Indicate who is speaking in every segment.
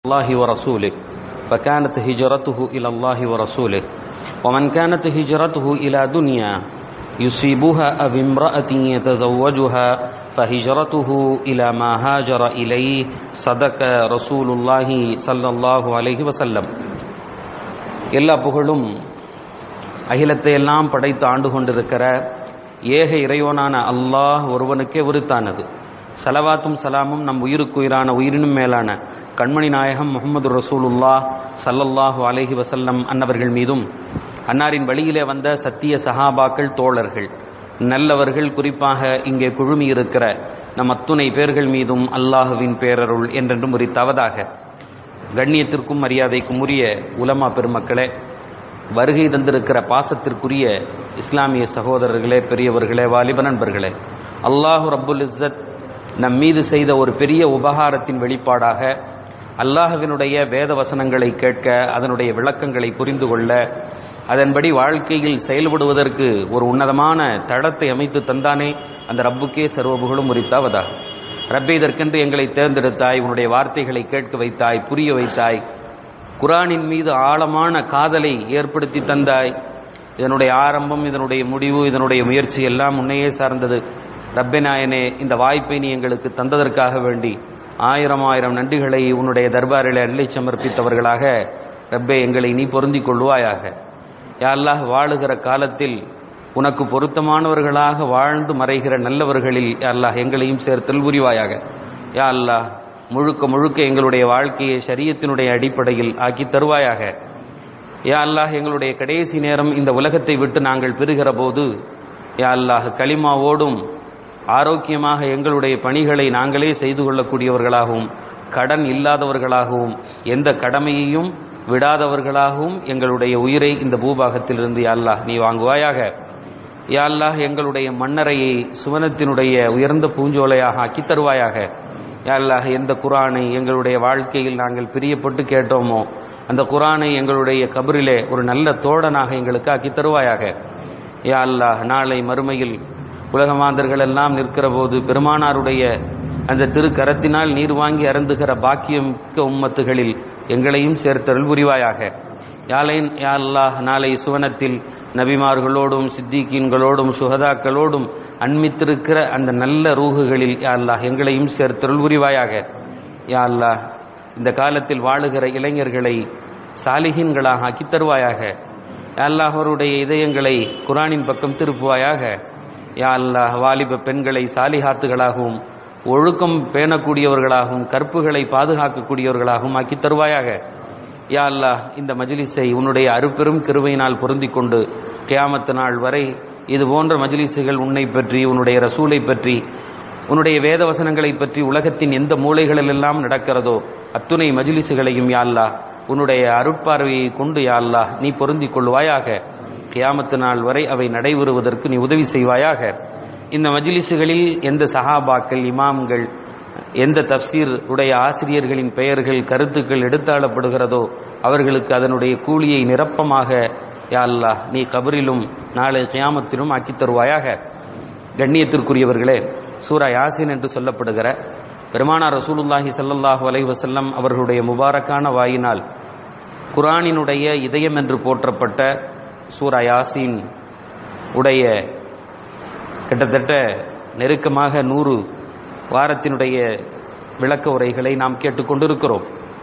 Speaker 1: الله ورسوله فكانت هجرته إلى الله ورسوله ومن كانت هجرته إلى دنيا يصيبها أو امرأة يتزوجها فهجرته إلى ما هاجر إليه صدق رسول الله صلى الله عليه وسلم எல்லா புகழும் அகிலத்தை எல்லாம் படைத்து ஆண்டு கொண்டிருக்கிற ஏக இறைவனான அல்லாஹ் ஒருவனுக்கே உரித்தானது சலவாத்தும் சலாமும் நம் உயிருக்குயிரான உயிரினும் மேலான கண்மணி நாயகம் முகமது ரசூலுல்லா சல்லல்லாஹு அலைஹி வசல்லம் அன்னவர்கள் மீதும் அன்னாரின் வழியிலே வந்த சத்திய சஹாபாக்கள் தோழர்கள் நல்லவர்கள் குறிப்பாக இங்கே குழுமி இருக்கிற நம் அத்துணை பேர்கள் மீதும் அல்லாஹுவின் பேரருள் என்றென்றும் உரித்தாவதாக கண்ணியத்திற்கும் மரியாதைக்கும் உரிய உலமா பெருமக்களே வருகை தந்திருக்கிற பாசத்திற்குரிய இஸ்லாமிய சகோதரர்களே பெரியவர்களே வாலிப நண்பர்களே அல்லாஹு ரப்புல் இஸ்ஸத் நம் மீது செய்த ஒரு பெரிய உபகாரத்தின் வெளிப்பாடாக அல்லாஹுவினுடைய வேத வசனங்களை கேட்க அதனுடைய விளக்கங்களை புரிந்து கொள்ள அதன்படி வாழ்க்கையில் செயல்படுவதற்கு ஒரு உன்னதமான தடத்தை அமைத்து தந்தானே அந்த ரப்புக்கே சர்வபுகளும் உரித்தாவதாக ரப்பே இதற்கென்று எங்களை தேர்ந்தெடுத்தாய் உன்னுடைய வார்த்தைகளை கேட்க வைத்தாய் புரிய வைத்தாய் குரானின் மீது ஆழமான காதலை ஏற்படுத்தி தந்தாய் இதனுடைய ஆரம்பம் இதனுடைய முடிவு இதனுடைய முயற்சி எல்லாம் உன்னையே சார்ந்தது ரப்பே நாயனே இந்த வாய்ப்பை நீ எங்களுக்கு தந்ததற்காக வேண்டி ஆயிரம் ஆயிரம் நன்றிகளை உன்னுடைய தர்பாரில் அள்ளி சமர்ப்பித்தவர்களாக ரப்பே எங்களை நீ பொருந்திக் கொள்வாயாக யாரெல்லாம் வாழுகிற காலத்தில் உனக்கு பொருத்தமானவர்களாக வாழ்ந்து மறைகிற நல்லவர்களில் அல்லாஹ் எங்களையும் சேர்த்தல் புரிவாயாக யா அல்லாஹ் முழுக்க முழுக்க எங்களுடைய வாழ்க்கையை சரியத்தினுடைய அடிப்படையில் ஆக்கி தருவாயாக யா அல்லாஹ் எங்களுடைய கடைசி நேரம் இந்த உலகத்தை விட்டு நாங்கள் பெறுகிற போது யா அல்லாஹ் களிமாவோடும் ஆரோக்கியமாக எங்களுடைய பணிகளை நாங்களே செய்து கொள்ளக்கூடியவர்களாகவும் கடன் இல்லாதவர்களாகவும் எந்த கடமையையும் விடாதவர்களாகவும் எங்களுடைய உயிரை இந்த பூபாகத்திலிருந்து யா அல்லாஹ் நீ வாங்குவாயாக யா அல்லாஹ் எங்களுடைய மண்ணறையை சுவனத்தினுடைய உயர்ந்த பூஞ்சோலையாக ஆக்கி தருவாயாக யா அல்லாஹ் எந்த குரானை எங்களுடைய வாழ்க்கையில் நாங்கள் பிரியப்பட்டு கேட்டோமோ அந்த குரானை எங்களுடைய கபரிலே ஒரு நல்ல தோழனாக எங்களுக்கு ஆக்கி தருவாயாக யா அல்லாஹ் நாளை மறுமையில் உலகமாந்தர்கள் எல்லாம் நிற்கிற போது பெருமானாருடைய அந்த திருக்கரத்தினால் நீர் வாங்கி அருந்துகிற பாக்கியமிக்க உம்மத்துகளில் எங்களையும் சேர்த்தருள் புரிவாயாக யாலை யா அல்லாஹ் நாளை சுவனத்தில் நபிமார்களோடும் சித்திகீன்களோடும் சுகதாக்களோடும் அண்மித்திருக்கிற அந்த நல்ல ரூகுகளில் யா அல்லாஹ் எங்களையும் சேர்த்தருள் புரிவாயாக யா அல்லாஹ் இந்த காலத்தில் வாழுகிற இளைஞர்களை சாலிஹீன்களாக ஆக்கி தருவாயாக யா அல்லாஹ் அவருடைய இதயங்களை குரானின் பக்கம் திருப்புவாயாக யா அல்லாஹ் வாலிப பெண்களை சாலிஹாத்துகளாகவும் ஒழுக்கம் பேணக்கூடியவர்களாகவும் கற்புகளை பாதுகாக்கக்கூடியவர்களாகவும் ஆக்கி தருவாயாக யா அல்லாஹ் இந்த மஜ்லிஸை உன்னுடைய அருப்பெரும் கிருபையினால் பொருந்திக் கொண்டு கியாமத்து நாள் வரை இது போன்ற மஜ்லிஸுகள் உன்னை பற்றி உன்னுடைய ரசூலை பற்றி உன்னுடைய வேத வசனங்களை பற்றி உலகத்தின் எந்த மூலைகளிலெல்லாம் நடக்கிறதோ அத்துணை மஜ்லிஸுகளையும் யா அல்லாஹ் உன்னுடைய அருட்பார்வையை கொண்டு யா அல்லாஹ் நீ பொருந்திக் கொள்வாயாக கியாமத்து நாள் வரை அவை நடைபெறுவதற்கு நீ உதவி செய்வாயாக இந்த மஜ்லிஸுகளில் எந்த சஹாபாக்கள் இமாம்கள் எந்த தப்சீர் உடைய ஆசிரியர்களின் பெயர்கள் கருத்துக்கள் எடுத்தாளப்படுகிறதோ அவர்களுக்கு அதனுடைய கூலியை நிரப்பமாக யா அல்லாஹ் நீ கபரிலும் நாளை கியாமத்திலும் ஆக்கித் தருவாயாக கண்ணியத்திற்குரியவர்களே சூரா யாசின் என்று சொல்லப்படுகிற பெருமானார் ரசூலுல்லாஹி ஸல்லல்லாஹு அலைஹி வஸல்லம் அவர்களுடைய முபாரக்கான வாயினால் குரானினுடைய இதயம் என்று போற்றப்பட்ட சூரா யாசின் உடைய கிட்டத்தட்ட நெருக்கமாக நூறு வாரத்தினுடைய விளக்க உரைகளை நாம் கேட்டுக்கொண்டிருக்கிறோம்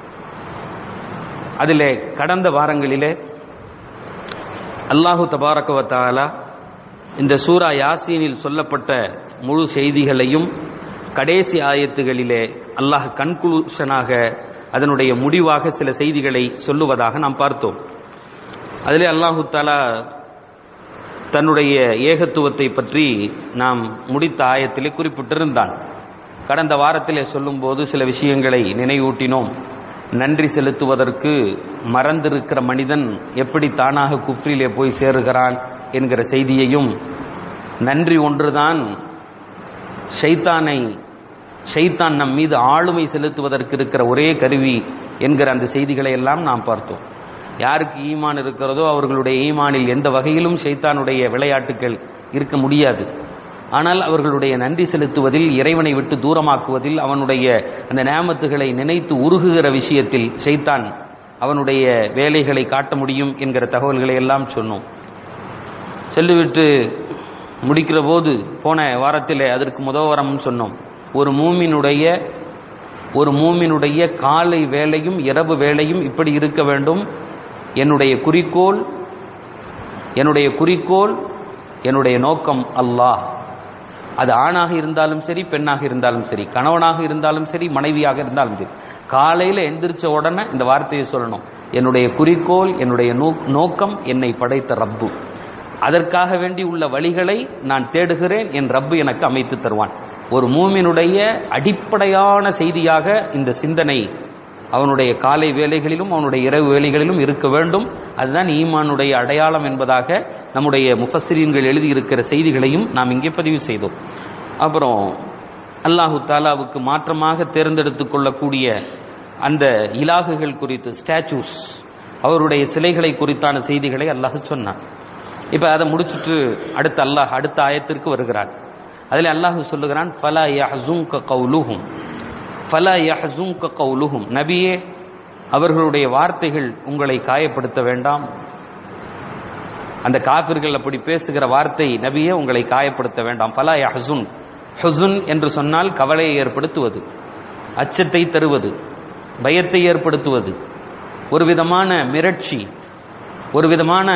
Speaker 1: அதிலே கடந்த வாரங்களிலே அல்லாஹு தபாரகவத்தாலா இந்த சூரா யாசீனில் சொல்லப்பட்ட முழு செய்திகளையும் கடைசி ஆயத்துகளிலே அல்லாஹ் கன்க்ளூஷனாக அதனுடைய முடிவாக சில செய்திகளை சொல்லுவதாக நாம் பார்த்தோம் அதிலே அல்லாஹு தாலா தன்னுடைய ஏகத்துவத்தை பற்றி நாம் முடித்த ஆயத்திலே குறிப்பிட்டிருந்தான் கடந்த வாரத்திலே சொல்லும்போது சில விஷயங்களை நினைவூட்டினோம் நன்றி செலுத்துவதற்கு மறந்திருக்கிற மனிதன் எப்படி தானாக குஃப்ரிலே போய் சேருகிறான் என்கிற செய்தியையும் நன்றி ஒன்றுதான் ஷைத்தானை ஷைத்தான் நம் மீது ஆளுமை செலுத்துவதற்கு இருக்கிற ஒரே கருவி என்கிற அந்த செய்திகளை எல்லாம் நாம் பார்த்தோம் யாருக்கு ஈமான் இருக்கிறதோ அவர்களுடைய ஈமானில் எந்த வகையிலும் ஷைத்தானுடைய விளையாட்டுகள் இருக்க முடியாது ஆனால் அவர்களுடைய நன்றி செலுத்துவதில் இறைவனை விட்டு தூரமாக்குவதில் அவனுடைய அந்த நேமத்துகளை நினைத்து உருகுகிற விஷயத்தில் ஷைத்தான் அவனுடைய வேலைகளை காட்ட முடியும் என்கிற தகவல்களை எல்லாம் சொன்னோம் சொல்லிவிட்டு முடிக்கிற போது போன வாரத்தில் அதற்கு முதவரம் சொன்னோம் ஒரு மூமினுடைய ஒரு மூமினுடைய காலை வேலையும் இரவு வேலையும் இப்படி இருக்க வேண்டும் என்னுடைய குறிக்கோள் என்னுடைய குறிக்கோள் என்னுடைய நோக்கம் அல்லாஹ் அது ஆணாக இருந்தாலும் சரி பெண்ணாக இருந்தாலும் சரி கணவனாக இருந்தாலும் சரி மனைவியாக இருந்தாலும் சரி காலையில் எந்திரிச்ச உடனே இந்த வார்த்தையை சொல்லணும் என்னுடைய குறிக்கோள் என்னுடைய நோக்கம் என்னை படைத்த ரப்பு அதற்காக வேண்டி உள்ள வழிகளை நான் தேடுகிறேன் என் ரப்பு எனக்கு அமைத்து தருவான் ஒரு மூமினுடைய அடிப்படையான செய்தியாக இந்த சிந்தனை அவனுடைய காலை வேலைகளிலும் அவனுடைய இரவு வேலைகளிலும் இருக்க வேண்டும் அதுதான் ஈமானுடைய அடையாளம் என்பதாக நம்முடைய முஃபசிரியன்கள் எழுதியிருக்கிற செய்திகளையும் நாம் இங்கே பதிவு செய்தோம் அப்புறம் அல்லாஹு தாலாவுக்கு மாற்றமாக தேர்ந்தெடுத்து கொள்ளக்கூடிய அந்த இலாகுகள் குறித்து ஸ்டாச்சூஸ் அவருடைய சிலைகளை குறித்தான செய்திகளை அல்லாஹ் சொன்னான் இப்போ அதை முடிச்சுட்டு அடுத்த அல்லாஹ் அடுத்த ஆயத்திற்கு வருகிறான் அதில் அல்லாஹ் சொல்லுகிறான் ஃபலா யஹ்ஸுன்க கௌலுஹும் ஃபலா யஹ்ஸுன்க கௌலுஹும் நபியே அவர்களுடைய வார்த்தைகள் உங்களை காயப்படுத்த வேண்டாம் அந்த காபிர்கள் அப்படி பேசுகிற வார்த்தை நபியே உங்களை காயப்படுத்த வேண்டாம் ஃபலா யஹ்ஸுன் ஹுசுன் என்று சொன்னால் கவலையை ஏற்படுத்துவது அச்சத்தை தருவது பயத்தை ஏற்படுத்துவது ஒரு விதமான மிரட்சி ஒரு விதமான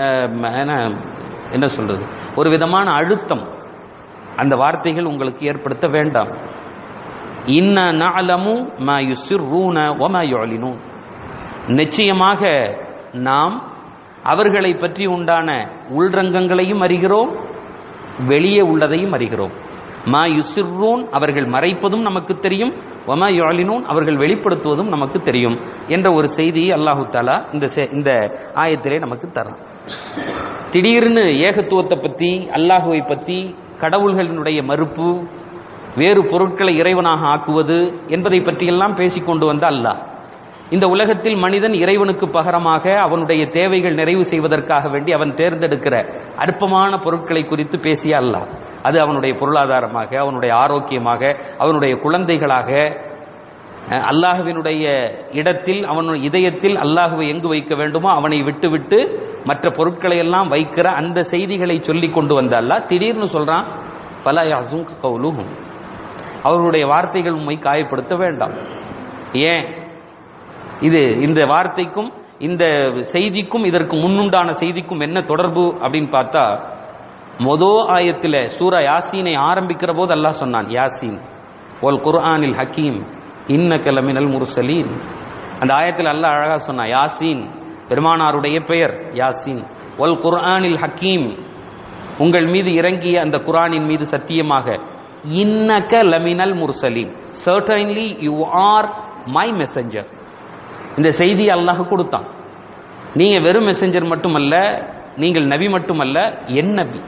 Speaker 1: என்ன சொல்றது ஒரு விதமான அழுத்தம் அந்த வார்த்தைகள் உங்களுக்கு ஏற்படுத்த வேண்டாம் இன்ன நஅலமு மா யுசிர்ரூன வமா யுஅலினூன் நிச்சயமாக நாம் அவர்களை பற்றி உண்டான உள்ரங்கங்களையும் அறிகிறோம் வெளியே உள்ளதையும் அறிகிறோம் மா யுசிர்ரூன் அவர்கள் மறைப்பதும் நமக்கு தெரியும் வமா யுஅலினூன் அவர்கள் வெளிப்படுத்துவதும் நமக்கு தெரியும் என்ற ஒரு செய்தியை அல்லாஹு தாலா இந்த இந்த ஆயத்திலே நமக்கு தரான் திடீர்னு ஏகத்துவத்தை பற்றி அல்லாஹுவை பற்றி கடவுள்களினுடைய மறுப்பு வேறு பொருட்களை இறைவனாக ஆக்குவது என்பதை பற்றியெல்லாம் பேசிக்கொண்டு வந்த அல்லாஹ் இந்த உலகத்தில் மனிதன் இறைவனுக்கு பகரமாக அவனுடைய தேவைகள் நிறைவு செய்வதற்காக வேண்டி அவன் தேர்ந்தெடுக்கிற அற்பமான பொருட்களை குறித்து பேசிய அல்லாஹ் அது அவனுடைய பொருளாதாரமாக அவனுடைய ஆரோக்கியமாக அவனுடைய குழந்தைகளாக அல்லாஹுவினுடைய இடத்தில் அவனுடைய இதயத்தில் அல்லாஹுவை எங்கு வைக்க வேண்டுமோ அவனை விட்டுவிட்டு மற்ற பொருட்களை எல்லாம் வைக்கிற அந்த செய்திகளை சொல்லி கொண்டு வந்த அல்லாஹ் திடீர்னு சொல்றான் பல கவுலுகும் அவர்களுடைய வார்த்தைகள் உண்மை காயப்படுத்த வேண்டாம் ஏன் இது இந்த வார்த்தைக்கும் இந்த செய்திக்கும் இதற்கு முன்னுண்டான செய்திக்கும் என்ன தொடர்பு அப்படின்னு பார்த்தா மொதோ ஆயத்தில் சூரா யாசீனை ஆரம்பிக்கிற போது அல்லாஹ் சொன்னான் யாசீன் ஒல் குர்ஆனில் ஹக்கீம் இன்ன கலமினல் முர்சலீன் அந்த ஆயத்தில் அல்லாஹ் அழகா சொன்னான் யாசீன் பெருமானாருடைய பெயர் யாசீன் ஒல் குர்ஆனில் ஹக்கீம் உங்கள் மீது இறங்கிய அந்த குரானின் மீது சத்தியமாக இன்னக லமினல் முர்சலீன் certainly you are my messenger இந்த செய்தி அல்லாஹ் கொடுத்தான் நீங்க வெறும் மெசஞ்சர் மட்டுமல்ல நீங்கள் நபி மட்டுமல்ல என் நபி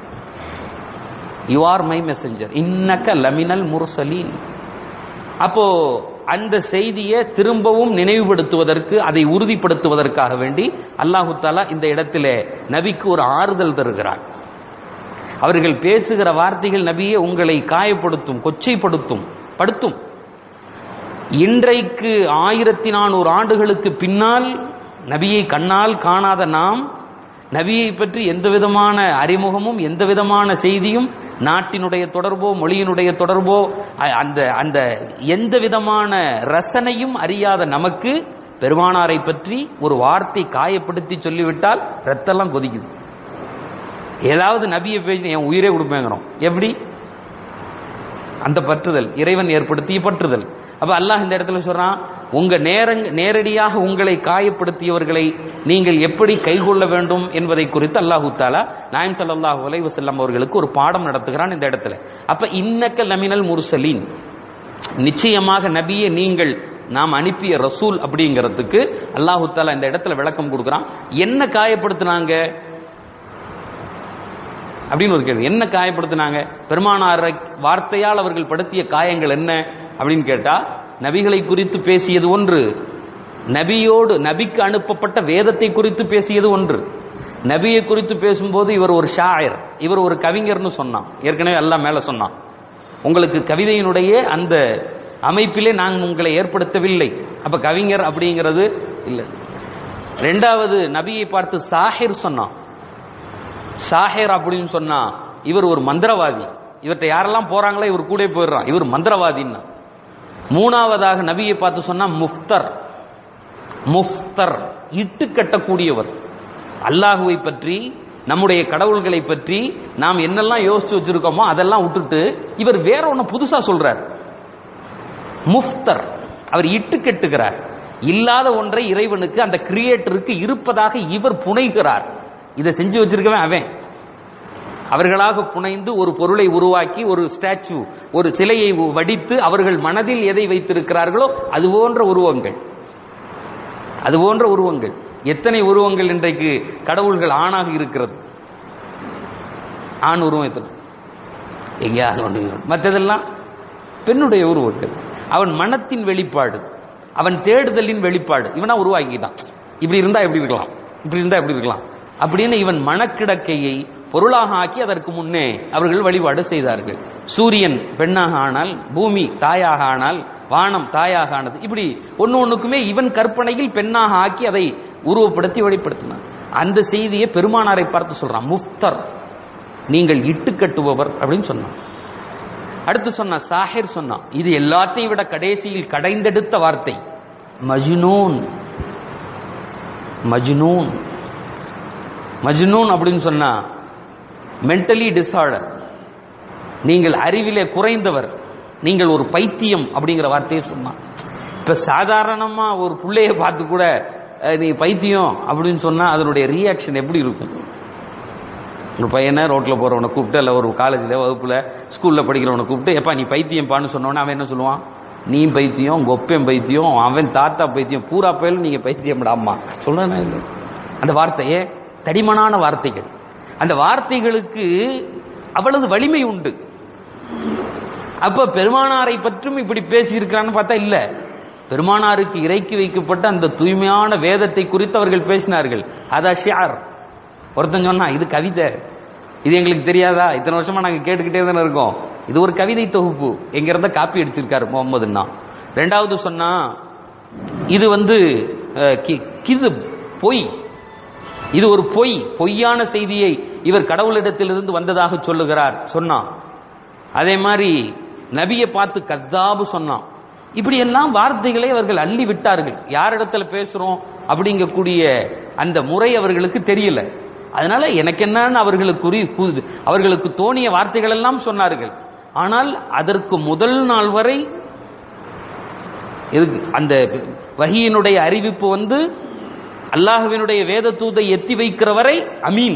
Speaker 1: யூ ஆர் மை மெசஞ்சர் இன்னக்க லமினல் முர்சலீன் அப்போ அந்த செய்தியை திரும்பவும் நினைவுபடுத்துவதற்கு அதை உறுதிப்படுத்துவதற்காக வேண்டி அல்லாஹு தாலா இந்த இடத்திலே நபிக்கு ஒரு ஆறுதல் தருகிறார் அவர்கள் பேசுகிற வார்த்தைகள் நபியே உங்களை காயப்படுத்தும் கொச்சைப்படுத்தும் படுத்தும் இன்றைக்கு ஆயிரத்தி நானூறு ஆண்டுகளுக்கு பின்னால் நபியை கண்ணால் காணாத நாம் நபியை பற்றி எந்த விதமான அறிமுகமும் எந்த விதமான செய்தியும் நாட்டினுடைய தொடர்போ மொழியினுடைய தொடர்போ அந்த அந்த எந்த விதமான ரசனையும் அறியாத நமக்கு பெருமானாரை பற்றி ஒரு வார்த்தை காயப்படுத்தி சொல்லிவிட்டால் ரத்தெல்லாம் கொதிக்குது ஏதாவது நபியை பேசி என் உயிரே கொடுப்பேங்கிறோம் எப்படி அந்த பற்றுதல் இறைவன் ஏற்படுத்திய பற்றுதல் அப்ப அல்லாஹ் இந்த இடத்துல சொல்றான் உங்க நேரங் நேரடியாக உங்களை காயப்படுத்தியவர்களை நீங்கள் எப்படி கைகொள்ள வேண்டும் என்பதை குறித்து அல்லாஹு தாலா நாயம் சல்லாஹூ அலை வசல்லம் அவர்களுக்கு ஒரு பாடம் நடத்துகிறான் இந்த இடத்துல அப்ப இன்னக்க லமினல் முர்சலீன் நிச்சயமாக நபியை நீங்கள் நாம் அனுப்பிய ரசூல் அப்படிங்கிறதுக்கு அல்லாஹு தாலா இந்த இடத்துல விளக்கம் கொடுக்குறான் என்ன காயப்படுத்தினாங்க அப்படின்னு ஒரு கேள்வி என்ன காயப்படுத்தினாங்க பெருமானார் வார்த்தையால் அவர்கள் படுத்திய காயங்கள் என்ன அப்படின்னு கேட்டா நபிகளை குறித்து பேசியது ஒன்று நபியோடு நபிக்கு அனுப்பப்பட்ட வேதத்தை குறித்து பேசியது ஒன்று நபியை குறித்து பேசும்போது இவர் ஒரு ஷாயர் இவர் ஒரு கவிஞர்னு சொன்னான் ஏற்கனவே எல்லாம் மேல சொன்னான் உங்களுக்கு கவிதையினுடைய அந்த அமைப்பிலே நான் உங்களை ஏற்படுத்தவில்லை அப்ப கவிஞர் அப்படிங்கிறது இல்லை ரெண்டாவது நபியை பார்த்து சாஹிர் சொன்னான் சாஹிர் அப்படின்னு சொன்னா இவர் ஒரு மந்திரவாதி இவர்கிட்ட யாரெல்லாம் போறாங்களோ இவர் கூட போயிடுறான் இவர் மந்திரவாதின்னா மூணாவதாக நபியை பார்த்து சொன்னா முஃப்தர் முஃப்தர் இட்டு கட்டக்கூடியவர் அல்லாஹுவை பற்றி நம்முடைய கடவுள்களை பற்றி நாம் என்னெல்லாம் யோசிச்சு வச்சிருக்கோமோ அதெல்லாம் விட்டுட்டு இவர் வேற ஒண்ணு புதுசா சொல்றார் முஃப்தர் அவர் இட்டு கட்டுகிறார் இல்லாத ஒன்றை இறைவனுக்கு அந்த கிரியேட்டருக்கு இருப்பதாக இவர் புனைகிறார் இதை செஞ்சு வச்சிருக்கவன் அவன் அவர்களாக புனைந்து ஒரு பொருளை உருவாக்கி ஒரு ஸ்டாச்சு ஒரு சிலையை வடித்து அவர்கள் மனதில் எதை வைத்திருக்கிறார்களோ அது போன்ற உருவங்கள் அது போன்ற உருவங்கள் எத்தனை உருவங்கள் இன்றைக்கு கடவுள்கள் ஆணாக இருக்கிறது ஆண் உருவம் எத்தனை எங்கேயாவது ஒன்று மற்றதெல்லாம் பெண்ணுடைய உருவங்கள் அவன் மனத்தின் வெளிப்பாடு அவன் தேடுதலின் வெளிப்பாடு இவனா உருவாக்கிட்டான் இப்படி இருந்தா எப்படி இருக்கலாம் இப்படி இருந்தா எப்படி இருக்கலாம் அப்படின்னு இவன் மனக்கிடக்கையை பொருளாக ஆக்கி அதற்கு முன்னே அவர்கள் வழிபாடு செய்தார்கள் சூரியன் பெண்ணாக ஆனால் பூமி தாயாக ஆனால் வானம் தாயாக ஆனது இப்படி ஒன்னு ஒண்ணுக்குமே இவன் கற்பனையில் பெண்ணாக ஆக்கி அதை உருவப்படுத்தி வெளிப்படுத்தினான் அந்த செய்தியை பெருமானாரை பார்த்து சொல்றான் முஃப்தர் நீங்கள் இட்டு கட்டுபவர் அப்படின்னு சொன்னான் அடுத்து சொன்ன சாஹிர் சொன்னான் இது எல்லாத்தையும் விட கடைசியில் கடைந்தெடுத்த வார்த்தை மஜ்னூன் மஜ்னூன் மஜ்னூன் அப்படின்னு சொன்னா மென்டலி டிசார்டர் நீங்கள் அறிவிலே குறைந்தவர் நீங்கள் ஒரு பைத்தியம் அப்படிங்கிற வார்த்தையை சொன்னான் இப்ப சாதாரணமா ஒரு பிள்ளைய பார்த்து கூட அஹ், நீ பைத்தியம் அப்படின்னு சொன்னா அதனுடைய ரியாக்ஷன் எப்படி இருக்கும் ஒரு பையனை ரோட்ல போறவனை கூப்பிட்டு இல்ல ஒரு காலேஜில் வகுப்புல ஸ்கூல்ல படிக்கிறவனை கூப்பிட்டு எப்பா நீ பைத்தியம்பான்னு சொன்னவன அவன் என்ன சொல்லுவான் நீ பைத்தியம் உங்க ஒப்பன் பைத்தியம் அவன் தாத்தா பைத்தியம் பூரா பயலும் நீங்க பைத்தியம்டா அம்மா சொல்றேன் இல்லை அந்த வார்த்தையே தடிமனான வார்த்தைகள் அந்த வார்த்தைகளுக்கு அவ்வளவு வலிமை உண்டு அப்ப பெருமானாரை பற்றும் இப்படி பேசி இருக்கிறான்னு பார்த்தா இல்ல பெருமானாருக்கு இறக்கி வைக்கப்பட்ட அந்த தூய்மையான வேதத்தை குறித்து அவர்கள் பேசினார்கள் அதா ஷியார் ஒருத்தன் சொன்னா இது கவிதை இது எங்களுக்கு தெரியாதா இத்தனை வருஷமா நாங்க கேட்டுக்கிட்டே தானே இருக்கோம் இது ஒரு கவிதை தொகுப்பு எங்க இருந்த காப்பி அடிச்சிருக்காரு முகமதுன்னா ரெண்டாவது சொன்னா இது வந்து அஹ், கி- கிது பொய் இது ஒரு பொய் பொய்யான செய்தியை இவர் கடவுளிடத்திலிருந்து வந்ததாக சொல்லுகிறார் சொன்னான் அதே மாதிரி நபியை பார்த்து கத்தாபு சொன்னான் இப்படி எல்லாம் வார்த்தைகளை அவர்கள் அள்ளி விட்டார்கள் யாரிடத்துல பேசுறோம் அப்படிங்கக்கூடிய அந்த முறை அவர்களுக்கு தெரியல அதனால எனக்கு என்னன்னு அவர்களுக்கு குறி கு- அவர்களுக்கு தோணிய வார்த்தைகள் எல்லாம் சொன்னார்கள் ஆனால் அதற்கு முதல் நாள் வரை இதுக்கு அந்த வஹியினுடைய அறிவிப்பு வந்து அல்லாஹ்வினுடைய வேத தூதை எத்தி வைக்கிற வரை அமீன்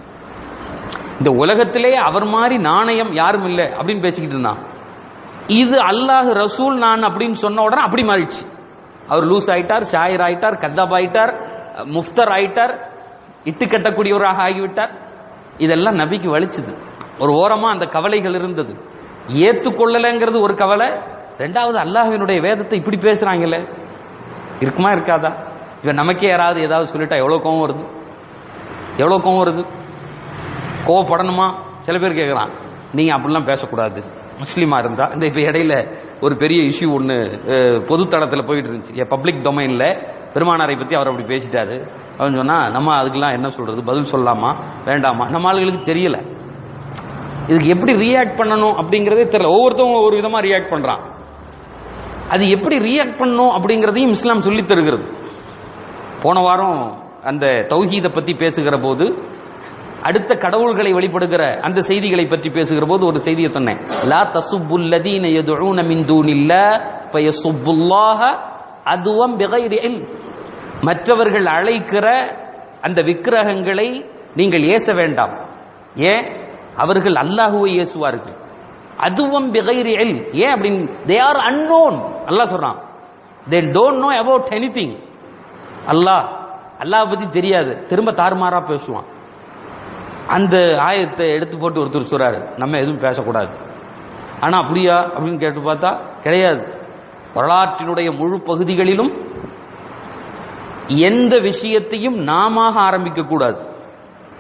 Speaker 1: இந்த உலகத்திலே அவர் மாதிரி நாணயம் யாரும் இல்லை அப்படின்னு பேசிக்கிட்டு இருந்தான் இது அல்லாஹ் ரசூல் நான் அப்படின்னு சொன்ன உடனே அப்படி மாறிடுச்சு அவர் லூஸ் ஆயிட்டார் ஷாயர் ஆயிட்டார் கத்தாப் ஆயிட்டார் முஃப்தர் ஆயிட்டார் இட்டு கட்டக்கூடியவராக ஆகிவிட்டார் இதெல்லாம் நபிக்கு வலிச்சுது ஒரு ஓரமா அந்த கவலைகள் இருந்தது ஏத்துக்கொள்ளலைங்கிறது ஒரு கவலை ரெண்டாவது அல்லாஹ்வினுடைய வேதத்தை இப்படி பேசுறாங்கல்ல இருக்குமா இருக்காதா இவன் நமக்கே யாராவது ஏதாவது சொல்லிட்டா எவ்வளவு கோவம் வருது எவ்வளவு கோவம் வருது கோவப்படணுமா சில பேர் கேட்குறான் நீங்க அப்படிலாம் பேசக்கூடாது முஸ்லீமா இருந்தா இந்த இப்ப இடையில ஒரு பெரிய இஷ்யூ ஒன்று பொது தளத்துல போயிட்டு இருந்துச்சு பப்ளிக் டொமைன்ல பெருமானாரை பத்தி அவர் அப்படி பேசிட்டாரு அவன் சொன்னா நம்ம அதுக்கெல்லாம் என்ன சொல்றது பதில் சொல்லலாமா வேண்டாமா நம்ம ஆளுகளுக்கு தெரியல இதுக்கு எப்படி ரியாக்ட் பண்ணணும் அப்படிங்கறதே தெரியல ஒவ்வொருத்தவங்க ஒரு விதமா ரியாக்ட் பண்றான் அது எப்படி ரியாக்ட் பண்ணணும் அப்படிங்கறதையும் இஸ்லாம் சொல்லித் தருகிறது போன வாரம் அந்த தௌஹீதை பத்தி பேசுகிற போது அடுத்த கடவுள்களை வழிபடுகிற அந்த செய்திகளை பற்றி பேசுகிற போது ஒரு செய்தியை சொன்னேன் லா தசுப்புல் லதீன யதுஊன மின் தூனில்லாஹ் ஃபயசுப்புல்லாஹ அதுவம் பிகைரி இல்ம் மற்றவர்கள் அழைக்கிற அந்த விக்கிரகங்களை நீங்கள் ஏச வேண்டாம் ஏன் அவர்கள் அல்லாஹுவை ஏசுவார்கள் அதுவம் பிகைரி இல்ம் ஏன் அப்படின்னு தே ஆர் அன்னோன் அல்லாஹ் சொல்றான் they don't know about anything Allah Allah பத்தி தெரியாது திரும்ப தாறுமாறா பேசுவான் அந்த ஆயத்தை எடுத்து போட்டு ஒருத்தர் சொல்றாரு நம்ம எதுவும் பேசக்கூடாது ஆனா அப்படியா அப்படின்னு கேட்டு பார்த்தா கிடையாது வரலாற்றினுடைய முழு பகுதிகளிலும் எந்த விஷயத்தையும் நாம ஆரம்பிக்க கூடாது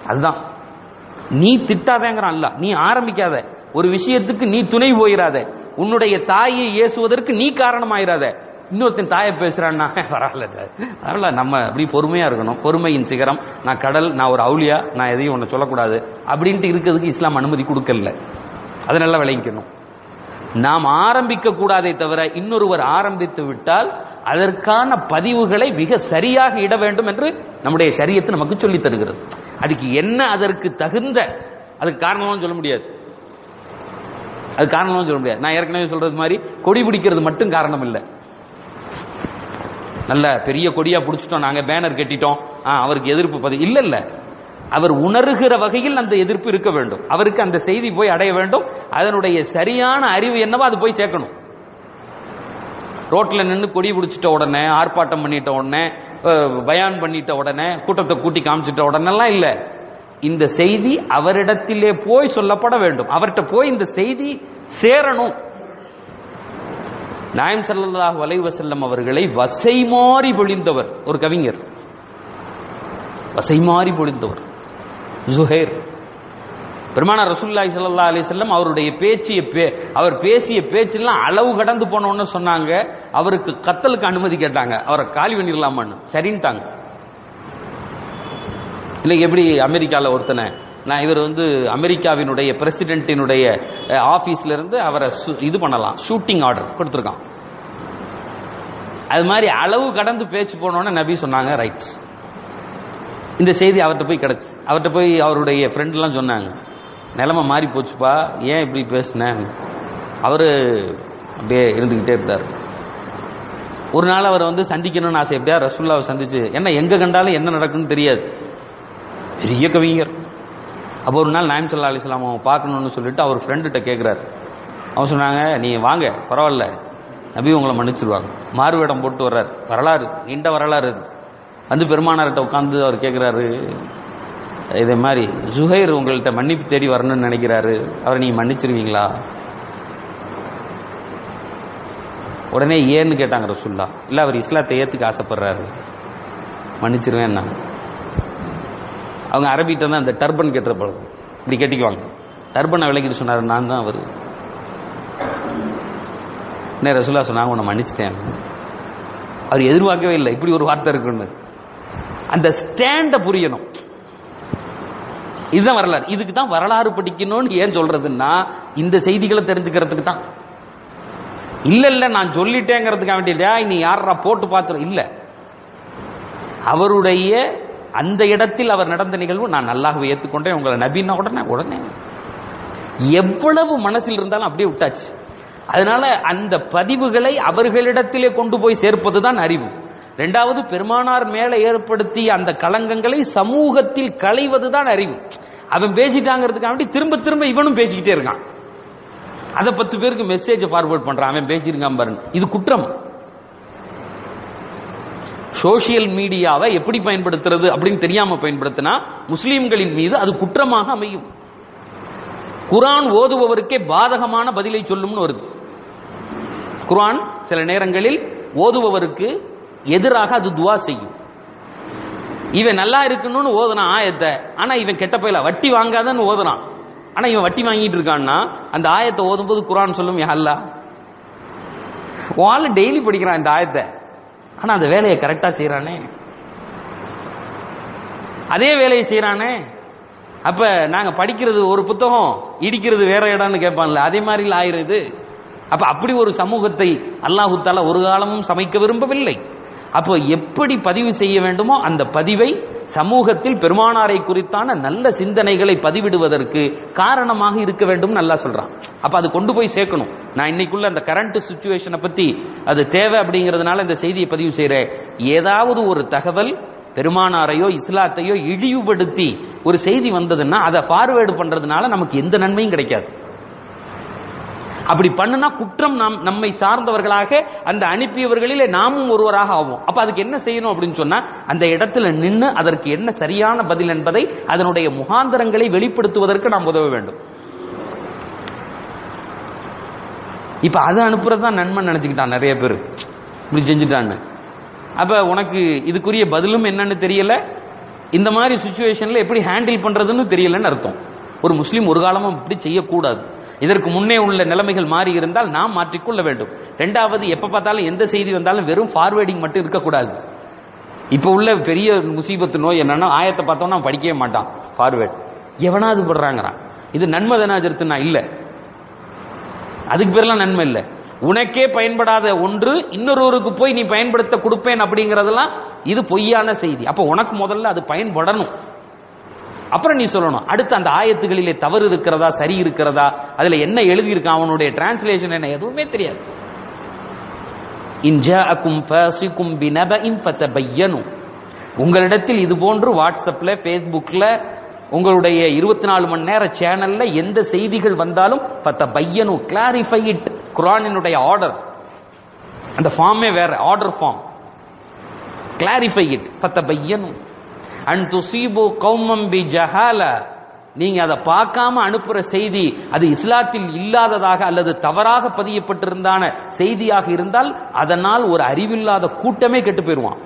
Speaker 1: அதுதான் நீ திட்டாதேங்கிறான் அல்ல நீ ஆரம்பிக்காத ஒரு விஷயத்துக்கு நீ துணை போயிடாத உன்னுடைய தாயை ஏசுவதற்கு நீ காரணமாயிராத இன்னொருத்தன் தாயை பேசுறான்னா பரவாயில்ல சார். பரவாயில்ல நம்ம அப்படி பொறுமையா இருக்கணும் பொறுமையின் சிகரம் நான் கடல் நான் ஒரு அவுளியா நான் எதையும் ஒன்று சொல்லக்கூடாது அப்படின்ட்டு இருக்கிறதுக்கு இஸ்லாம் அனுமதி கொடுக்கல அதை நல்லா விளங்கிக்கணும் நாம் ஆரம்பிக்க கூடாதே தவிர இன்னொருவர் ஆரம்பித்து விட்டால் அதற்கான பதிவுகளை மிக சரியாக இட வேண்டும் என்று நம்முடைய சரியத்து நமக்கு சொல்லித் தருகிறது அதுக்கு என்ன அதற்கு தகுந்த அதுக்கு காரணம்னு சொல்ல முடியாது அது காரணம்னு சொல்ல முடியாது நான் ஏற்கனவே சொல்றது மாதிரி கொடி பிடிக்கிறது மட்டும் காரணம் இல்லை நல்ல பெரிய கொடியா பிடிச்சிட்டோம் நாங்க பேனர் கட்டிட்டோம் ஆ, அவருக்கு எதிர்ப்பு பதிவு இல்ல இல்ல அவர் உணர்கிற வகையில் அந்த எதிர்ப்பு இருக்க வேண்டும் அவருக்கு அந்த செய்தி போய் அடைய வேண்டும் அதனுடைய சரியான அறிவு என்னவோ அது போய் சேர்க்கணும் ரோட்ல நின்று கொடி பிடிச்சிட்ட உடனே ஆர்ப்பாட்டம் பண்ணிட்ட உடனே அஹ், பயான் பண்ணிட்ட உடனே கூட்டத்தை கூட்டி காமிச்சிட்ட உடனெல்லாம் இல்ல இந்த செய்தி அவரிடத்திலே போய் சொல்லப்பட வேண்டும் அவர்கிட்ட போய் இந்த செய்தி சேரணும் நாயம் ஸல்லல்லாஹு அலைஹி வஸல்லம் அவர்களை வசைமாறி பொழிந்தவர் ஒரு கவிஞர் வசைமாறி பொழிந்தவர் ஜுஹைர் பெருமானார் ரசூலுல்லாஹி ஸல்லல்லாஹு அலைஹி வஸல்லம் அவருடைய பேச்சிய பே- அவர் பேசிய பேச்செல்லாம் அளவு கடந்து போனோன்னு சொன்னாங்க அவருக்கு கத்தலுக்கு அனுமதி கேட்டாங்க அவரை காலி பண்ணிடலாமான்னு சரின்ட்டாங்க இல்லை எப்படி அமெரிக்கால ஒருத்தனை நான் இவர் வந்து அமெரிக்காவினுடைய பிரசிடென்ட்டினுடைய ஆபீஸ்ல இருந்து அவரை சு- இது பண்ணலாம் ஷூட்டிங் ஆர்டர் கொடுத்துருக்கான் அது மாதிரி அளவு கடந்து பேச்சு போனோன்னு நபி சொன்னாங்க ரைட் இந்த செய்தி அவர்கிட்ட போய் கிடச்சி அவர்கிட்ட போய் அவருடைய ஃப்ரெண்ட்லாம் சொன்னாங்க நிலைமை மாறி போச்சுப்பா ஏன் இப்படி பேசினேன் அவர் அப்படியே இருந்துக்கிட்டே இருந்தார் ஒரு நாள் அவரை வந்து சந்திக்கணும்னு ஆசை எப்படியா ரசூல்லாவை சந்திச்சு என்ன எங்க கண்டாலும் என்ன நடக்குன்னு தெரியாது பெரிய கவிஞர் அப்போ ஒரு நாள் நாயம் சல்லா அலிஸ்லாம் அவன் பார்க்கணும்னு சொல்லிட்டு அவர் ஃப்ரெண்டுகிட்ட கேட்குறாரு அவன் சொன்னாங்க நீ வாங்க பரவாயில்ல நபி உங்களை மன்னிச்சிருவாங்க மாறுவேடம் போட்டு வர்றார் வரலாறு நீண்ட வரலாறு இது வந்து பெருமானார்கிட்ட உட்காந்து அவர் கேட்குறாரு இதே மாதிரி ஜுஹைர் உங்கள்கிட்ட மன்னிப்பு தேடி வரணும்னு நினைக்கிறாரு அவரை நீங்க மன்னிச்சிருவீங்களா உடனே ஏன்னு கேட்டாங்க ரசுல்லா இல்லை அவர் இஸ்லாத்தை ஏத்துக்க ஆசைப்படுறாரு மன்னிச்சிருவேன் நான் அவங்க அரபிட்ட தான் அந்த டர்பன் கட்டுற பழக்கம் இப்படி கட்டிக்குவாங்க டர்பனை விளக்கிட்டு சொன்னார் நான் தான் அவர் என்ன ரசுல்லா சொன்னாங்க உன்னை மன்னிச்சிட்டேன் அவர் எதிர்பார்க்கவே இல்லை இப்படி ஒரு வார்த்தை இருக்குன்னு அந்த ஸ்டாண்ட புரியணும் இதுதான் வரலாறு இதுக்கு தான் வரலாறு படிக்கணும்னு ஏன் சொல்றதுன்னா இந்த செய்திகளை தெரிஞ்சுக்கிறதுக்கு தான் இல்ல இல்ல நான் சொல்லிட்டேங்கிறதுக்காக வேண்டியதா நீ யாரா போட்டு பார்த்துரும் இல்ல அவருடைய அந்த இடத்தில் அவர் நடந்த நிகழ்வு நான் நல்லாக ஏற்றுக்கொண்டேன் உங்களை நபின்னா உடனே உடனே எவ்வளவு மனசில் இருந்தாலும் அப்படியே விட்டாச்சு அதனால அந்த பதிவுகளை அவர்களிடத்திலே கொண்டு போய் சேர்ப்பது தான் அறிவு ரெண்டாவது பெருமானார் மேல ஏற்படுத்திய அந்த களங்கங்களை சமூகத்தில் களைவது தான் அறிவு அவன் பேசிட்டாங்கிறதுக்காக வேண்டி திரும்ப திரும்ப இவனும் பேசிக்கிட்டே இருக்கான் அதை பத்து பேருக்கு மெசேஜ் ஃபார்வர்ட் பண்றான் அவன் பேசியிருக்கான் பாருங்க இது குற்றம் சோசியல் மீடியாவை எப்படி பயன்படுத்துறது அப்படின்னு தெரியாம பயன்படுத்தினா முஸ்லிம்களின் மீது அது குற்றமாக அமையும் குரான் ஓதுபவருக்கே பாதகமான பதிலை சொல்லும்னு வருது குரான் சில நேரங்களில் ஓதுபவருக்கு எதிராக அது துவா செய்யும் இவன் நல்லா இருக்கணும்னு ஓதுனான் ஆயத்தை ஆனா இவன் கெட்ட பயில வட்டி வாங்காதன்னு ஓதுனான் ஆனா இவன் வட்டி வாங்கிட்டு இருக்கான்னா அந்த ஆயத்தை ஓதும்போது குரான் சொல்லும் யா அல்லாஹ் உன் ஆளு டெய்லி படிக்கிறான் இந்த ஆயத்தை ஆனா அந்த வேலையை கரெக்டா செய்யறானே அதே வேலையை செய்யறானே அப்ப நாங்க படிக்கிறது ஒரு புத்தகம் இடிக்கிறது வேற இடம்னு கேட்பான்ல அதே மாதிரி ஆயிருது அப்ப அப்படி ஒரு சமூகத்தை அல்லாஹு தாலா ஒரு காலமும் சமைக்க விரும்பவில்லை அப்போ எப்படி பதிவு செய்ய வேண்டுமோ அந்த பதிவை சமூகத்தில் பெருமானாரை குறித்தான நல்ல சிந்தனைகளை பதிவிடுவதற்கு காரணமாக இருக்க வேண்டும் நல்லா சொல்றான் அப்ப அது கொண்டு போய் சேர்க்கணும் நான் இன்னைக்குள்ள அந்த கரண்ட் சுச்சுவேஷனை பத்தி அது தேவை அப்படிங்கிறதுனால இந்த செய்தியை பதிவு செய்யறேன் ஏதாவது ஒரு தகவல் பெருமானாரையோ இஸ்லாத்தையோ இழிவுபடுத்தி ஒரு செய்தி வந்ததுன்னா அதை ஃபார்வேர்டு பண்றதுனால நமக்கு எந்த நன்மையும் கிடைக்காது அப்படி பண்ணுனா குற்றம் நாம் நம்மை சார்ந்தவர்களாக அந்த அனுப்பியவர்களிலே நாமும் ஒருவராக ஆவோம் அப்ப அதுக்கு என்ன செய்யணும் அப்படின்னு சொன்னா அந்த இடத்துல நின்று அதற்கு என்ன சரியான பதில் என்பதை அதனுடைய முகாந்தரங்களை வெளிப்படுத்துவதற்கு நாம் உதவ வேண்டும் இப்ப அதை அனுப்புறதுதான் நன்மை நினைச்சுக்கிட்டான் நிறைய பேர் இப்படி செஞ்சுட்டான்னு அப்ப உனக்கு இதுக்குரிய பதிலும் என்னன்னு தெரியல இந்த மாதிரி சுச்சுவேஷன்ல எப்படி ஹேண்டில் பண்றதுன்னு தெரியலன்னு அர்த்தம் ஒரு முஸ்லீம் ஒரு காலமும் இப்படி செய்யக்கூடாது இதற்கு முன்னே உள்ள நிலைமைகள் மாறி இருந்தால் நாம் மாற்றிக்கொள்ள வேண்டும் ரெண்டாவது எப்ப பார்த்தாலும் எந்த செய்தி வந்தாலும் வெறும் ஃபார்வேர்டிங் மட்டும் இருக்கக்கூடாது இப்ப உள்ள பெரிய முசீபத்து நோய் என்னன்னா ஆயத்தை பார்த்தோம்னா அவன் படிக்கவே மாட்டான் ஃபார்வேர்ட் எவனாவது படுறாங்கிறான் இது நன்மை தனாஜரத்துனா இல்ல அதுக்கு பேர்லாம் நன்மை இல்லை உனக்கே பயன்படாத ஒன்று இன்னொருவருக்கு போய் நீ பயன்படுத்த கொடுப்பேன் அப்படிங்கறதெல்லாம் இது பொய்யான செய்தி அப்ப உனக்கு முதல்ல அது பயன்படணும் அப்புறம் நீ சொல்லணும் அடுத்து அந்த ஆயத்துகளிலே தவறு இருக்கிறதா சரி இருக்கிறதா அதுல என்ன எழுதியிருக்கான் அவனுடைய டிரான்ஸ்லேஷன் என்ன எதுவுமே தெரியாது இன்ஜாஅக்கும் ஃபாசிக்கும் பினபஇன் ஃபதபையனு உங்களிடத்தில் இது போன்று வாட்ஸ்அப்ல ஃபேஸ்புக்ல உங்களுடைய இருபத்தி நாலு மணி நேர சேனல்ல எந்த செய்திகள் வந்தாலும் ஃபதபையனு கிளாரிஃபை இட் குரானினுடைய ஆர்டர் அந்த ஃபார்மே வேற ஆர்டர் ஃபார்ம் கிளாரிஃபை இட் ஃபதபையனு அன் துசீபு கௌமம் பி ஜஹால நீங்க அதை பார்க்காம அனுப்புற செய்தி அது இஸ்லாத்தில் இல்லாததாக அல்லது தவறாக பதியப்பட்டிருந்தான செய்தியாக இருந்தால் அதனால் ஒரு அறிவில்லாத கூட்டமே கெட்டு போயிருவான்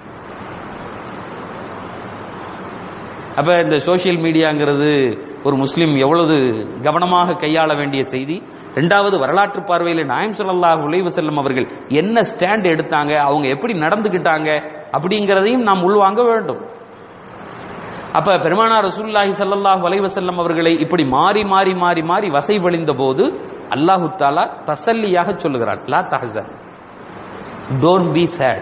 Speaker 1: அப்ப இந்த சோசியல் மீடியாங்கிறது ஒரு முஸ்லிம் எவ்வளவு கவனமாக கையாள வேண்டிய செய்தி ரெண்டாவது வரலாற்று பார்வையில் நாயம் ஸல்லல்லாஹு அலைஹி வஸல்லம் அவர்கள் என்ன ஸ்டாண்ட் எடுத்தாங்க அவங்க எப்படி நடந்துகிட்டாங்க அப்படிங்கிறதையும் நாம் உள்வாங்க வேண்டும் அப்ப பெருமானார் ரசூலுல்லாஹி ஸல்லல்லாஹு அலைஹி வஸல்லம் அவர்களை இப்படி மாறி மாறி மாறி மாறி வசைவழிந்த போது அல்லாஹு தாலா தசல்லியாக சொல்லுகிறான் லா தஹசன் டோன்ட் பி சேட்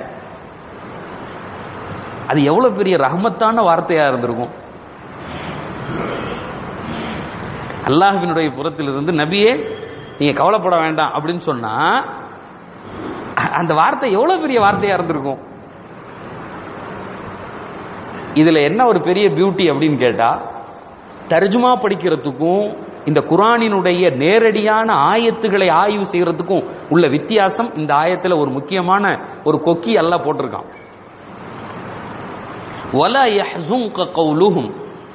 Speaker 1: அது எவ்வளவு பெரிய ரஹமத்தான வார்த்தையா இருந்திருக்கும் அல்லாஹ்வினுடைய புறத்திலிருந்து நபியே நீங்க கவலைப்பட வேண்டாம் அப்படின்னு சொன்னா அந்த வார்த்தை எவ்வளவு பெரிய வார்த்தையா இருந்திருக்கும் இதுல என்ன ஒரு பெரிய பியூட்டி அப்படின்னு கேட்டா தர்ஜுமா படிக்கிறதுக்கும் இந்த குரானினுடைய நேரடியான ஆயத்துகளை ஆய்வு செய்யறதுக்கும் உள்ள வித்தியாசம் இந்த ஆயத்துல ஒரு முக்கியமான ஒரு கொக்கி எல்லாம் போட்டிருக்கான் வல யஹ்ஸுன்க கௌலுஹும்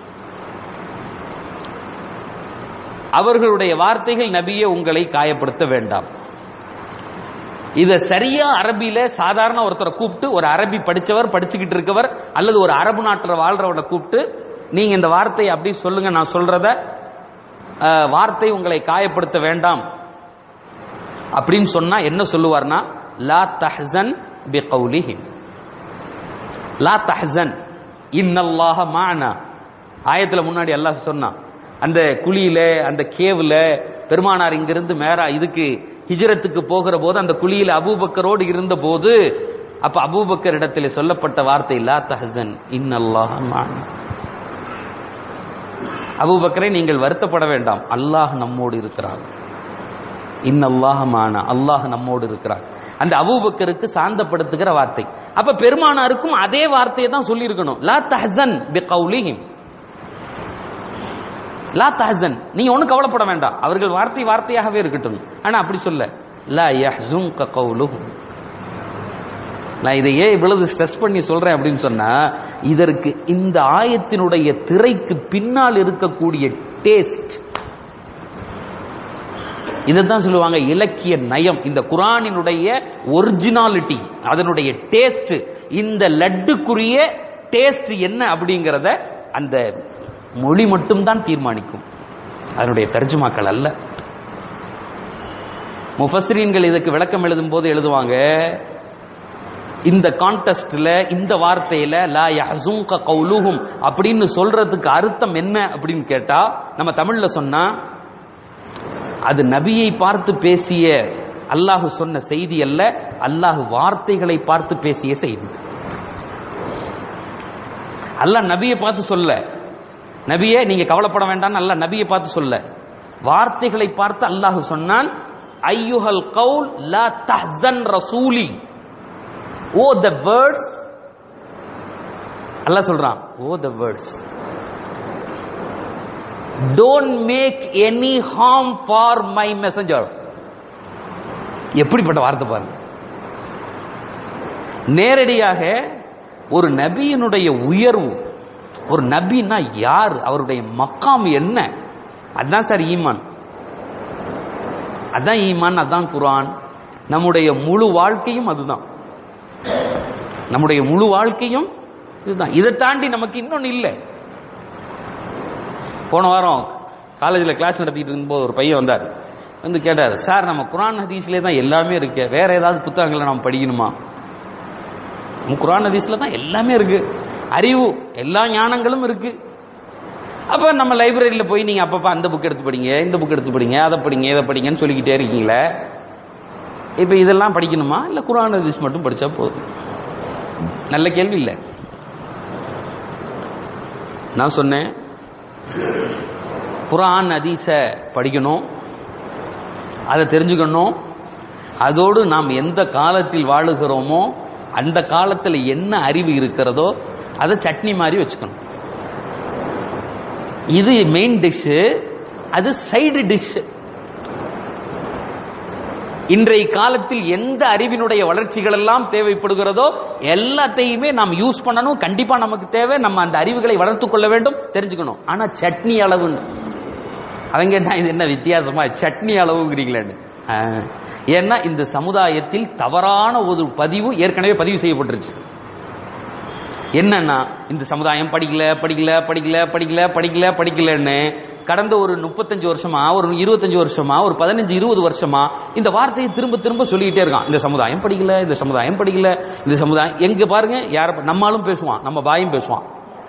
Speaker 1: அவர்களுடைய வார்த்தைகள் நபியே உங்களை காயப்படுத்த வேண்டாம் இத சரியா அரபியில சாதாரண ஒருத்தரை கூப்பிட்டு ஒரு அரபி படிச்சவர் படிச்சுக்கிட்டு இருக்கவர் அல்லது ஒரு அரபு நாட்டில் வாழ்றவரை கூப்பிட்டு நீங்க இந்த வார்த்தையை அப்படி சொல்லுங்க நான் சொல்றத அஹ், வார்த்தை உங்களை காயப்படுத்த வேண்டாம் அப்படின்னு சொன்னா என்ன சொல்லுவார்னா லா தஹ்சன் பி கௌலிஹிம் லா தஹ்சன் இன்னல்லாஹ மானா ஆயத்துல முன்னாடி அல்லாஹ் சொன்னான் அந்த குழியில அந்த கேவுல பெருமானார் இங்கிருந்து மேரா இதுக்கு ஹிஜ்ரத்துக்கு போகிற போது அந்த குழியில அபூபக்கரோடு இருந்த போது அப்ப அபூபக்கர் இடத்துல சொல்லப்பட்ட வார்த்தை லா தஹசன் இன்னல்லாஹ மானா அபூபக்கரை நீங்கள் வருத்தப்பட வேண்டாம் அல்லாஹ் நம்மோடு இருக்கிறார் இன்னல்லாஹ மானா அல்லாஹ் நம்மோடு இருக்கிறார் அந்த அபூபக்கருக்கு சாந்தப்படுத்துகிற வார்த்தை அப்ப பெருமானாருக்கும் அதே வார்த்தையை தான் சொல்லி இருக்கணும் லா தஹசன் பி கௌலிஹிம் லா தஹசன் நீங்க ஒண்ணும் கவலைப்பட வேண்டாம் அவர்கள் வார்த்தை வார்த்தையாகவே இருக்கட்டும் ஆனா அப்படி சொல்ல லா யஹ்ஸுன்க கௌலுஹும் நான் இதை ஏன் இவ்வளவு ஸ்ட்ரெஸ் பண்ணி சொல்றேன் அப்படின்னு சொன்னா இதற்கு இந்த ஆயத்தினுடைய திரைக்கு பின்னால் இருக்கக்கூடிய டேஸ்ட் இதைத்தான் சொல்லுவாங்க இலக்கிய நயம் இந்த குரானினுடைய ஒரிஜினாலிட்டி அதனுடைய டேஸ்ட் இந்த லட்டுக்குரிய டேஸ்ட் என்ன அப்படிங்கிறத அந்த மொழி மட்டும்தான் தீர்மானிக்கும் அதனுடைய தர்ஜுமாக்கள் அல்ல முஃபஸ்ரீன்கள் இதுக்கு விளக்கம் எழுதும் போது எழுதுவாங்க இந்த கான்டெஸ்ட்ல இந்த வார்த்தையில லா யஹ்ஸுன்க கௌலுஹும் அப்படின்னு சொல்றதுக்கு அர்த்தம் என்ன அப்படின்னு கேட்டா நம்ம தமிழ்ல சொன்னா அது நபியை பார்த்து பேசிய அல்லாஹ் சொன்ன செய்தி அல்ல அல்லாஹ் வார்த்தைகளை பார்த்து பேசிய செய்தி அல்லாஹ் நபியை பார்த்து சொல்ல நபியே நீங்க கவலைப்பட வேண்டாம் அல்லாஹ் நபியை பார்த்து சொல்ல வார்த்தைகளை பார்த்து அல்லாஹ் சொன்னான் ஐயுஹல் கவுல் லா தஹ்சன் ரசூலி ஓ த வேர்ட்ஸ் அல்லாஹ் சொல்றான் oh the words don't make any harm for my messenger எப்படிப்பட்ட வார்த்தை பாருங்க நேரடியாக ஒரு நபியினுடைய உயர்வு ஒரு நபின்னா யார் அவருடைய மக்காம் என்ன அதான் சார் ஈமான் அதான் ஈமான் அதான் குரான் நம்முடைய முழு வாழ்க்கையும் அதுதான் நம்முடைய முழு வாழ்க்கையும் இதுதான் இதை தாண்டி நமக்கு இன்னொன்னு இல்லை போன வாரம் காலேஜில் கிளாஸ் நடத்திட்டு இருக்கும்போது ஒரு பையன் வந்தார் வந்து கேட்டார் சார் நம்ம குரான் ஹதீஸ்லேயே தான் எல்லாமே இருக்கு வேற ஏதாவது புத்தகங்களை நம்ம படிக்கணுமா நம்ம குரான் ஹதீஸ்ல தான் எல்லாமே இருக்கு அறிவு எல்லா ஞானங்களும் இருக்கு அப்ப நம்ம லைப்ரரியில் போய் நீங்க அப்பப்ப அந்த புக் எடுத்து படிங்க இந்த புக் எடுத்து படிங்க அதை படிங்க இதை படிங்கன்னு சொல்லிக்கிட்டே இருக்கீங்களே இப்ப இதெல்லாம் படிக்கணுமா இல்ல குரான் ஹதீஸ் மட்டும் படிச்சா போதும் நல்ல கேள்வி இல்லை நான் சொன்னேன் குரான் ஹதீஸ படிக்கணும் அதை தெரிஞ்சுக்கணும் அதோடு நாம் எந்த காலத்தில் வாழுகிறோமோ அந்த காலத்தில் என்ன அறிவு இருக்கிறதோ அதை சட்னி மாதிரி வச்சுக்கணும் இது மெயின் டிஷ் அது சைடு டிஷ் இன்றைய காலத்தில் எந்த அறிவினுடைய வளர்ச்சிகள் எல்லாம் தேவைப்படுகிறதோ எல்லாத்தையுமே நாம் யூஸ் பண்ணணும் கண்டிப்பா நமக்கு தேவை நம்ம அந்த அறிவுகளை வளர்த்துக் கொள்ள வேண்டும் தெரிஞ்சுக்கணும் ஆனா சட்னி அளவுன்னு அவங்க என்ன இது என்ன வித்தியாசமா சட்னி அளவுங்கிறீங்களேன்னு ஆ. ஏன்னா இந்த சமுதாயத்தில் தவறான ஒரு பதிவு ஏற்கனவே பதிவு செய்யப்பட்டுருச்சு என்னன்னா இந்த சமுதாயம் படிக்கல படிக்கல படிக்கல படிக்கல படிக்கல படிக்கலன்னு கடந்த ஒரு முப்பத்தஞ்சு வருஷமா ஒரு இருபத்தஞ்சு வருஷமா ஒரு பதினஞ்சு இருபது வருஷமா இந்த வார்த்தையை திரும்ப திரும்ப சொல்லிக்கிட்டே இருக்கான் இந்த சமுதாயம் படிக்கல இந்த சமுதாயம் படிக்கல இந்த சமுதாயம் எங்க பாருங்க யார நம்மாலும் பேசுவான் நம்ம பாயும் பேசுவான்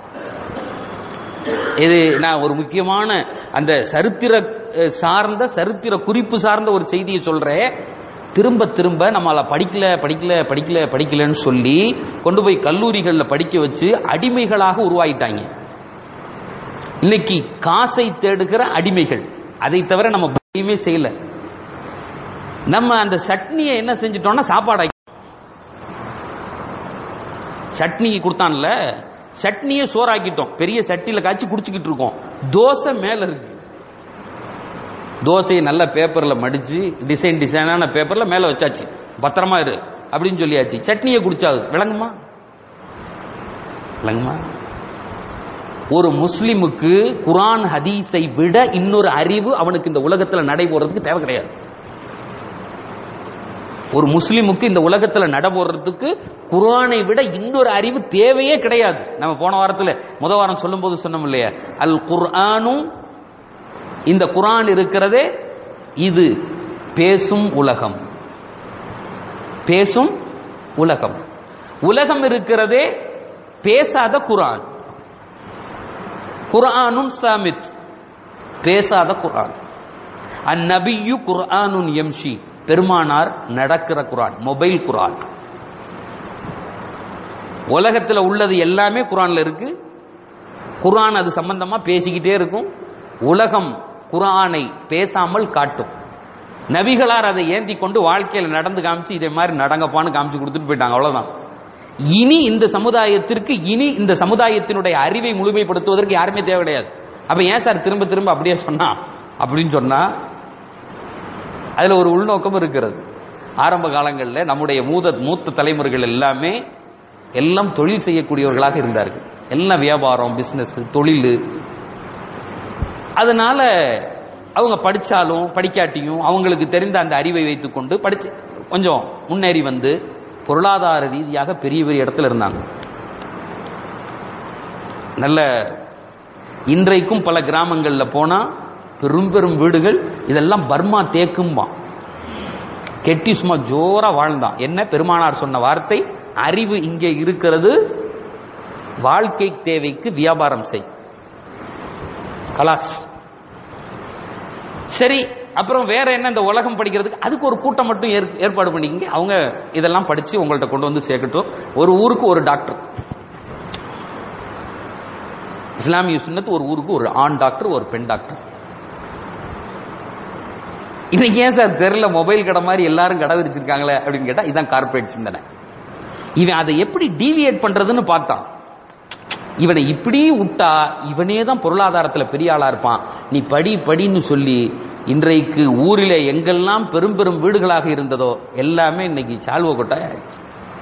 Speaker 1: இது நான் ஒரு முக்கியமான அந்த சரித்திர அஹ், சார்ந்த சரித்திர குறிப்பு சார்ந்த ஒரு செய்தியை சொல்றேன் திரும்ப திரும்ப நம்மள படிக்கல படிக்கல படிக்கல படிக்கலன்னு சொல்லி கொண்டு போய் கல்லூரிகளில் படிக்க வச்சு அடிமைகளாக உருவாயிட்டாங்க இன்னைக்கு காசை தேடுகிற அடிமைகள் அதை தவிர நம்ம எதுவுமே செய்யல நம்ம அந்த சட்னியை என்ன செஞ்சிட்டோம்னா சாப்பாடு சட்னி கொடுத்தான்ல சட்னியை சோறாக்கிட்டோம் பெரிய சட்டியில காய்ச்சி குடிச்சுக்கிட்டு இருக்கோம் தோசை மேல இருக்கு தோசையை நல்ல பேப்பர்ல மடிச்சு டிசைன் டிசைனான பேப்பர்ல மேல வச்சாச்சு பத்திரமா இரு அப்படின்னு சொல்லியாச்சு சட்னியை குடிச்சாது விளங்குமா விளங்குமா ஒரு முஸ்லிமுக்கு குரான் ஹதீஸை விட இன்னொரு அறிவு அவனுக்கு இந்த உலகத்துல நடைபெறதுக்கு தேவை கிடையாது ஒரு முஸ்லிமுக்கு இந்த உலகத்துல நடைபெறதுக்கு குரானை விட இன்னொரு அறிவு தேவையே கிடையாது நம்ம போன வாரத்துல முத வாரம் சொல்லும்போது சொன்னோம் இல்லையா அல் குர்ஆனும் இந்த குரான் இருக்கிறதே இது பேசும் உலகம் பேசும் உலகம் உலகம் இருக்கிறதே பேசாத குரான் குர்ஆனும் சாமித் பேசாத குரான் அந்நபியு குர்ஆனுன் எம்ஷி பெருமானார் நடக்கிற குரான் மொபைல் குரான் உலகத்தில் உள்ளது எல்லாமே குரான்ல இருக்கு குரான் அது சம்பந்தமா பேசிக்கிட்டே இருக்கும் உலகம் குரானை பேசாமல் காட்டும் நபிகளார் அதை ஏந்தி கொண்டு வாழ்க்கையில் நடந்து காமிச்சு இதே மாதிரி நடங்கப்பான்னு காமிச்சு கொடுத்துட்டு போயிட்டாங்க அவ்வளவுதான் இனி இந்த சமுதாயத்திற்கு இனி இந்த சமுதாயத்தினுடைய அறிவை முழுமைப்படுத்துவதற்கு யாருமே தேவை கிடையாது அப்ப ஏன் சார் திரும்ப திரும்ப அப்படியே சொன்னா அப்படின்னு சொன்னா அதுல ஒரு உள்நோக்கம் இருக்கிறது ஆரம்ப காலங்களில் நம்முடைய மூத மூத்த தலைமுறைகள் எல்லாமே எல்லாம் தொழில் செய்யக்கூடியவர்களாக இருந்தார்கள் எல்லாம் வியாபாரம் பிசினஸ் தொழில் அதனால அவங்க படிச்சாலும் படிக்காட்டியும் அவங்களுக்கு தெரிந்த அந்த அறிவை வைத்துக்கொண்டு படிச்சு கொஞ்சம் முன்னேறி வந்து பொருளாதார ரீதியாக பெரிய பெரிய இடத்துல இருந்தாங்க நல்ல இன்றைக்கும் பல கிராமங்கள்ல போனா பெரும் பெரும் வீடுகள் இதெல்லாம் பர்மா தேக்கும்பா கெட்டி சும்மா ஜோரா வாழ்ந்தான் என்ன பெருமானார் சொன்ன வார்த்தை அறிவு இங்கே இருக்கிறது வாழ்க்கை தேவைக்கு வியாபாரம் செய் கலாஸ் சரி அப்புறம் வேற என்ன இந்த உலகம் படிக்கிறதுக்கு அதுக்கு ஒரு கூட்டம் மட்டும் ஏற்- ஏற்பாடு பண்ணிக்கங்க அவங்க இதெல்லாம் படிச்சு உங்கள்ட்ட கொண்டு வந்து சேர்க்கட்டும் ஒரு ஊருக்கு ஒரு டாக்டர் இஸ்லாமிய சுன்னத்து ஒரு ஊருக்கு ஒரு ஆண் டாக்டர் ஒரு பெண் டாக்டர் இன்னைக்கு ஏன் சார் தெருல மொபைல் கடை மாதிரி எல்லாரும் கடை விரிச்சிருக்காங்களே அப்படின்னு கேட்டா இதான் கார்ப்பரேட் சிந்தனை இவன் அதை எப்படி டீவியேட் பண்றதுன்னு பார்த்தான் இவனை இப்படி விட்டா இவனே தான் பொருளாதாரத்துல பெரிய ஆளா இருப்பான் நீ படி படின்னு சொல்லி இன்றைக்கு ஊரிலே எங்கெல்லாம் பெரும் பெரும் வீடுகளாக இருந்ததோ எல்லாமே இன்னைக்கு சால்வ கொட்டாய் ஆயிடுச்சு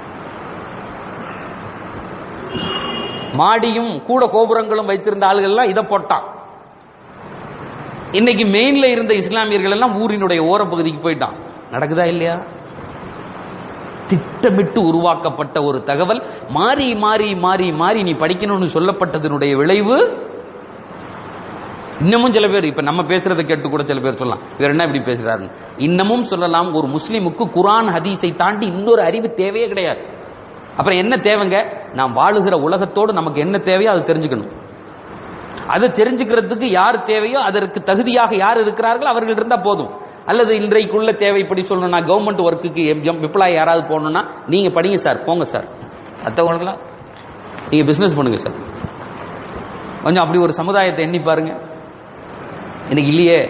Speaker 1: மாடியும் கூட கோபுரங்களும் வைத்திருந்த ஆளுகள்லாம் இதை போட்டான் இன்னைக்கு மெயின்ல இருந்த இஸ்லாமியர்கள் எல்லாம் ஊரினுடைய ஓரப்பகுதிக்கு போயிட்டான் நடக்குதா இல்லையா திட்டமிட்டு உருவாக்கப்பட்ட ஒரு தகவல் மாறி மாறி மாறி மாறி நீ படிக்கணும்னு சொல்லப்பட்டதனுடைய விளைவு இன்னமும் சில பேர் இப்ப நம்ம பேசுறதை கேட்டு கூட சில பேர் சொல்லலாம் இவர் என்ன இப்படி பேசுறாரு இன்னமும் சொல்லலாம் ஒரு முஸ்லிமுக்கு குரான் ஹதீஸை தாண்டி இன்னொரு அறிவு தேவையே கிடையாது அப்புறம் என்ன தேவைங்க நாம் வாழுகிற உலகத்தோடு நமக்கு என்ன தேவையோ அது தெரிஞ்சுக்கணும் அதை தெரிஞ்சுக்கிறதுக்கு யார் தேவையோ அதற்கு தகுதியாக யார் இருக்கிறார்களோ அவர்கள் இருந்தா போதும் அல்லது இன்றைக்குள்ள தேவை இப்படி சொல்லணும்னா கவர்மெண்ட் ஒர்க்குக்கு எம்ப்ளாய் யாராவது போகணும்னா நீங்க படிங்க சார் போங்க சார் மற்றவங்களுக்குலாம் நீங்க பிசினஸ் பண்ணுங்க சார் கொஞ்சம் அப்படி ஒரு சமுதாயத்தை எண்ணி பாருங்க எனக்கு இல்லையே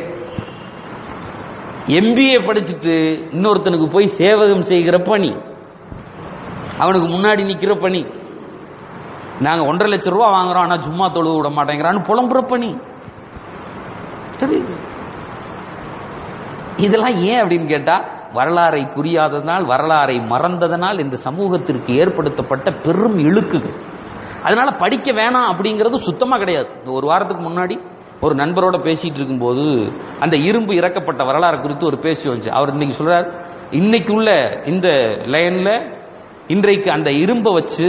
Speaker 1: எம்பிஏ படிச்சுட்டு இன்னொருத்தனுக்கு போய் சேவகம் செய்கிற பணி அவனுக்கு முன்னாடி நிக்கிற பணி நாங்க ஒன்றரை லட்சம் ரூபா வாங்குறோம் ஆனா சும்மா தொழுவு விட மாட்டேங்கிறான்னு புலம்புற பணி சரி இதெல்லாம் ஏன் அப்படின்னு கேட்டா வரலாறை புரியாததனால் வரலாறை மறந்ததனால் இந்த சமூகத்திற்கு ஏற்படுத்தப்பட்ட பெரும் இழுக்குகள் அதனால படிக்க வேணாம் அப்படிங்கிறது சுத்தமா கிடையாது இந்த ஒரு வாரத்துக்கு முன்னாடி ஒரு நண்பரோட பேசிட்டு இருக்கும்போது அந்த இரும்பு இறக்கப்பட்ட வரலாறு குறித்து ஒரு பேச்சு வந்துச்சு அவர் இன்னைக்கு சொல்றார் இன்னைக்கு உள்ள இந்த லைன்ல இன்றைக்கு அந்த இரும்பை வச்சு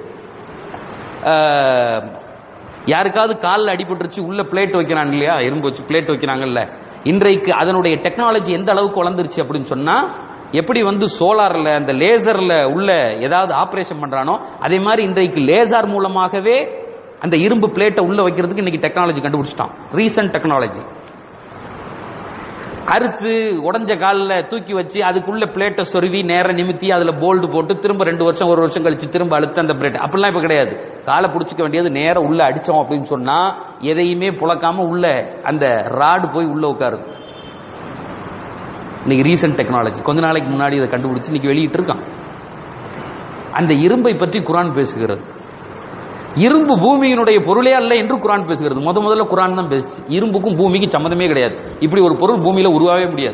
Speaker 1: ஆஹ், யாருக்காவது காலில் அடிபட்டுருச்சு உள்ள பிளேட் வைக்கிறாங்க இல்லையா இரும்பு வச்சு பிளேட் வைக்கிறாங்கல்ல இன்றைக்கு அதனுடைய டெக்னாலஜி எந்த அளவுக்கு வளர்ந்துருச்சு அப்படின்னு சொன்னா எப்படி வந்து சோலார்ல அந்த லேசர்ல உள்ள ஏதாவது ஆபரேஷன் பண்றானோ அதே மாதிரி இன்றைக்கு லேசர் மூலமாகவே அந்த இரும்பு பிளேட்டை உள்ள வைக்கிறதுக்கு இன்னைக்கு டெக்னாலஜி கண்டுபிடிச்சிட்டான் ரீசன்ட் டெக்னாலஜி அறுத்து உடஞ்ச காலில் தூக்கி வச்சு அதுக்குள்ள பிளேட்டை சொருவி நேர நிமித்தி அதுல போல்டு போட்டு திரும்ப ரெண்டு வருஷம் ஒரு வருஷம் கழிச்சு திரும்ப அழுத்து அந்த பிளேட் அப்படிலாம் இப்ப கிடையாது காலை பிடிச்சிக்க வேண்டியது நேரம் உள்ள அடிச்சோம் அப்படின்னு சொன்னா எதையுமே புழக்காம உள்ள அந்த ராடு போய் உள்ள உட்காருது இன்னைக்கு ரீசன்ட் டெக்னாலஜி கொஞ்ச நாளைக்கு முன்னாடி இதை கண்டுபிடிச்சு இன்னைக்கு வெளியிட்டு இருக்கான் அந்த இரும்பை பற்றி குரான் பேசுகிறது இரும்பு பூமியினுடைய பொருளே அல்ல என்று குரான் பேசுகிறது முத முதல்ல குரான் தான் பேசுச்சு இரும்புக்கும் பூமிக்கும் சம்மந்தமே கிடையாது இப்படி ஒரு பொருள் பூமியில உருவாகவே முடியாது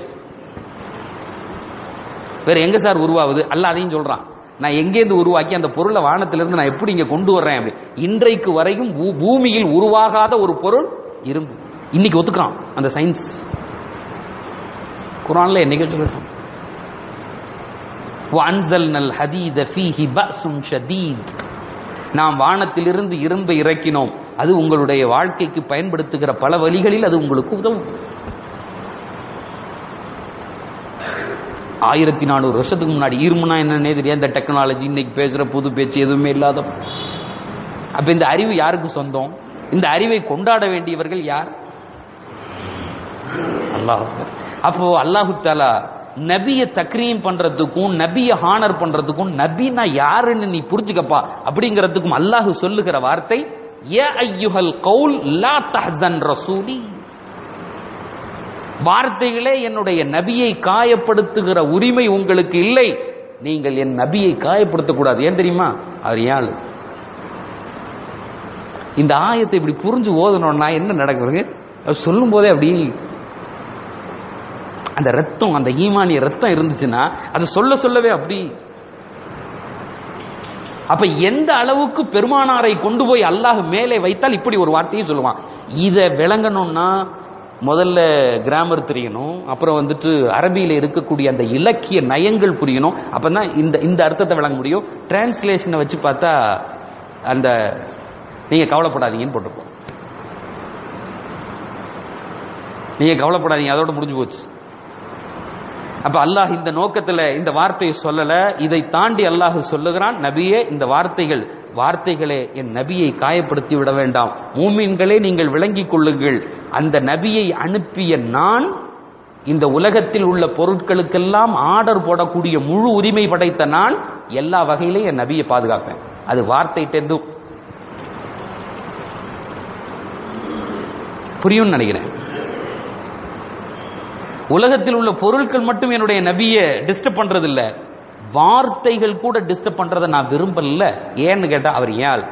Speaker 1: வேற எங்க சார் உருவாகுது அல்ல அதையும் சொல்றான் நான் எங்கேருந்து உருவாக்கி அந்த பொருளை வானத்திலிருந்து நான் எப்படி இங்க கொண்டு வர்றேன் அப்படி இன்றைக்கு வரையும் பூ- பூமியில் உருவாகாத ஒரு பொருள் இரும்பு இன்னைக்கு ஒத்துக்கிறான் அந்த சயின்ஸ் குரான்ல என்னைக்கு சொல்லிருக்கான் وَأَنزَلْنَا الْحَدِيدَ فِيهِ بَأْسٌ شَدِيدٌ நாம் வானத்திலிருந்து இரும்பை இறக்கினோம் அது உங்களுடைய வாழ்க்கைக்கு பயன்படுத்துகிற பல வழிகளில் அது உங்களுக்கு உதவும் ஆயிரத்தி நானூறு வருஷத்துக்கு முன்னாடி இருமுனா என்னன்னே தெரியாது இந்த டெக்னாலஜி இன்னைக்கு பேசுற புது பேச்சு எதுவுமே இல்லாத அப்ப இந்த அறிவு யாருக்கு சொந்தம் இந்த அறிவை கொண்டாட வேண்டியவர்கள் யார் அல்லாஹ் அப்போ அல்லாஹு தாலா நபிய தக்ரீம் பண்றதுக்கும் நபிய ஹானர் பண்றதுக்கும் நபினா யாருன்னு நீ புரிஞ்சுக்கப்பா அப்படிங்கிறதுக்கும் அல்லாஹ் சொல்லுகிற வார்த்தை யா ஐயுஹல் கவுல் லா தஹ்சன் ரசூலி வார்த்தைகளே என்னுடைய நபியை காயப்படுத்துகிற உரிமை உங்களுக்கு இல்லை நீங்கள் என் நபியை காயப்படுத்தக்கூடாது ஏன் தெரியுமா அவர் ஏன் ஆளு? இந்த ஆயத்தை இப்படி புரிஞ்சு ஓதணும்னா என்ன நடக்குது அவர் சொல்லும் போதே அப்படி அந்த ரத்தம் அந்த ஈமானிய ரத்தம் இருந்துச்சுன்னா அதை சொல்ல சொல்லவே அப்படி அப்ப எந்த அளவுக்கு பெருமானாரை கொண்டு போய் அல்லாஹ் மேலே வைத்தால் இப்படி ஒரு வார்த்தையை சொல்லுவான் இதை விளங்கணும்னா முதல்ல கிராமர் தெரியணும் அப்புறம் வந்துட்டு அரபியில இருக்கக்கூடிய அந்த இலக்கிய நயங்கள் புரியணும் அப்பதான் இந்த இந்த அர்த்தத்தை விளங்க முடியும் டிரான்ஸ்லேஷனை வச்சு பார்த்தா அந்த நீங்க கவலைப்படாதீங்கன்னு போட்டிருப்போம் நீங்க கவலைப்படாதீங்க அதோட முடிஞ்சு போச்சு அப்ப அல்லாஹ் இந்த நோக்கத்துல இந்த வார்த்தையை சொல்லல இதை தாண்டி அல்லாஹ் சொல்லுகிறான் நபியே இந்த வார்த்தைகள் வார்த்தைகளே என் நபியை காயப்படுத்தி விட வேண்டாம் மூமின்களே நீங்கள் விளங்கிக் கொள்ளுங்கள் அந்த நபியை அனுப்பிய நான் இந்த உலகத்தில் உள்ள பொருட்களுக்கெல்லாம் ஆர்டர் போடக்கூடிய முழு உரிமை படைத்த நான் எல்லா வகையிலையும் என் நபியை பாதுகாப்பேன் அது வார்த்தைட்டேந்து புரியும் நினைக்கிறேன் உலகத்தில் உள்ள பொருட்கள் மட்டும் என்னுடைய நபியை டிஸ்டர்ப் பண்றது இல்ல வார்த்தைகள் கூட டிஸ்டர்ப் பண்றதை நான் விரும்பல ஏன்னு கேட்டா அவர் ஏன் ஆளு?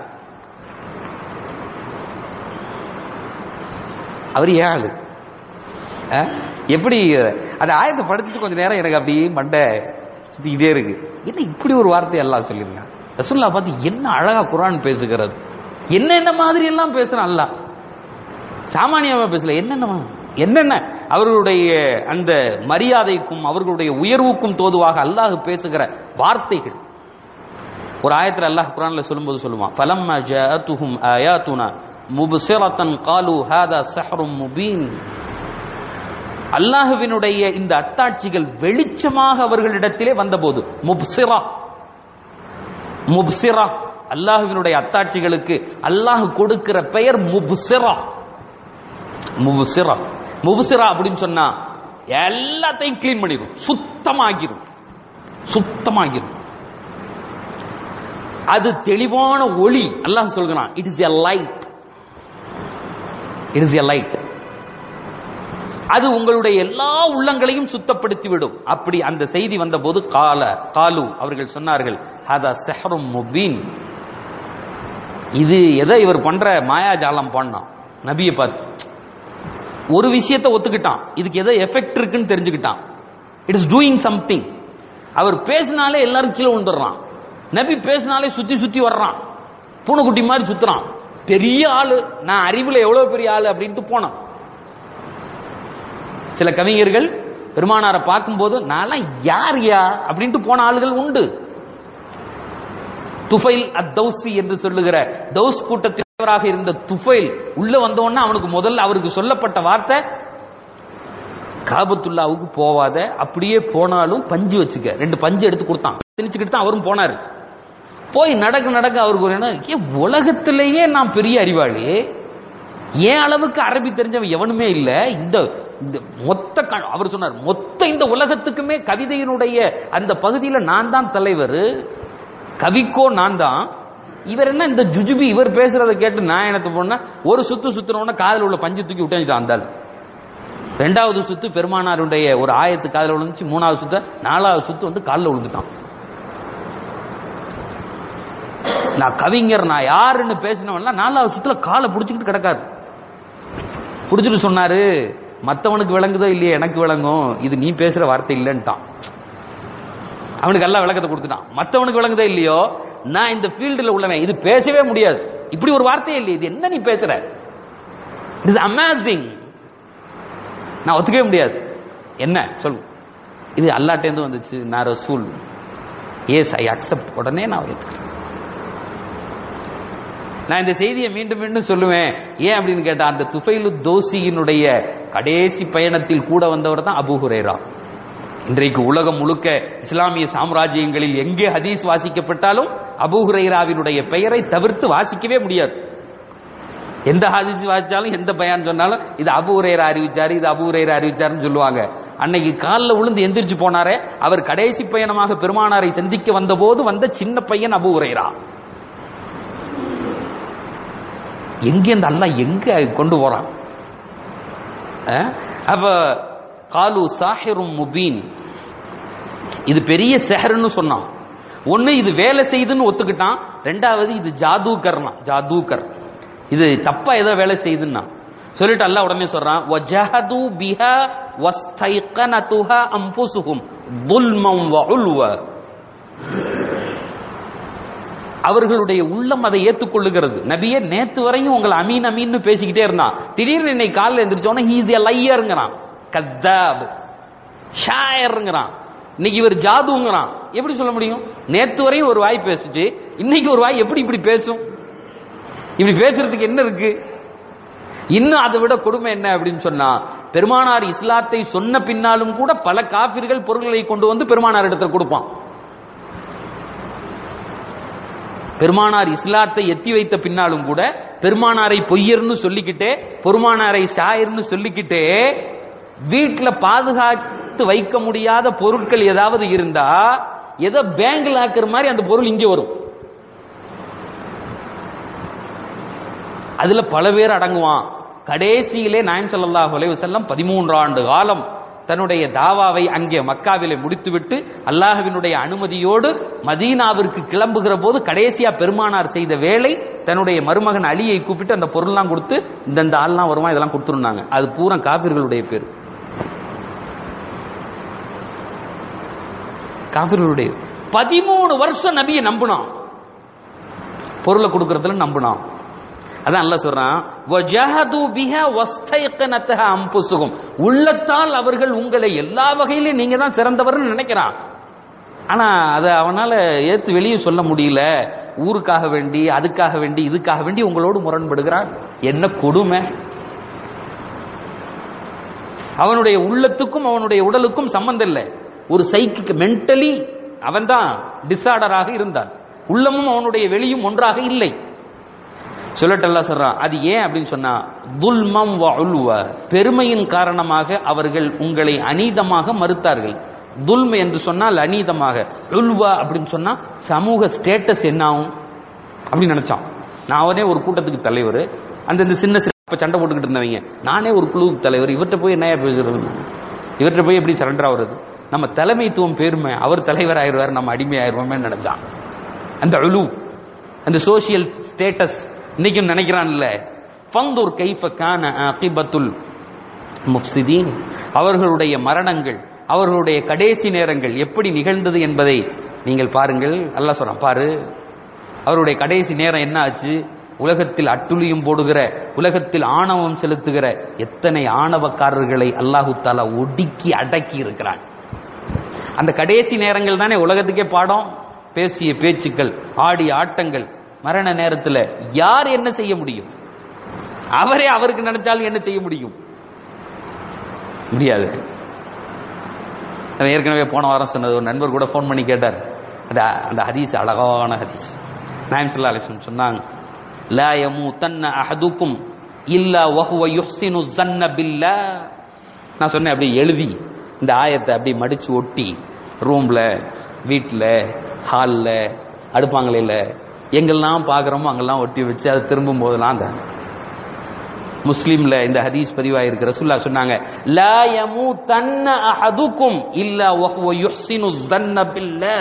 Speaker 1: அவர் ஏன் ஆளு அஹ்? எப்படி அந்த ஆயத்தை படிச்சுட்டு கொஞ்ச நேரம் எனக்கு அப்படி மண்டை சுத்திக்கிட்டே இருக்கு என்ன இப்படி ஒரு வார்த்தை எல்லாம் சொல்லிருங்க ரசுல்லா பார்த்து என்ன அழகா குரான் பேசுகிறது என்னென்ன மாதிரி எல்லாம் பேசுறான் அல்லாஹ் சாமானியமா பேசல என்னென்னமா என்னென்ன அவர்களுடைய அந்த மரியாதைக்கும் அவர்களுடைய உயர்வுக்கும் தோதுவாக அல்லாஹ் பேசுகிற வார்த்தைகள் ஒரு ஆயத்துல அல்லாஹ் குரான்ல சொல்லும்போது சொல்லுவான் ஃபலம்மா ஜஅத்துஹும் ஆயாத்துனா முப்சிரத்தன் காலு ஹாதா சஹ்ரும் முபீன் அல்லாஹுவினுடைய இந்த அத்தாட்சிகள் வெளிச்சமாக அவர்களிடத்திலே வந்தபோது முப்சிரா முப்சிரா அல்லாஹுவினுடைய அத்தாட்சிகளுக்கு அல்லாஹ் கொடுக்கிற பெயர் முப்சிரா முப்சிரா முப்சிரா அப்படின்னு சொன்னா எல்லாத்தையும் கிளீன் பண்ணிடும் சுத்தமாகிடும் சுத்தமாகிடும் அது தெளிவான ஒளி அல்லாஹ் சொல்கிறான் it is a light it is a light அது உங்களுடைய எல்லா உள்ளங்களையும் சுத்தப்படுத்தி விடும் அப்படி அந்த செய்தி வந்தபோது கால காலு அவர்கள் சொன்னார்கள் ஹதா செஹரும் முபீன் இது எதை இவர் பண்ற மாயாஜாலம் பண்ணான் நபியை பார்த்து ஒரு விஷயத்தை ஒத்துக்கிட்டான் இதுக்கு எதோ எஃபெக்ட் இருக்குன்னு தெரிஞ்சுக்கிட்டான் இட் இஸ் டூயிங் சம்திங் அவர் பேசினாலே எல்லாரும் கீழே விழுந்துடுறான் நபி பேசினாலே சுத்தி சுத்தி வர்றான் பூனைக்குட்டி மாதிரி சுத்துறான் பெரிய ஆளு நான் அறிவுல எவ்வளவு பெரிய ஆளு அப்படின்ட்டு போனான் சில கவிஞர்கள் பெருமானாரை பார்க்கும்போது நான்லாம் யார் யா அப்படின்ட்டு போன ஆளுகள் உண்டு துஃபைல் அத் தௌசி என்று சொல்லுகிற தௌஸ் கூட்டத்தினராக இருந்த துஃபைல் உள்ள வந்தோன்னா அவனுக்கு முதல்ல அவருக்கு சொல்லப்பட்ட வார்த்தை காபத்துல்லாவுக்கு போவாத அப்படியே போனாலும் பஞ்சு வச்சுக்க ரெண்டு பஞ்சு எடுத்து கொடுத்தான் திணிச்சுக்கிட்டு தான் அவரும் போனாரு போய் நடக்க நடக்க அவருக்கு ஒரு எண்ணம், ஏன் உலகத்திலேயே நான் பெரிய அறிவாளி ஏன் அளவுக்கு அரபி தெரிஞ்சவன் எவனுமே இல்ல இந்த இந்த மொத்த க- அவர் சொன்னார் மொத்த இந்த உலகத்துக்குமே கவிதையினுடைய அந்த பகுதியில நான் தான் தலைவர் கவிக்கோ நான் தான் இவர் என்ன இந்த ஜுஜுபி இவர் பேசுறத கேட்டு நான் எனக்கு போனா ஒரு சுத்து சுத்துறோன்னா காதில் உள்ள பஞ்சு தூக்கி விட்டு அந்த ரெண்டாவது சுத்து பெருமானாருடைய ஒரு ஆயத்து காதில் விழுந்துச்சு மூணாவது சுத்து நாலாவது சுத்து வந்து காலில் விழுந்துட்டான் நான் கவிஞர் நான் யாருன்னு பேசினவன்லாம் நாலாவது சுத்துல காலை பிடிச்சிக்கிட்டு கிடக்காது பிடிச்சிட்டு சொன்னாரு மத்தவனுக்கு விளங்குதோ இல்லையே எனக்கு விளங்கும் இது நீ பேசுற வார்த்தை இல்லைன்ட்டான் அவனுக்கு எல்லாம் விளக்கத்தை கொடுத்துட்டான் மத்தவனுக்கு விளங்குதோ இல்லையோ நான் இந்த ஃபீல்டுல உள்ளவன் இது பேசவே முடியாது இப்படி ஒரு வார்த்தையே இல்லையே இது என்ன நீ பேசுற இட் இஸ் அமேசிங் நான் ஒத்துக்கவே முடியாது என்ன சொல்லு இது அல்லாட்டேந்து வந்துச்சு நான் ரசூல் எஸ் ஐ அக்செப்ட் உடனே நான் ஏத்துக்கிறேன் நான் இந்த செய்தியை மீண்டும் மீண்டும் சொல்லுவேன் ஏன் அப்படின்னு கேட்டா அந்த துஃபைலு தோசியினுடைய கடைசி பயணத்தில் கூட வந்தவர் தான் அபூ ஹுரைரா இன்றைக்கு உலகம் முழுக்க இஸ்லாமிய சாம்ராஜ்யங்களில் எங்கே ஹதீஸ் வாசிக்கப்பட்டாலும் அபூ ஹுரைராவினுடைய பெயரை தவிர்த்து வாசிக்கவே முடியாது எந்த ஹதீஸ் வாசிச்சாலும் எந்த பயான் சொன்னாலும் இது அபூ ஹுரைரா அறிவிச்சாரு இது அபூ ஹுரைரா அறிவிச்சாருன்னு சொல்லுவாங்க அன்னைக்கு காலில் விழுந்து எந்திரிச்சு போனாரே அவர் கடைசி பயணமாக பெருமானாரை சந்திக்க வந்தபோது வந்த சின்ன பையன் அபூ ஹுரைரா எங்க இந்த அல்லாஹ் எங்க கொண்டு போறான் அஹ்? அப்ப காலு சாஹிரும் முபீன் இது பெரிய செஹர்னு சொன்னான் ஒண்ணு இது வேலை செய்துன்னு ஒத்துக்கிட்டான் ரெண்டாவது இது ஜாதூக்கர்னா ஜாதூக்கர் இது தப்பா ஏதோ வேலை செய்துன்னா சொல்லிட்டு அல்லாஹ் உடனே சொல்றான் வஜஹது பிஹா வஸ்தைகனதுஹா அன்ஃபுசுஹும் ظُلْمًا وعلوا அவர்களுடைய உள்ளம் அதை ஏத்துக்கொள்ளுகிறது நபியே நேத்து வரையும் உங்களை அமீன் அமீன்னு பேசிக்கிட்டே இருந்தான் திடீர்னு இன்னைக்கு காலில் எந்திரிச்சோன்னா ஹீஸ் எ லையருங்கிறான் கத்தாப் ஷாயருங்கிறான் இன்னைக்கு இவர் ஜாதுங்கிறான் எப்படி சொல்ல முடியும் நேத்து வரையும் ஒரு வாய் பேசிட்டு இன்னைக்கு ஒரு வாய் எப்படி இப்படி பேசும் இப்படி பேசுறதுக்கு என்ன இருக்கு இன்னும் அதை விட கொடுமை என்ன அப்படின்னு சொன்னா பெருமானார் இஸ்லாத்தை சொன்ன பின்னாலும் கூட பல காபிர்கள் பொருள்களை கொண்டு வந்து பெருமானார் இடத்துல கொடுப்பான் பெருமானார் இஸ்லாத்தை எத்தி வைத்த பின்னாலும் கூட பெருமானாரை பொய்யர்னு சொல்லிக்கிட்டே பெருமானாரை ஷாயர்னு சொல்லிக்கிட்டே வீட்டுல பாதுகாத்து வைக்க முடியாத பொருட்கள் ஏதாவது இருந்தா ஏதோ பேங்க்ல ஆக்குற மாதிரி அந்த பொருள் இங்க வரும் அதுல பல பேர் அடங்குவான் கடைசியிலே நாயம் ஸல்லல்லாஹு அலைஹி வஸல்லம் பதிமூன்று ஆண்டு காலம் தன்னுடைய தாவாவை அங்கே மக்காவிலே முடித்துவிட்டு அல்லாஹ்வினுடைய அனுமதியோடு மதீனாவிற்கு கிளம்புகிற போது கடைசியா பெருமானார் செய்த வேலை தன்னுடைய மருமகன் அலியை கூப்பிட்டு அந்த பொருள்லாம் கொடுத்து இந்தந்த ஆள்லாம் வருமா இதெல்லாம் கொடுத்துருந்தாங்க அது பூரா காபிர்களுடைய பேர் காபிர்களுடைய பதிமூணு வருஷம் நபியை நம்பினான் பொருளை கொடுக்கறதுல நம்பினான் அதான் அல்ல சொல்றான் வஜஹது பிஹா வஸ்தைகனத்தஹ அம்புசுகும் உள்ளத்தால் அவர்கள் உங்களை எல்லா வகையிலும் நீங்க தான் சிறந்தவர்னு நினைக்கிறான் ஆனா அதை அவனால ஏத்து வெளியே சொல்ல முடியல ஊருக்காக வேண்டி அதுக்காக வேண்டி இதுக்காக வேண்டி உங்களோடு முரண்படுகிறான் என்ன கொடுமை அவனுடைய உள்ளத்துக்கும் அவனுடைய உடலுக்கும் சம்பந்தம் இல்லை ஒரு சைக்கு மென்டலி அவன் தான் டிசார்டராக இருந்தான் உள்ளமும் அவனுடைய வெளியும் ஒன்றாக இல்லை சொல்லட்டல்லா சொல்றான் அது ஏன் அப்படின்னு சொன்னா துல்மம் வ உல்வ பெருமையின் காரணமாக அவர்கள் உங்களை அநீதமாக மறுத்தார்கள் துல்ம என்று சொன்னால் அநீதமாக உல்வா அப்படின்னு சொன்னா சமூக ஸ்டேட்டஸ் என்ன ஆகும் அப்படின்னு நினைச்சான் நான் அவனே ஒரு கூட்டத்துக்கு தலைவர் அந்த இந்த சின்ன சின்ன அப்ப சண்டை போட்டுக்கிட்டு இருந்தவங்க நானே ஒரு குழுவுக்கு தலைவர் இவர்கிட்ட போய் என்ன பேசுறது இவர்கிட்ட போய் எப்படி சரண்டர் ஆகுறது நம்ம தலைமைத்துவம் பெருமை அவர் தலைவர் ஆயிடுவார் நம்ம அடிமை ஆயிடுவோமே நினைச்சான் அந்த உழு அந்த சோசியல் ஸ்டேட்டஸ் இன்னைக்கும் நினைக்கிறான்ல ஃபந்தூர் கைஃப கான அகிபத்துல் முஃப்சிதீன் அவர்களுடைய மரணங்கள் அவர்களுடைய கடைசி நேரங்கள் எப்படி நிகழ்ந்தது என்பதை நீங்கள் பாருங்கள் அல்லாஹ் சொல்றான் பாரு அவருடைய கடைசி நேரம் என்ன ஆச்சு உலகத்தில் அட்டுழியும் போடுகிற உலகத்தில் ஆணவம் செலுத்துகிற எத்தனை ஆணவக்காரர்களை அல்லாஹு தாலா ஒடுக்கி அடக்கி இருக்கிறான் அந்த கடைசி நேரங்கள் தானே உலகத்துக்கே பாடம் பேசிய பேச்சுக்கள் ஆடிய ஆட்டங்கள் மரண நேரத்தில் யார் என்ன செய்ய முடியும் அவரே அவருக்கு நினைச்சாலும் என்ன செய்ய முடியும் முடியாது நான் ஏற்கனவே போன வாரம் சொன்னது ஒரு நண்பர் கூட ஃபோன் பண்ணி கேட்டார் அந்த அந்த ஹதீஸ் அழகான ஹதீஸ் நாயம் சல்லா அலிஸ்லம் சொன்னாங்க லா யமூதன்ன அஹதுக்கும் இல்லா வஹுவ யுஹ்சினு ஸன்ன பில்லா நான் சொன்னேன் அப்படி எழுதி இந்த ஆயத்தை அப்படி மடிச்சு ஒட்டி ரூம்ல வீட்டில் ஹாலில் அடுப்பாங்கலையில் எங்கெல்லாம் பார்க்குறோமோ அங்கெல்லாம் ஒட்டி வச்சு அதை திரும்பும் போதெல்லாம் அந்த முஸ்லீம்ல இந்த ஹதீஸ் பதிவாயிருக்கிற ரசூல்லா சொன்னாங்க லா யமூதன்ன அஹதுக்கும் இல்லா வஹுவ யுஹ்சினு ஸன்ன பில்லா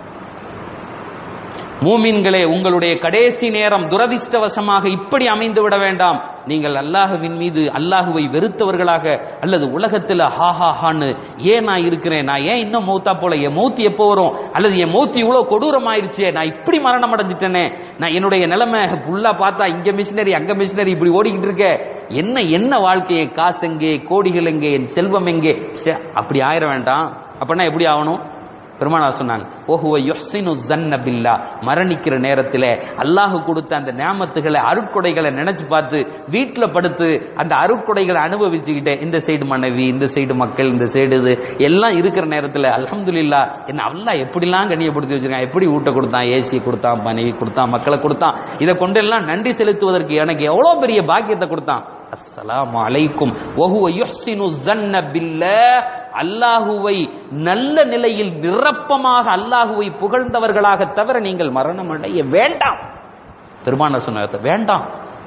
Speaker 1: மூமின்களே உங்களுடைய கடைசி நேரம் துரதிர்ஷ்டவசமாக இப்படி அமைந்து விட வேண்டாம் நீங்கள் அல்லாஹுவின் மீது அல்லாஹுவை வெறுத்தவர்களாக அல்லது உலகத்தில் ஹா ஹா ஹான்னு ஏன் நான் இருக்கிறேன் நான் ஏன் இன்னும் மௌத்தா போல என் மௌத்தி எப்போ வரும் அல்லது என் மௌத்தி இவ்வளோ கொடூரமாயிருச்சே நான் இப்படி மரணம் அடைஞ்சிட்டேனே நான் என்னுடைய நிலைமை ஃபுல்லா பார்த்தா இங்க மிஷினரி அங்க மிஷினரி இப்படி ஓடிக்கிட்டு இருக்க என்ன என்ன வாழ்க்கையை காசு எங்கே கோடிகள் எங்கே என் செல்வம் எங்கே ஸ்டே- அப்படி ஆயிர வேண்டாம் அப்படின்னா எப்படி ஆகணும் பெருமானா சொன்னாங்க ஓஹுவ யுஹ்சினு ஸன்ன பில்லா மரணிக்கிற நேரத்தில் அல்லாஹ் கொடுத்த அந்த நேமத்துகளை அருட்கொடைகளை நினைச்சு பார்த்து வீட்டில் படுத்து அந்த அருட்கொடைகளை அனுபவிச்சுக்கிட்டே இந்த சைடு மனைவி இந்த சைடு மக்கள் இந்த சைடு இது எல்லாம் இருக்கிற நேரத்தில் அல்ஹம்துலில்லா என்ன அல்லாஹ் எப்படிலாம் கண்ணியப்படுத்தி வச்சிருக்கான் எப்படி ஊட்ட கொடுத்தான் ஏசி கொடுத்தான் மனைவி கொடுத்தான் மக்களை கொடுத்தான் இதை கொண்டெல்லாம் நன்றி செலுத்துவதற்கு எனக்கு எவ்வளோ பெரிய பாக்கியத்தை கொடுத்தான் அஸ்ஸலாமு அலைக்கும் வஹுவ யுஹ்சினு ஸன்ன பில்லாஹ் அல்லாஹுவை நல்ல நிலையில் நிரப்பமாக அல்லாஹுவை புகழ்ந்தவர்களாக தவிர நீங்கள் மரணம் அடைய வேண்டாம் பெருமான சொன்ன வேண்டாம்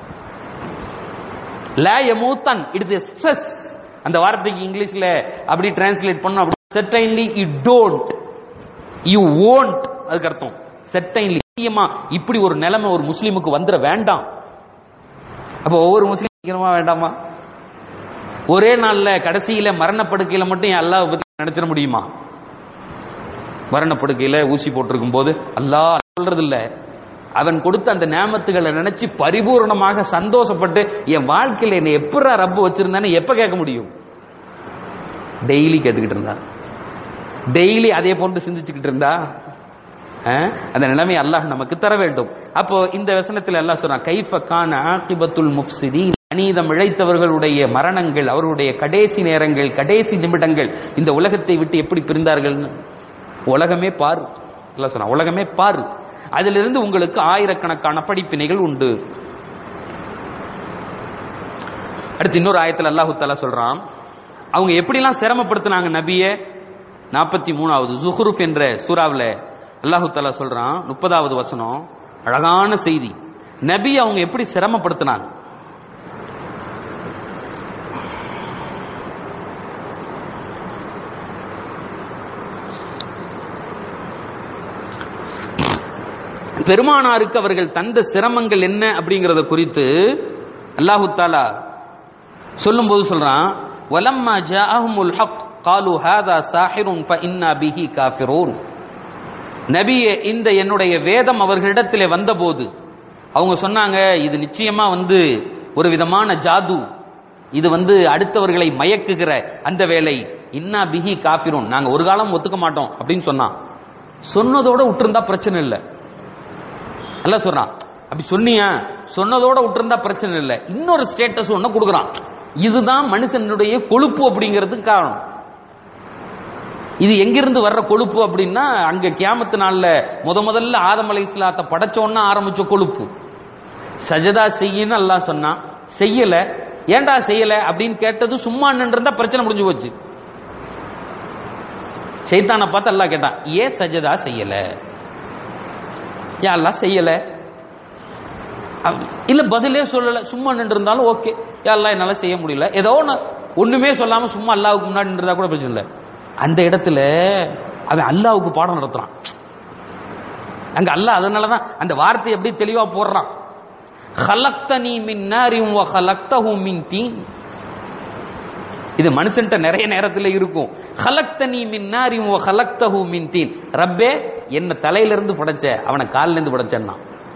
Speaker 1: லா யமூத்தன் இட்ஸ் எ ஸ்ட்ரெஸ் அந்த வார்த்தைக்கு இங்கிலீஷ்ல அப்படி டிரான்ஸ்லேட் பண்ணோம் அப்படி certainly you don't you won't அதுக்கு அர்த்தம் செட்டைன்லி நிச்சயமா இப்படி ஒரு நிலைமை ஒரு முஸ்லீமுக்கு வந்துட வேண்டாம் அப்போ ஒவ்வொரு முஸ்லீம் நினைக்கணுமா வேண்டாமா ஒரே நாள்ல கடைசியில மரணப்படுக்கையில மட்டும் என் அல்லாஹ் பத்தி நினைச்சிட முடியுமா மரணப்படுக்கையில ஊசி போட்டிருக்கும் போது அல்லாஹ் சொல்றது இல்ல அவன் கொடுத்த அந்த நேமத்துகளை நினைச்சு பரிபூர்ணமாக சந்தோஷப்பட்டு என் வாழ்க்கையில என்னை எப்படா ரப்பு வச்சிருந்தான்னு எப்ப கேட்க முடியும் டெய்லி கேட்டுக்கிட்டு இருந்தா டெய்லி அதே போன்று சிந்திச்சுக்கிட்டு இருந்தா அஹ், அந்த நிலைமை அல்லாஹ் நமக்கு தர வேண்டும் அப்போ இந்த வசனத்தில் அல்லாஹ் சொல்றான் கைஃப கான ஆகிபத்துல் முஃப்சிதி அநீதம் இழைத்தவர்களுடைய மரணங்கள் அவர்களுடைய கடைசி நேரங்கள் கடைசி நிமிடங்கள் இந்த உலகத்தை விட்டு எப்படி பிரிந்தார்கள் உலகமே பாரு அல்லாஹ் சொன்னான் உலகமே பாரு அதிலிருந்து உங்களுக்கு ஆயிரக்கணக்கான படிப்பினைகள் உண்டு அடுத்து இன்னொரு ஆயத்தில் அல்லாஹு தாலா சொல்றான் அவங்க எப்படிலாம் சிரமப்படுத்தினாங்க நபியை நாற்பத்தி மூணாவது ஜுஹ்ருப் என்ற சூறாவில் அல்லாஹு தாலா சொல்றான் முப்பதாவது வசனம் அழகான செய்தி நபி அவங்க எப்படி சிரமப்படுத்தினாங்க பெருமானாருக்கு அவர்கள் தந்த சிரமங்கள் என்ன அப்படிங்கறத குறித்து அல்லாஹு தாலா சொல்லும்போது சொல்றான் வலம்மா ஜாஅஹுமுல் ஹக் காலு ஹாதா சாஹிருன் ஃபஇன்னா பிஹி காஃபிரூன் நபியே இந்த என்னுடைய வேதம் அவர்களிடத்திலே வந்தபோது அவங்க சொன்னாங்க இது நிச்சயமா வந்து ஒரு விதமான ஜாது இது வந்து அடுத்தவர்களை மயக்குகிற அந்த வேலை இன்னா பிஹி காப்பிரும் நாங்க ஒரு காலம் ஒத்துக்க மாட்டோம் அப்படின்னு சொன்னான் சொன்னதோட விட்டுருந்தா பிரச்சனை இல்லை அல்ல சொல்றான் அப்படி சொன்னியா சொன்னதோட விட்டுருந்தா பிரச்சனை இல்லை இன்னொரு ஸ்டேட்டஸ் ஒண்ணு கொடுக்குறான் இதுதான் மனுஷனுடைய கொழுப்பு அப்படிங்கிறதுக்கு காரணம் இது எங்கிருந்து வர்ற கொழுப்பு அப்படின்னா அங்க கியாமத்து நாள்ல முத முதல்ல ஆதம் அலை இஸ்லாத்தை படைச்சோன்னா ஆரம்பிச்ச கொழுப்பு சஜதா செய்யின்னு அல்லாஹ் சொன்னான் செய்யல ஏன்டா செய்யல அப்படின்னு கேட்டது சும்மா நின்றுந்தா பிரச்சனை முடிஞ்சு போச்சு சைத்தானை பார்த்து அல்லாஹ் கேட்டான் ஏன் சஜதா செய்யல ஏன் அல்லாஹ் செய்யல அவ- இல்ல பதிலே சொல்லல சும்மா நின்று இருந்தாலும் ஓகே அல்லாஹ் என்னால செய்ய முடியல ஏதோ ஒண்ணு ஒண்ணுமே சொல்லாம சும்மா அல்லாவுக்கு முன்னாடி நின்றதா கூட பிரச்சனை இல்லை அந்த இடத்துல அவன் அல்லாவுக்கு பாடம் நடத்துறான் அங்க அல்லாஹ் அதனாலதான் அந்த வார்த்தை எப்படி தெளிவா போடுறான் خلقتني من نار وخلقته من طين இது மனுஷன்ட்ட நிறைய நேரத்துல இருக்கும் خلقتني من نار وخلقته من طين ரப்பே என்ன தலையில இருந்து படைச்ச அவனை கால்ல இருந்து படைச்சேன்னா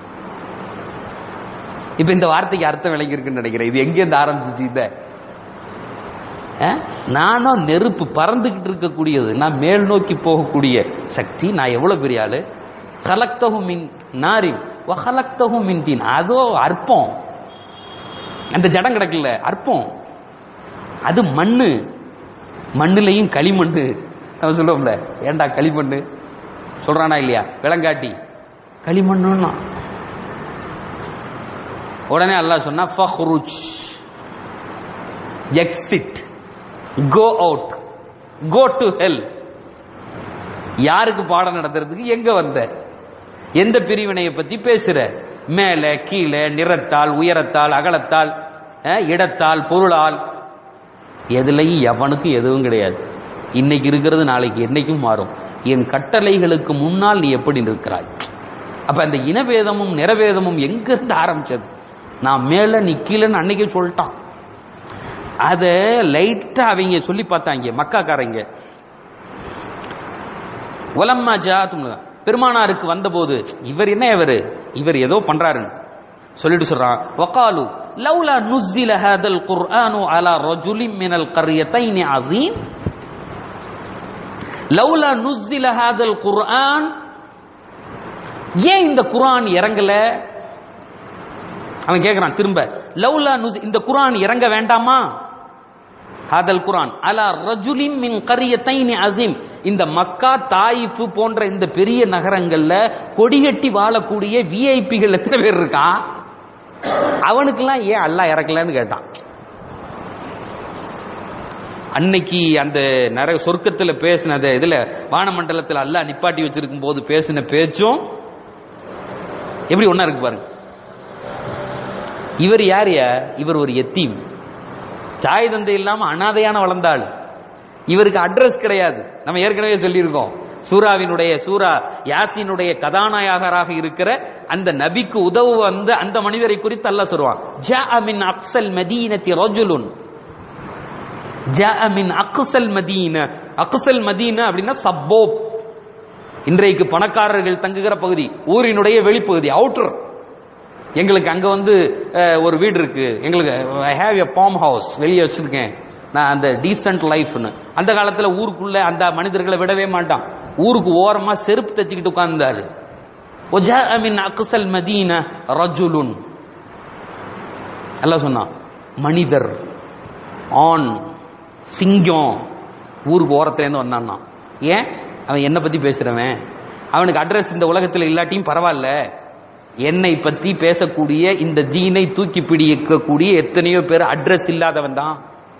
Speaker 1: இப்ப இந்த வார்த்தைக்கு அர்த்தம் விளங்கி இருக்குன்னு நினைக்கிறேன் இது எங்க இருந்து ஆரம்பிச்சிச்சு இத அஹ்? நானும் நெருப்பு பறந்துகிட்டு இருக்கக்கூடியது நான் மேல் நோக்கி போகக்கூடிய சக்தி நான் எவ்வளவு பெரிய ஆளு கலக்தகு மின் நாரி வகலக்தகு மின் தீன் அதோ அற்பம் அந்த ஜடம் கிடக்குல்ல அற்பம் அது மண்ணு மண்ணுலையும் களிமண்ணு நம்ம சொல்லுவோம்ல ஏன்டா களிமண்ணு சொல்றானா இல்லையா விளங்காட்டி களிமண்ணுன்னா உடனே அல்லாஹ் சொன்னா ஃபஹ்ருஜ் exit go out go to hell யாருக்கு பாடம் நடத்துறதுக்கு எங்க வந்த எந்த பிரிவினையை பத்தி பேசுற மேல கீழே நிறத்தால் உயரத்தால் அகலத்தால் அஹ், இடத்தால் பொருளால் எதுலையும் எவனுக்கு எதுவும் கிடையாது இன்னைக்கு இருக்கிறது நாளைக்கு என்னைக்கும் மாறும் என் கட்டளைகளுக்கு முன்னால் நீ எப்படி நிற்கிறாய் அப்ப அந்த இனவேதமும் நிறவேதமும் எங்க இருந்து ஆரம்பிச்சது நான் மேல நீ கீழேன்னு அன்னைக்கே சொல்லிட்டான் அத லைட்டா அவங்க சொல்லி பார்த்தாங்க மக்காக்காரங்க உலம்மா ஜாத்தும் பெருமானாருக்கு வந்தபோது இவர் என்ன இவர் இவர் ஏதோ பண்றாருன்னு சொல்லிட்டு சொல்றான் வகாலு லவ்லா நுஸ்ஸில ஹாதல் குர்ஆனு அலா ரஜுலின் மினல் கர்யத்தைன் அஸீம் லவ்லா நுஸ்ஸில ஹாதல் குர்ஆன் ஏன் இந்த குர்ஆன் இறங்கல அவன் கேக்குறான் திரும்ப லவ்லா நுஸ் இந்த குர்ஆன் இறங்க வேண்டாமா ஹாதல் குர்ஆன் அலா ரஜுலின் மின் கரியத்தைன் அசீம் இந்த மக்கா தாயிஃப் போன்ற இந்த பெரிய நகரங்கள்ல கொடிகட்டி வாழக்கூடிய விஐபிகள் எத்தனை பேர் இருக்கான் அவனுக்கெல்லாம் ஏன் அல்லாஹ் இறக்கலன்னு கேட்டான் அன்னைக்கு அந்த நிறைய சொர்க்கத்துல பேசினது இதுல வானமண்டலத்துல அல்லாஹ் நிப்பாட்டி வச்சிருக்கும் போது பேசின பேச்சும் எப்படி ஒண்ணா இருக்கு பாருங்க இவர் யாரியா இவர் ஒரு எத்தீம் தாய் தந்தை இல்லாம அனாதையான வளர்ந்தாள் இவருக்கு அட்ரஸ் கிடையாது நம்ம ஏற்கனவே சொல்லியிருக்கோம் சூராவினுடைய சூரா யாசினுடைய கதாநாயகராக இருக்கிற அந்த நபிக்கு உதவு வந்த அந்த மனிதரை குறித்து அல்லாஹ் சொல்லுவான் ஜாஅ மின் அக்ஸல் மதீனத்தி ரஜுலுன் ஜாஅ மின் அக்ஸல் மதீன அக்ஸல் மதீன அப்படின்னா சப்போப் இன்றைக்கு பணக்காரர்கள் தங்குகிற பகுதி ஊரினுடைய வெளிப்பகுதி அவுட்டர் எங்களுக்கு அங்க வந்து அஹ், ஒரு வீடு இருக்கு எங்களுக்கு I have a farm house வெளியே வச்சிருக்கேன் நான் அந்த டீசன்ட் லைஃப்னு அந்த காலத்துல ஊருக்குள்ள அந்த மனிதர்களை விடவே மாட்டான் ஊருக்கு ஓரமா செருப்பு தச்சுக்கிட்டு உட்கார்ந்தாரு وجاء من أقصى المدينة رجل அல்லாஹ் சொன்னான் மனிதர் ஆண் சிங்கம் ஊருக்கு ஓரத்துலேருந்து வந்தான்னா ஏன் அவன் என்னை பத்தி பேசுறவன் அவனுக்கு அட்ரஸ் இந்த உலகத்தில் இல்லாட்டியும் பரவாயில்ல என்னை பத்தி பேசக்கூடிய இந்த தீனை தூக்கி பிடிக்கக்கூடிய எத்தனையோ பேர் அட்ரஸ் இல்லாதவன் தான்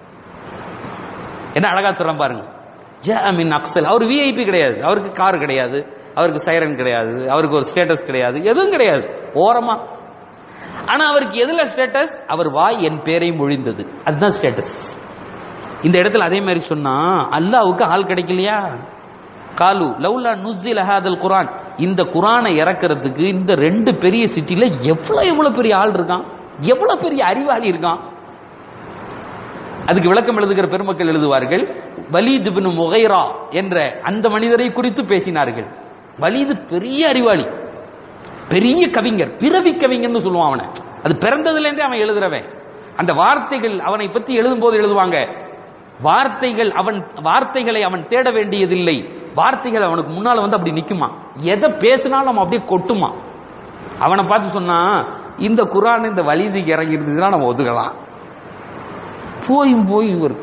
Speaker 1: என்ன அழகா சொல்றேன் பாருங்க ஜாமின் அக்சல் அவர் விஐபி கிடையாது அவருக்கு கார் கிடையாது அவருக்கு சைரன் கிடையாது அவருக்கு ஒரு ஸ்டேட்டஸ் கிடையாது எதுவும் கிடையாது ஓரமா ஆனா அவருக்கு எதுல ஸ்டேட்டஸ் அவர் வாய் என் பேரை மொழிந்தது அதுதான் ஸ்டேட்டஸ் இந்த இடத்துல அதே மாதிரி சொன்னா அல்லாவுக்கு ஆள் கிடைக்கலையா காலு லவ்லா நுஸ்ஸில ஹாதல் குரான் இந்த குரானை இறக்கிறதுக்கு இந்த ரெண்டு பெரிய சிட்டில எவ்வளவு எவ்வளவு பெரிய ஆள் இருக்கான் எவ்வளவு பெரிய அறிவாளி இருக்கான் அதுக்கு விளக்கம் எழுதுகிற பெருமக்கள் எழுதுவார்கள் வலீத் பின் முகைரா என்ற அந்த மனிதரை குறித்து பேசினார்கள் வலீது பெரிய அறிவாளி
Speaker 2: பெரிய கவிஞர் பிறவி கவிஞர்னு சொல்லுவான் அவனை அது பிறந்ததுல இருந்தே அவன் எழுதுறவன் அந்த வார்த்தைகள் அவனை பற்றி எழுதும் போது எழுதுவாங்க வார்த்தைகள் அவன் வார்த்தைகளை அவன் தேட வேண்டியதில்லை வார்த்தைகள் அவனுக்கு முன்னால வந்து அப்படி நிக்குமா எதை பேசினாலும் அவன் அப்படியே கொட்டுமா அவனை பார்த்து சொன்னா இந்த குரான் இந்த வலிதிக்கு இறங்கி இருந்துச்சுன்னா நம்ம ஒதுக்கலாம் போயும் போய் இவர்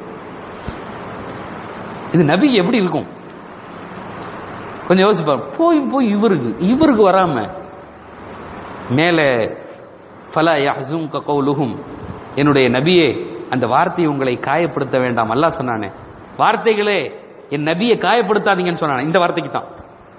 Speaker 2: இது நபி எப்படி இருக்கும் கொஞ்சம் யோசிப்பார் போயும் போய் இவருக்கு இவருக்கு வராம மேலே ஃபலா யஹ்ஸுன்க கௌலுஹும் என்னுடைய நபியே அந்த வார்த்தையை உங்களை காயப்படுத்த வேண்டாம் அல்லாஹ் சொன்னானே வார்த்தைகளே என் நபியை காயப்படுத்தாதீங்கன்னு சொன்னானே இந்த வார்த்தைக்கு தான்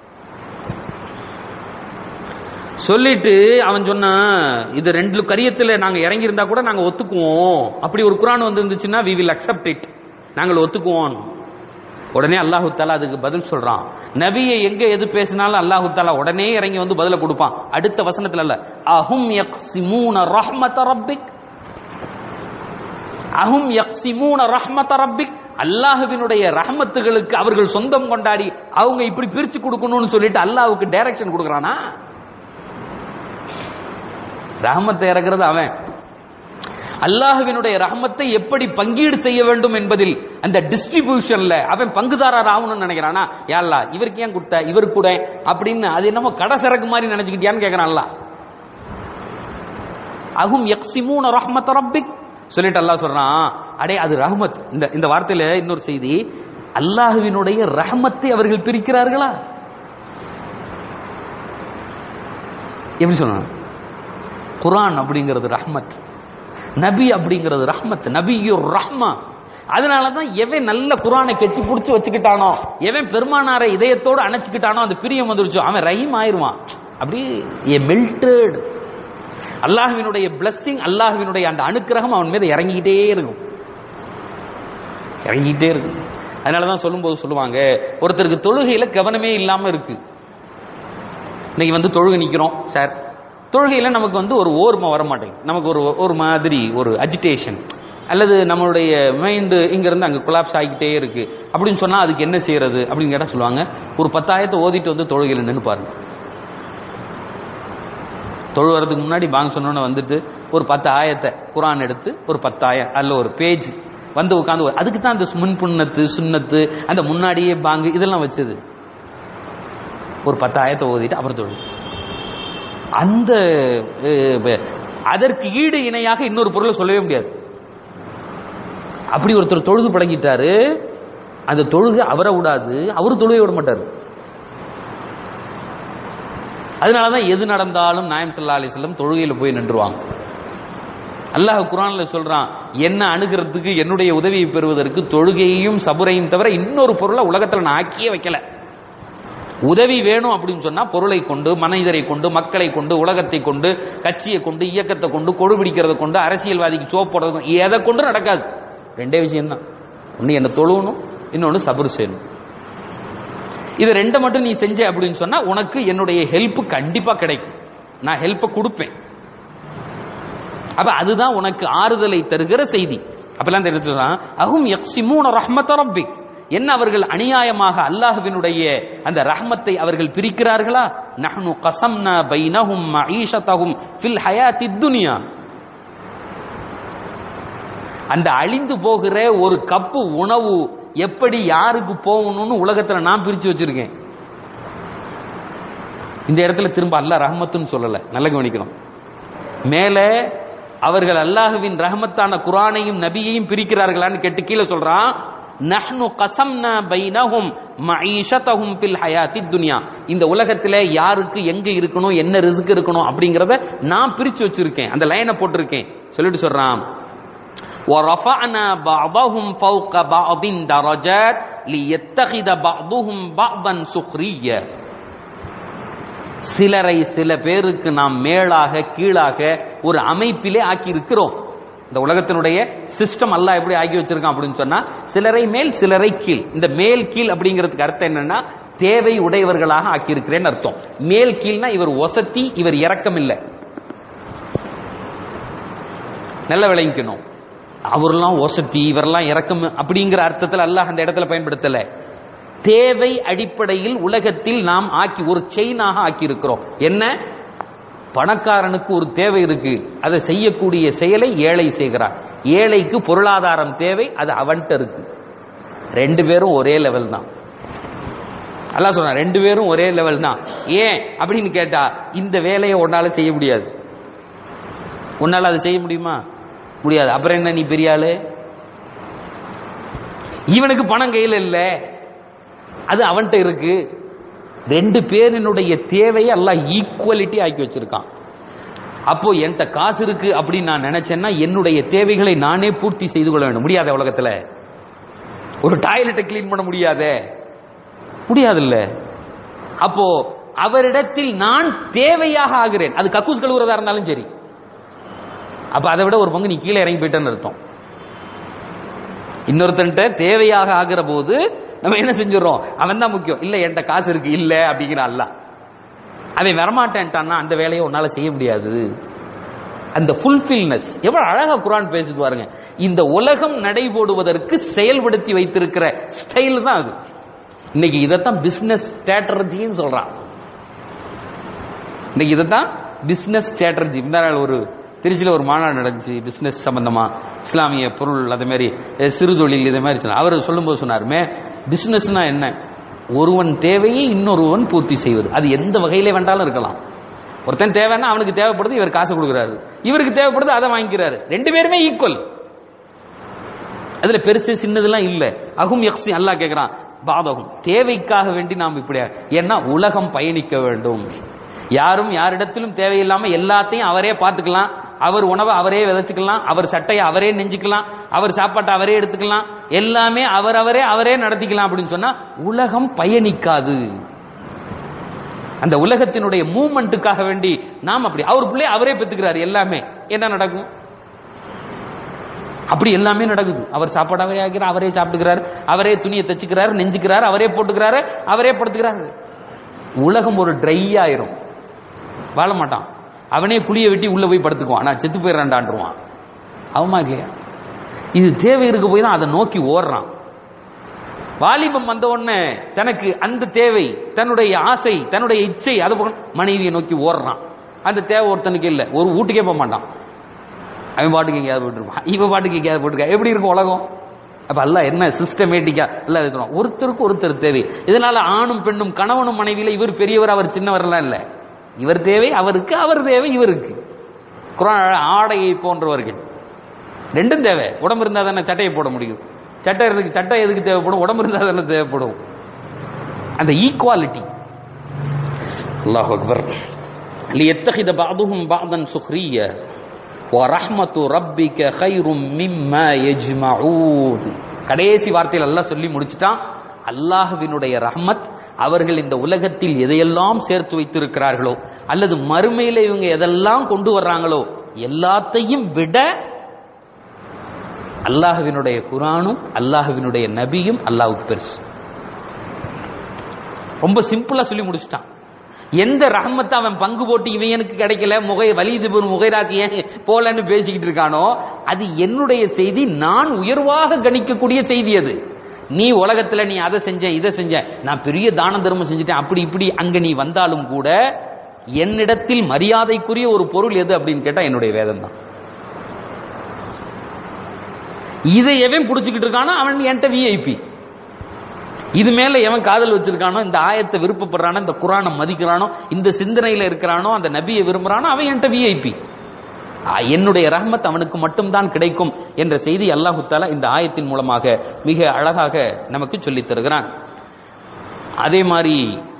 Speaker 2: சொல்லிட்டு அவன் சொன்னான் இது ரெண்டு கரியத்துல நாங்க இறங்கி இருந்தா கூட நாங்க ஒத்துக்குவோம் அப்படி ஒரு குரான் வந்து இருந்துச்சுன்னா வி வில் அக்செப்ட் இட் நாங்கள் ஒத்துக்குவோம் உடனே அல்லாஹு தாலா அதுக்கு பதில் சொல்றான் நபியை எங்க எது பேசினாலும் அல்லாஹு தாலா உடனே இறங்கி வந்து பதில கொடுப்பான் அடுத்த வசனத்துல அல்ல அஹும் யக்ஸிமூன ரஹ்மத ரப்பிக் அஹும் யக்ஸிமூன ரஹ்மத ரப்பிக் அல்லாஹுவினுடைய ரஹமத்துகளுக்கு அவர்கள் சொந்தம் கொண்டாடி அவங்க இப்படி பிரிச்சு கொடுக்கணும்னு சொல்லிட்டு அல்லாஹ்வுக்கு டைரக்ஷன் கொடுக்கறானா ரஹமத்தை இறக்குறது அவன் அல்லாஹுவினுடைய ரஹமத்தை எப்படி பங்கீடு செய்ய வேண்டும் என்பதில் அந்த டிஸ்ட்ரிபியூஷன்ல அவன் பங்குதாரர் ஆகணும்னு நினைக்கிறானா யாழ்லா இவருக்கு ஏன் கொடுத்த இவருக்கு கூட அப்படின்னு அது என்னமோ கடை சரக்கு மாதிரி நினைச்சுக்கிட்டியான்னு கேட்கறான்ல அகும் யக்ஸிமூன ரஹ்மத் ரப்பிக் சொல்லிட்டு அல்லாஹ் சொல்றான் அடே அது ரஹ்மத் இந்த இந்த வார்த்தையில இன்னொரு செய்தி அல்லாஹுவினுடைய ரஹமத்தை அவர்கள் பிரிக்கிறார்களா எப்படி சொல்லணும் குரான் அப்படிங்கிறது ரஹ்மத் நபி அப்படிங்கிறது ரஹ்மத் நபியுர் ரஹ்மா அதனால தான் எவன் நல்ல குரானை கெட்டி பிடிச்சி வச்சுக்கிட்டானோ எவன் பெருமானாரை இதயத்தோடு அணைச்சிக்கிட்டானோ அந்த பிரியம் வந்துருச்சோ அவன் ரஹீம் ஆயிருவான் அப்படியே ஏ மெல்டட் அல்லாஹ்வினுடைய பிளஸ்ஸிங் அல்லாஹ்வினுடைய அந்த அனுக்கிரகம் அவன் மீது இறங்கிக்கிட்டே இருக்கும் இறங்கிக்கிட்டே இருக்கும் அதனால தான் சொல்லும்போது சொல்லுவாங்க ஒருத்தருக்கு தொழுகையில கவனமே இல்லாம இருக்கு இன்னைக்கு வந்து தொழுகை நிக்கிறோம் சார் தொழுகையில நமக்கு வந்து ஒரு ஓர்மை வர மாட்டேங்குது நமக்கு ஒரு ஒரு மாதிரி ஒரு அஜிடேஷன் அல்லது நம்மளுடைய மைண்டு இங்கிருந்து அங்கே கொலாப்ஸ் ஆகிக்கிட்டே இருக்கு அப்படின்னு சொன்னா அதுக்கு என்ன செய்யறது அப்படின்னு கேட்டால் சொல்லுவாங்க ஒரு பத்தாயிரத்தை ஓதிட்டு வந்து தொழுகையில் நின்று பாருங்க தொழுவறதுக்கு முன்னாடி பாங்க சொன்னோன்னு வந்துட்டு ஒரு பத்து ஆயத்தை குரான் எடுத்து ஒரு பத்தாயிரம் அதில் ஒரு பேஜ் வந்து உட்காந்து அதுக்கு தான் அந்த முன்புண்ணத்து சுண்ணத்து அந்த முன்னாடியே பாங்கு இதெல்லாம் வச்சது ஒரு பத்து ஆயத்தை ஓதிட்டு அப்புறம் தொழு அந்த அஹ், அதற்கு ஈடு இணையாக இன்னொரு பொருளை சொல்லவே முடியாது அப்படி ஒருத்தர் தொழுது பழகிட்டாரு அந்த தொழுகை அவரை விடாது அவரு தொழுகை விட மாட்டாரு அதனாலதான் எது நடந்தாலும் நாயம் சல்லா அலிஸ்லம் தொழுகையில போய் நின்றுவாங்க அல்லாஹ் குரான்ல சொல்றான் என்ன அணுகிறதுக்கு என்னுடைய உதவியை பெறுவதற்கு தொழுகையையும் சபுரையும் தவிர இன்னொரு பொருளை உலகத்துல நான் ஆக்கியே வைக்கல உதவி வேணும் அப்படின்னு சொன்னா பொருளை கொண்டு மனிதரை கொண்டு மக்களை கொண்டு உலகத்தை கொண்டு கட்சியை கொண்டு இயக்கத்தை கொண்டு கொடு பிடிக்கிறத கொண்டு அரசியல்வாதிக்கு சோப் போடுறது எதை கொண்டு நடக்காது ரெண்டே விஷயம் தான் ஒன்று என்ன தொழுவணும் இன்னொன்று சபர் செய்யணும் இது ரெண்டை மட்டும் நீ செஞ்ச அப்படின்னு சொன்னா உனக்கு என்னுடைய ஹெல்ப் கண்டிப்பா கிடைக்கும் நான் ஹெல்ப்பை கொடுப்பேன் அப்ப அதுதான் உனக்கு ஆறுதலை தருகிற செய்தி அப்பெல்லாம் தெரிஞ்சுதான் அஹும் யக்ஸிமூன ரஹ்மத ரப்பிக் என்ன அவர்கள் அநியாயமாக அல்லாஹ்வினுடைய அந்த ரஹ்மத்தை அவர்கள் பிரிக்கிறார்களா நஹ்னு கஸம்னா பைனஹும் மஈஷதஹும் ஃபில் ஹயாத்தித் துனியா அந்த அழிந்து போகிற ஒரு கப்பு உணவு எப்படி யாருக்கு போகணும்னு உலகத்துல நான் பிரிச்சு வச்சிருக்கேன் இந்த இடத்துல திரும்ப அல்லாஹ் ரஹ்மத்துன்னு சொல்லல நல்ல கவனிக்கணும் மேலே அவர்கள் அல்லாஹுவின் ரஹமத்தான குரானையும் நபியையும் பிரிக்கிறார்களான்னு கேட்டு கீழே சொல்றான் நஹ்னு கசம்னா பைனஹும் மஈஷதஹும் ஃபில் ஹயாத்தித் துன்யா இந்த உலகத்துல யாருக்கு எங்க இருக்கணும் என்ன ரிஸ்க் இருக்கணும் அப்படிங்கறத நான் பிரிச்சு வச்சிருக்கேன் அந்த லைனை போட்டிருக்கேன் சொல்லிட்டு சொல்றான் ورفعنا بعضهم فوق بعض درجات ليتخذ بعضهم بعضا سخريا சிலரை சில பேருக்கு நாம் மேலாக கீழாக ஒரு அமைப்பிலே ஆக்கி இருக்கிறோம் இந்த உலகத்தினுடைய சிஸ்டம் அல்லாஹ் எப்படி ஆக்கி வச்சிருக்கான் அப்படின்னு சொன்னா சிலரை மேல் சிலரை கீழ் இந்த மேல் கீழ் அப்படிங்கிறதுக்கு அர்த்தம் என்னன்னா தேவை உடையவர்களாக ஆக்கி இருக்கிறேன்னு அர்த்தம் மேல் கீழ்னா இவர் ஒசத்தி இவர் இறக்கம் இல்லை நல்ல விளங்கிக்கணும் அவரெல்லாம் ஒசத்தி இவரெல்லாம் இறக்கம் அப்படிங்கிற அர்த்தத்தில் அல்லாஹ் அந்த இடத்துல பயன்படுத்தல தேவை அடிப்படையில் உலகத்தில் நாம் ஆக்கி ஒரு செயினாக ஆக்கி இருக்கிறோம் என்ன பணக்காரனுக்கு ஒரு தேவை இருக்கு அதை செய்யக்கூடிய செயலை ஏழை செய்கிறான் ஏழைக்கு பொருளாதாரம் தேவை அது அவன்கிட்ட இருக்கு ரெண்டு பேரும் ஒரே லெவல் தான் அல்லாஹ் சொன்னா ரெண்டு பேரும் ஒரே லெவல் தான் ஏன் அப்படின்னு கேட்டா இந்த வேலையை உன்னால செய்ய முடியாது உன்னால அதை செய்ய முடியுமா முடியாது அப்புறம் என்ன நீ பெரிய ஆளு இவனுக்கு பணம் கையில் இல்ல அது அவன்கிட்ட இருக்கு ரெண்டு பேரினுடைய தேவையை எல்லாம் ஈக்குவலிட்டி ஆக்கி வச்சிருக்கான் அப்போ என்கிட்ட காசு இருக்கு அப்படின்னு நான் நினைச்சேன்னா என்னுடைய தேவைகளை நானே பூர்த்தி செய்து கொள்ள வேண்டும் முடியாத உலகத்துல ஒரு டாய்லெட்டை கிளீன் பண்ண முடியாதே முடியாதுல்ல அப்போ அவரிடத்தில் நான் தேவையாக ஆகிறேன் அது கக்கூஸ் கழுவுறதா இருந்தாலும் சரி அப்ப அதை விட ஒரு பங்கு நீ கீழே இறங்கி போயிட்டேன்னு அர்த்தம் இன்னொருத்தன்ட்ட தேவையாக ஆகிற போது நம்ம என்ன செஞ்சிடறோம் அவன் தான் முக்கியம் இல்ல என்கிட்ட காசு இருக்கு இல்ல அப்படிங்கிற அல்ல அவன் வரமாட்டேன்ட்டான்னா அந்த வேலையை உன்னால செய்ய முடியாது அந்த ஃபுல்ஃபில்னஸ் எவ்வளவு அழகா குரான் பேசுது பாருங்க இந்த உலகம் நடைபோடுவதற்கு செயல்படுத்தி வைத்திருக்கிற ஸ்டைல் தான் அது இன்னைக்கு இதைத்தான் பிசினஸ் ஸ்ட்ராட்டஜின்னு சொல்றான் இன்னைக்கு இதைத்தான் பிசினஸ் ஸ்ட்ராட்டஜி இந்த நாள் ஒரு திருச்சியில் ஒரு மாநாடு நடந்துச்சு பிசினஸ் சம்பந்தமா இஸ்லாமிய பொருள் அதே மாதிரி அஹ், சிறு தொழில் இதே மாதிரி சொன்னார் அவர் சொல்லும்போது சொன்னாருமே பிசினஸ்னா என்ன ஒருவன் தேவையை இன்னொருவன் பூர்த்தி செய்வது அது எந்த வகையில வேண்டாலும் இருக்கலாம் ஒருத்தன் தேவைன்னா அவனுக்கு தேவைப்படுது இவர் காசு கொடுக்குறாரு இவருக்கு தேவைப்படுது அதை வாங்கிக்கிறாரு ரெண்டு பேருமே ஈக்குவல் அதுல பெருசு சின்னதெல்லாம் இல்ல அகும் யக்ஸி அல்லாஹ் கேக்குறான் பாதகம் தேவைக்காக வேண்டி நாம் இப்படி ஏன்னா உலகம் பயணிக்க வேண்டும் யாரும் யாரிடத்திலும் தேவையில்லாம எல்லாத்தையும் அவரே பார்த்துக்கலாம் அவர் உணவை அவரே விதைச்சுக்கலாம் அவர் சட்டையை அவரே நெஞ்சுக்கலாம் அவர் சாப்பாட்டை அவரே எடுத்துக்கலாம் எல்லாமே அவர் அவரே அவரே நடத்திக்கலாம் அப்படின்னு சொன்னா உலகம் பயணிக்காது அந்த உலகத்தினுடைய மூவ்மெண்ட்டுக்காக வேண்டி நாம் அப்படி அவர் பிள்ளை அவரே பெத்துக்கிறாரு எல்லாமே என்ன நடக்கும் அப்படி எல்லாமே நடக்குது அவர் சாப்பாடு அவரே ஆகிறார் அவரே சாப்பிட்டுக்கிறாரு அவரே துணியை தச்சுக்கிறாரு நெஞ்சுக்கிறாரு அவரே போட்டுக்கிறாரு அவரே படுத்துக்கிறாரு உலகம் ஒரு ட்ரை ஆயிரும் வாழ மாட்டான் அவனே குழியை வெட்டி உள்ள போய் படுத்துக்குவான் நான் செத்து போயிடறான்டான்ருவான் அவமா இல்லையா இது தேவை இருக்க போய் தான் அதை நோக்கி ஓடுறான் வாலிபம் வந்த உடனே தனக்கு அந்த தேவை தன்னுடைய ஆசை தன்னுடைய இச்சை அது போக மனைவியை நோக்கி ஓடுறான் அந்த தேவை ஒருத்தனுக்கு இல்லை ஒரு வீட்டுக்கே போக மாட்டான் அவன் பாட்டுக்கு எங்கேயாவது போயிட்டுருப்பான் இவன் பாட்டுக்கு எங்கேயாவது போட்டுருக்கா எப்படி இருக்கும் உலகம் அப்ப அல்ல என்ன சிஸ்டமேட்டிக்கா எல்லாம் இருக்கிறோம் ஒருத்தருக்கு ஒருத்தர் தேவை இதனால ஆணும் பெண்ணும் கணவனும் மனைவியில இவர் பெரியவர் அவர் சின்னவர்லாம் இல்ல இவர் தேவை அவருக்கு அவர் தேவை இவருக்கு குரான் ஆடையை போன்றவர்கள் ரெண்டும் தேவை உடம்பு இருந்தா தானே சட்டையை போட முடியும் சட்டை இருக்கு சட்டை எதுக்கு தேவைப்படும் உடம்பு இருந்தா தானே தேவைப்படும் அந்த ஈக்குவாலிட்டி அல்லாஹ் அக்பர் ليتخذ بعضهم بعضا سخريا ورحمة ربك خير مما يجمعون கடைசி வார்த்தையில் அல்லாஹ் சொல்லி முடிச்சிட்டான் அல்லாஹ்வினுடைய ரஹ்மத் அவர்கள் இந்த உலகத்தில் எதையெல்லாம் சேர்த்து வைத்திருக்கிறார்களோ அல்லது மறுமையில இவங்க எதெல்லாம் கொண்டு வர்றாங்களோ எல்லாத்தையும் விட அல்லாஹ்வினுடைய குரானும் அல்லாஹ்வினுடைய நபியும் அல்லாஹ்வுக்கு பெருசு ரொம்ப சிம்பிளா சொல்லி முடிச்சிட்டான் எந்த ரஹமத்தை அவன் பங்கு போட்டு இவன் எனக்கு கிடைக்கல முகை வலிது முகைராக்கு ஏன் போலன்னு பேசிக்கிட்டு இருக்கானோ அது என்னுடைய செய்தி நான் உயர்வாக கணிக்கக்கூடிய செய்தி அது நீ உலகத்துல நீ அதை செஞ்ச இதை செஞ்ச நான் பெரிய தான தர்மம் செஞ்சுட்டேன் அப்படி இப்படி அங்க நீ வந்தாலும் கூட என்னிடத்தில் மரியாதைக்குரிய ஒரு பொருள் எது அப்படின்னு கேட்டா என்னுடைய வேதம் தான் இதை எவன் புடிச்சுக்கிட்டு இருக்கானோ அவன் என்கிட்ட விஐபி இது மேல எவன் காதல் வச்சிருக்கானோ இந்த ஆயத்தை விருப்பப்படுறானோ இந்த குரானை மதிக்கிறானோ இந்த சிந்தனையில இருக்கிறானோ அந்த நபியை விரும்புறானோ அவன் என்கிட்ட விஐபி என்னுடைய ரஹ்மத் அவனுக்கு மட்டும்தான் கிடைக்கும் என்ற செய்தி அல்லாஹு தாலா இந்த ஆயத்தின் மூலமாக மிக அழகாக நமக்கு சொல்லித் தருகிறான் அதே மாதிரி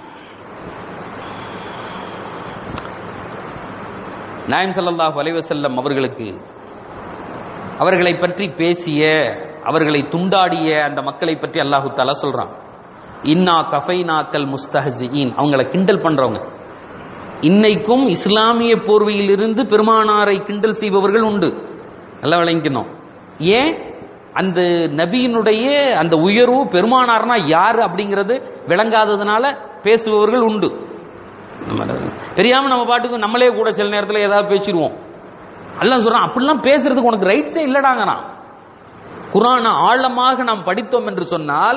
Speaker 2: நாயம் ஸல்லல்லாஹு அலைஹி வஸல்லம் அவர்களுக்கு அவர்களை பற்றி பேசிய அவர்களை துண்டாடிய அந்த மக்களை பற்றி அல்லாஹு தாலா சொல்றான் இன்னா கஃபைனாக்கல் முஸ்தஹின் அவங்கள கிண்டல் பண்றவங்க இன்னைக்கும் இஸ்லாமிய போர்வையிலிருந்து பெருமானாரை கிண்டல் செய்பவர்கள் உண்டு நல்லா விளங்கிக்கணும் ஏன் அந்த நபியினுடைய அந்த உயர்வு பெருமானார்னா யாரு அப்படிங்கிறது விளங்காததுனால பேசுபவர்கள் உண்டு நம்ம தெரியாம நம்ம பாட்டுக்கு நம்மளே கூட சில நேரத்தில் ஏதாவது பேசிடுவோம் அல்லாஹ் சொல்றான் அப்படிலாம் பேசுறதுக்கு உனக்கு ரைட்ஸே இல்லடாங்கிறான் குரானை ஆழமாக நாம் படித்தோம் என்று சொன்னால்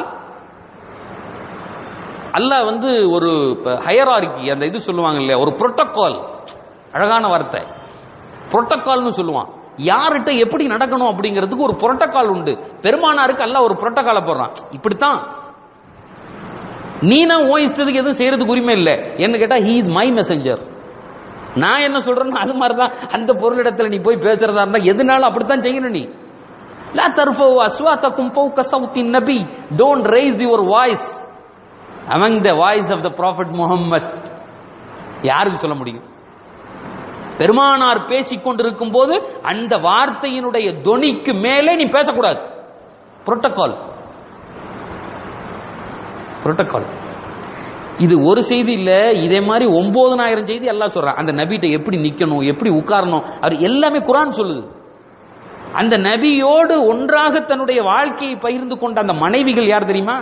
Speaker 2: அல்லாஹ் வந்து ஒரு ஹையரார்கி அந்த இது சொல்லுவாங்க இல்லையா ஒரு புரோட்டோகால் அழகான வார்த்தை புரோட்டோகால்னு சொல்லுவான் யார்கிட்ட எப்படி நடக்கணும் அப்படிங்கிறதுக்கு ஒரு புரோட்டோகால் உண்டு பெருமானாருக்கு அல்ல ஒரு புரோட்டோகாலை போடுறான் இப்படித்தான் நீனா ஓ இஷ்டத்துக்கு எதுவும் செய்யறதுக்கு உரிமை இல்லை என்ன கேட்டா ஹீ இஸ் மை மெசஞ்சர் நான் என்ன சொல்றேன்னு அது மாதிரிதான் அந்த பொருளிடத்துல நீ போய் பேசுறதா இருந்தா எதுனாலும் அப்படித்தான் செய்யணும் நீ லா தர்ஃபு அஸ்வாத்தக்கும் ஃபௌக சௌத்தி நபி don't rise your voice among the voice of the prophet Muhammad யாருக்கு சொல்ல முடியும் பெருமானார் பேசிக் கொண்டிருக்கும் போது அந்த வார்த்தையினுடைய தொனிக்கு மேலே நீ பேசக்கூடாது புரோட்டோகால் புரோட்டோகால் இது ஒரு செய்தி இல்ல இதே மாதிரி ஒன்பதனாயிரம் செய்தி எல்லாம் சொல்றான் அந்த நபிட்ட எப்படி நிக்கணும் எப்படி உட்காரணும் அது எல்லாமே குரான் சொல்லுது அந்த நபியோடு ஒன்றாக தன்னுடைய வாழ்க்கையை பகிர்ந்து கொண்ட அந்த மனைவிகள் யார் தெரியுமா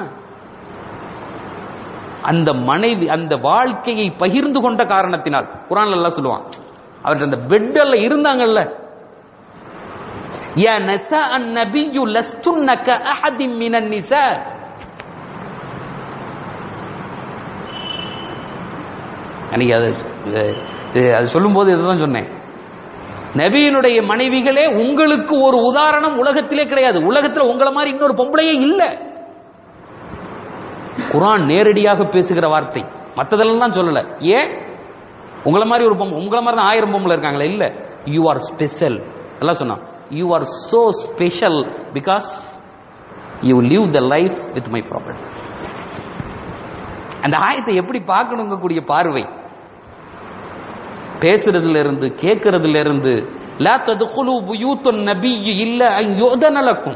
Speaker 2: அந்த மனைவி அந்த வாழ்க்கையை பகிர்ந்து கொண்ட காரணத்தினால் குரான்ல எல்லாம் சொல்லுவான் அவர் அந்த பெட்ல இருந்தாங்கல்ல யா நசா அன் நபியு லஸ்துன்ன க அஹதின் மினன் நிசா அன்னைக்கு அது இது- இது அது சொல்லும்போது இதுதான் சொன்னேன் நபியினுடைய மனைவிகளே உங்களுக்கு ஒரு உதாரணம் உலகத்திலே கிடையாது உலகத்துல உங்களை மாதிரி இன்னொரு பொம்பளையே இல்ல குரான் நேரடியாக பேசுகிற வார்த்தை மத்ததெல்லாம் தான் சொல்லல ஏன் உங்களை மாதிரி ஒரு பொம்பளை உங்களை மாதிரி தான் ஆயிரம் பொம்பளை இருக்காங்களே இல்ல யூ ஆர் ஸ்பெஷல் எல்லாம் சொன்னான் you are so special because you live the life with my prophet அந்த ஆயத்தை எப்படி பார்க்கணுங்க கூடிய பார்வை பேசுறதுல இருந்து கேட்கறதுல இருந்து லா ததுகுலு புயூத்தன் நபிய் இல்ல அன் யுதன லக்கும்